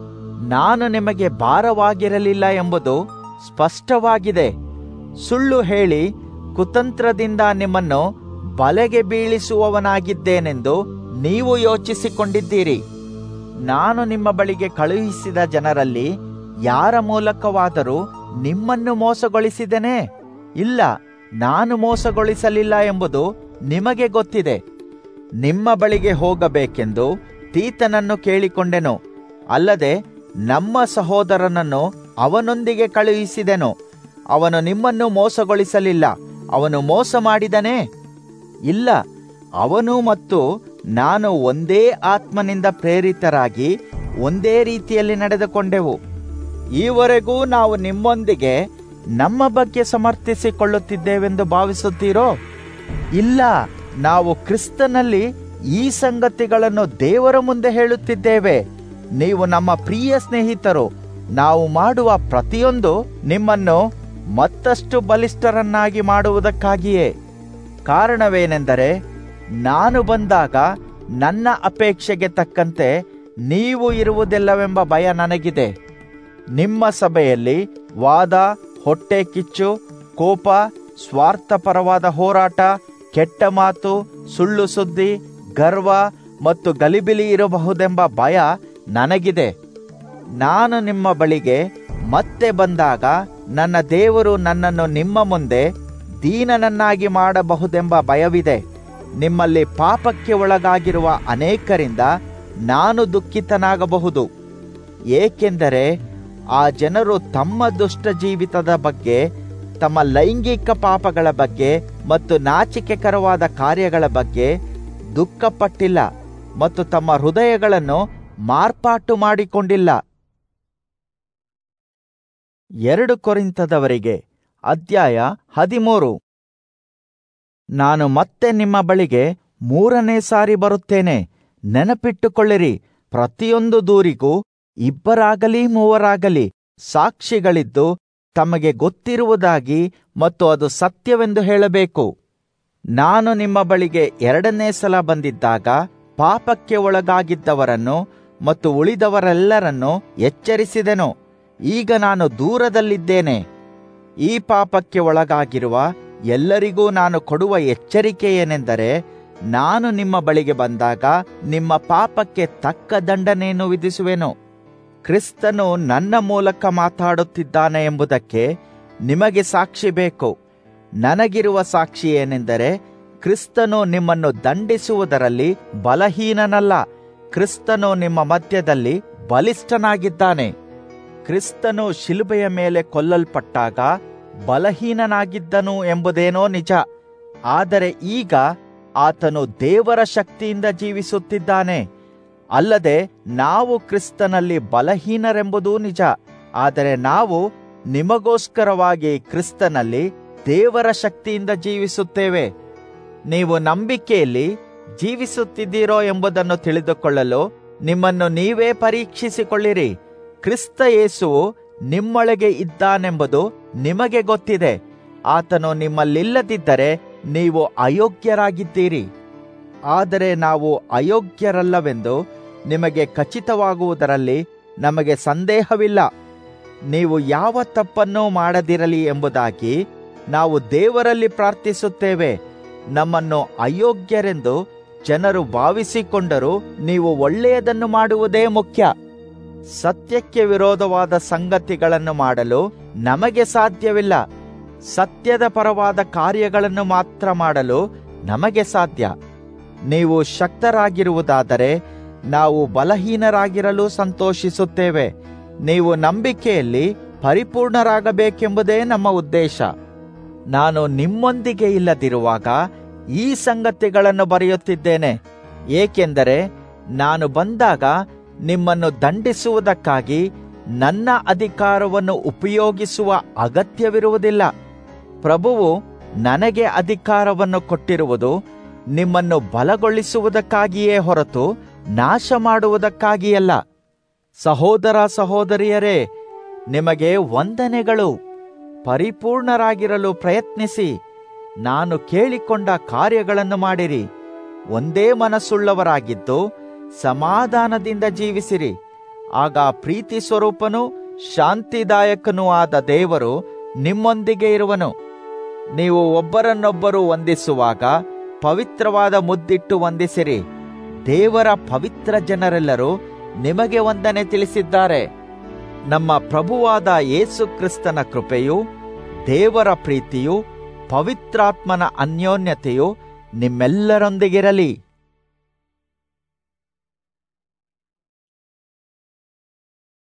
ನಾನು ನಿಮಗೆ ಭಾರವಾಗಿರಲಿಲ್ಲ ಎಂಬುದು ಸ್ಪಷ್ಟವಾಗಿದೆ ಸುಳ್ಳು ಹೇಳಿ ಕುತಂತ್ರದಿಂದ ನಿಮ್ಮನ್ನು ಬಲೆಗೆ ಬೀಳಿಸುವವನಾಗಿದ್ದೇನೆಂದು ನೀವು ಯೋಚಿಸಿಕೊಂಡಿದ್ದೀರಿ ನಾನು ನಿಮ್ಮ ಬಳಿಗೆ ಕಳುಹಿಸಿದ ಜನರಲ್ಲಿ ಯಾರ ಮೂಲಕವಾದರೂ ನಿಮ್ಮನ್ನು ಮೋಸಗೊಳಿಸಿದೆನೆ ಇಲ್ಲ ನಾನು ಮೋಸಗೊಳಿಸಲಿಲ್ಲ ಎಂಬುದು ನಿಮಗೆ ಗೊತ್ತಿದೆ ನಿಮ್ಮ ಬಳಿಗೆ ಹೋಗಬೇಕೆಂದು ತೀತನನ್ನು ಕೇಳಿಕೊಂಡೆನು ಅಲ್ಲದೆ ನಮ್ಮ ಸಹೋದರನನ್ನು ಅವನೊಂದಿಗೆ ಕಳುಹಿಸಿದೆನು ಅವನು ನಿಮ್ಮನ್ನು ಮೋಸಗೊಳಿಸಲಿಲ್ಲ ಅವನು ಮೋಸ ಮಾಡಿದನೇ ಇಲ್ಲ ಅವನು ಮತ್ತು ನಾನು ಒಂದೇ ಆತ್ಮನಿಂದ ಪ್ರೇರಿತರಾಗಿ ಒಂದೇ ರೀತಿಯಲ್ಲಿ ನಡೆದುಕೊಂಡೆವು ಈವರೆಗೂ ನಾವು ನಿಮ್ಮೊಂದಿಗೆ ನಮ್ಮ ಬಗ್ಗೆ ಸಮರ್ಥಿಸಿಕೊಳ್ಳುತ್ತಿದ್ದೇವೆಂದು ಭಾವಿಸುತ್ತೀರೋ ಇಲ್ಲ ನಾವು ಕ್ರಿಸ್ತನಲ್ಲಿ ಈ ಸಂಗತಿಗಳನ್ನು ದೇವರ ಮುಂದೆ ಹೇಳುತ್ತಿದ್ದೇವೆ ನೀವು ನಮ್ಮ ಪ್ರಿಯ ಸ್ನೇಹಿತರು ನಾವು ಮಾಡುವ ಪ್ರತಿಯೊಂದು ನಿಮ್ಮನ್ನು ಮತ್ತಷ್ಟು ಬಲಿಷ್ಠರನ್ನಾಗಿ ಮಾಡುವುದಕ್ಕಾಗಿಯೇ ಕಾರಣವೇನೆಂದರೆ ನಾನು ಬಂದಾಗ ನನ್ನ ಅಪೇಕ್ಷೆಗೆ ತಕ್ಕಂತೆ ನೀವು ಇರುವುದಿಲ್ಲವೆಂಬ ಭಯ ನನಗಿದೆ ನಿಮ್ಮ ಸಭೆಯಲ್ಲಿ ವಾದ ಹೊಟ್ಟೆ ಕಿಚ್ಚು ಕೋಪ ಸ್ವಾರ್ಥಪರವಾದ ಹೋರಾಟ ಕೆಟ್ಟ ಮಾತು ಸುಳ್ಳು ಸುದ್ದಿ ಗರ್ವ ಮತ್ತು ಗಲಿಬಿಲಿ ಇರಬಹುದೆಂಬ ಭಯ ನನಗಿದೆ ನಾನು ನಿಮ್ಮ ಬಳಿಗೆ ಮತ್ತೆ ಬಂದಾಗ ನನ್ನ ದೇವರು ನನ್ನನ್ನು ನಿಮ್ಮ ಮುಂದೆ ದೀನನನ್ನಾಗಿ ಮಾಡಬಹುದೆಂಬ ಭಯವಿದೆ ನಿಮ್ಮಲ್ಲಿ ಪಾಪಕ್ಕೆ ಒಳಗಾಗಿರುವ ಅನೇಕರಿಂದ ನಾನು ದುಃಖಿತನಾಗಬಹುದು ಏಕೆಂದರೆ ಆ ಜನರು ತಮ್ಮ ದುಷ್ಟ ಜೀವಿತದ ಬಗ್ಗೆ ತಮ್ಮ ಲೈಂಗಿಕ ಪಾಪಗಳ ಬಗ್ಗೆ ಮತ್ತು ನಾಚಿಕೆಕರವಾದ ಕಾರ್ಯಗಳ ಬಗ್ಗೆ ದುಃಖಪಟ್ಟಿಲ್ಲ ಮತ್ತು ತಮ್ಮ ಹೃದಯಗಳನ್ನು ಮಾರ್ಪಾಟು ಮಾಡಿಕೊಂಡಿಲ್ಲ ಎರಡು ಕೊರಿಂತದವರಿಗೆ ಅಧ್ಯಾಯ ಹದಿಮೂರು ನಾನು ಮತ್ತೆ ನಿಮ್ಮ ಬಳಿಗೆ ಮೂರನೇ ಸಾರಿ ಬರುತ್ತೇನೆ ನೆನಪಿಟ್ಟುಕೊಳ್ಳಿರಿ ಪ್ರತಿಯೊಂದು ದೂರಿಗೂ ಇಬ್ಬರಾಗಲಿ ಮೂವರಾಗಲಿ ಸಾಕ್ಷಿಗಳಿದ್ದು ತಮಗೆ ಗೊತ್ತಿರುವುದಾಗಿ ಮತ್ತು ಅದು ಸತ್ಯವೆಂದು ಹೇಳಬೇಕು ನಾನು ನಿಮ್ಮ ಬಳಿಗೆ ಎರಡನೇ ಸಲ ಬಂದಿದ್ದಾಗ ಪಾಪಕ್ಕೆ ಒಳಗಾಗಿದ್ದವರನ್ನು ಮತ್ತು ಉಳಿದವರೆಲ್ಲರನ್ನು ಎಚ್ಚರಿಸಿದೆನು ಈಗ ನಾನು ದೂರದಲ್ಲಿದ್ದೇನೆ ಈ ಪಾಪಕ್ಕೆ ಒಳಗಾಗಿರುವ ಎಲ್ಲರಿಗೂ ನಾನು ಕೊಡುವ ಎಚ್ಚರಿಕೆ ಏನೆಂದರೆ ನಾನು ನಿಮ್ಮ ಬಳಿಗೆ ಬಂದಾಗ ನಿಮ್ಮ ಪಾಪಕ್ಕೆ ತಕ್ಕ ದಂಡನೆಯನ್ನು ವಿಧಿಸುವೆನು ಕ್ರಿಸ್ತನು ನನ್ನ ಮೂಲಕ ಮಾತಾಡುತ್ತಿದ್ದಾನೆ ಎಂಬುದಕ್ಕೆ ನಿಮಗೆ ಸಾಕ್ಷಿ ಬೇಕು ನನಗಿರುವ ಸಾಕ್ಷಿ ಏನೆಂದರೆ ಕ್ರಿಸ್ತನು ನಿಮ್ಮನ್ನು ದಂಡಿಸುವುದರಲ್ಲಿ ಬಲಹೀನನಲ್ಲ ಕ್ರಿಸ್ತನು ನಿಮ್ಮ ಮಧ್ಯದಲ್ಲಿ ಬಲಿಷ್ಠನಾಗಿದ್ದಾನೆ ಕ್ರಿಸ್ತನು ಶಿಲುಬೆಯ ಮೇಲೆ ಕೊಲ್ಲಲ್ಪಟ್ಟಾಗ ಬಲಹೀನನಾಗಿದ್ದನು ಎಂಬುದೇನೋ ನಿಜ ಆದರೆ ಈಗ ಆತನು ದೇವರ ಶಕ್ತಿಯಿಂದ ಜೀವಿಸುತ್ತಿದ್ದಾನೆ ಅಲ್ಲದೆ ನಾವು ಕ್ರಿಸ್ತನಲ್ಲಿ ಬಲಹೀನರೆಂಬುದೂ ನಿಜ ಆದರೆ ನಾವು ನಿಮಗೋಸ್ಕರವಾಗಿ ಕ್ರಿಸ್ತನಲ್ಲಿ ದೇವರ ಶಕ್ತಿಯಿಂದ ಜೀವಿಸುತ್ತೇವೆ ನೀವು ನಂಬಿಕೆಯಲ್ಲಿ ಜೀವಿಸುತ್ತಿದ್ದೀರೋ ಎಂಬುದನ್ನು ತಿಳಿದುಕೊಳ್ಳಲು ನಿಮ್ಮನ್ನು ನೀವೇ ಪರೀಕ್ಷಿಸಿಕೊಳ್ಳಿರಿ ಕ್ರಿಸ್ತ ಯೇಸುವು ನಿಮ್ಮೊಳಗೆ ಇದ್ದಾನೆಂಬುದು ನಿಮಗೆ ಗೊತ್ತಿದೆ ಆತನು ನಿಮ್ಮಲ್ಲಿಲ್ಲದಿದ್ದರೆ ನೀವು ಅಯೋಗ್ಯರಾಗಿದ್ದೀರಿ ಆದರೆ ನಾವು ಅಯೋಗ್ಯರಲ್ಲವೆಂದು ನಿಮಗೆ ಖಚಿತವಾಗುವುದರಲ್ಲಿ ನಮಗೆ ಸಂದೇಹವಿಲ್ಲ ನೀವು ಯಾವ ತಪ್ಪನ್ನೂ ಮಾಡದಿರಲಿ ಎಂಬುದಾಗಿ ನಾವು ದೇವರಲ್ಲಿ ಪ್ರಾರ್ಥಿಸುತ್ತೇವೆ ನಮ್ಮನ್ನು ಅಯೋಗ್ಯರೆಂದು ಜನರು ಭಾವಿಸಿಕೊಂಡರೂ ನೀವು ಒಳ್ಳೆಯದನ್ನು ಮಾಡುವುದೇ ಮುಖ್ಯ ಸತ್ಯಕ್ಕೆ ವಿರೋಧವಾದ ಸಂಗತಿಗಳನ್ನು ಮಾಡಲು ನಮಗೆ ಸಾಧ್ಯವಿಲ್ಲ ಸತ್ಯದ ಪರವಾದ ಕಾರ್ಯಗಳನ್ನು ಮಾತ್ರ ಮಾಡಲು ನಮಗೆ ಸಾಧ್ಯ ನೀವು ಶಕ್ತರಾಗಿರುವುದಾದರೆ ನಾವು ಬಲಹೀನರಾಗಿರಲು ಸಂತೋಷಿಸುತ್ತೇವೆ ನೀವು ನಂಬಿಕೆಯಲ್ಲಿ ಪರಿಪೂರ್ಣರಾಗಬೇಕೆಂಬುದೇ ನಮ್ಮ ಉದ್ದೇಶ ನಾನು ನಿಮ್ಮೊಂದಿಗೆ ಇಲ್ಲದಿರುವಾಗ ಈ ಸಂಗತಿಗಳನ್ನು ಬರೆಯುತ್ತಿದ್ದೇನೆ ಏಕೆಂದರೆ ನಾನು ಬಂದಾಗ ನಿಮ್ಮನ್ನು ದಂಡಿಸುವುದಕ್ಕಾಗಿ ನನ್ನ ಅಧಿಕಾರವನ್ನು ಉಪಯೋಗಿಸುವ ಅಗತ್ಯವಿರುವುದಿಲ್ಲ ಪ್ರಭುವು ನನಗೆ ಅಧಿಕಾರವನ್ನು ಕೊಟ್ಟಿರುವುದು ನಿಮ್ಮನ್ನು ಬಲಗೊಳಿಸುವುದಕ್ಕಾಗಿಯೇ ಹೊರತು ನಾಶ ಮಾಡುವುದಕ್ಕಾಗಿಯಲ್ಲ ಸಹೋದರ ಸಹೋದರಿಯರೇ ನಿಮಗೆ ವಂದನೆಗಳು ಪರಿಪೂರ್ಣರಾಗಿರಲು ಪ್ರಯತ್ನಿಸಿ ನಾನು ಕೇಳಿಕೊಂಡ ಕಾರ್ಯಗಳನ್ನು ಮಾಡಿರಿ ಒಂದೇ ಮನಸ್ಸುಳ್ಳವರಾಗಿದ್ದು ಸಮಾಧಾನದಿಂದ ಜೀವಿಸಿರಿ ಆಗ ಪ್ರೀತಿ ಸ್ವರೂಪನೂ ಶಾಂತಿದಾಯಕನೂ ಆದ ದೇವರು ನಿಮ್ಮೊಂದಿಗೆ ಇರುವನು ನೀವು ಒಬ್ಬರನ್ನೊಬ್ಬರು ವಂದಿಸುವಾಗ ಪವಿತ್ರವಾದ ಮುದ್ದಿಟ್ಟು ವಂದಿಸಿರಿ ದೇವರ ಪವಿತ್ರ ಜನರೆಲ್ಲರೂ ನಿಮಗೆ ವಂದನೆ ತಿಳಿಸಿದ್ದಾರೆ ನಮ್ಮ ಪ್ರಭುವಾದ ಯೇಸು ಕ್ರಿಸ್ತನ ಕೃಪೆಯು ದೇವರ ಪ್ರೀತಿಯು ಪವಿತ್ರಾತ್ಮನ ಅನ್ಯೋನ್ಯತೆಯು ನಿಮ್ಮೆಲ್ಲರೊಂದಿಗಿರಲಿ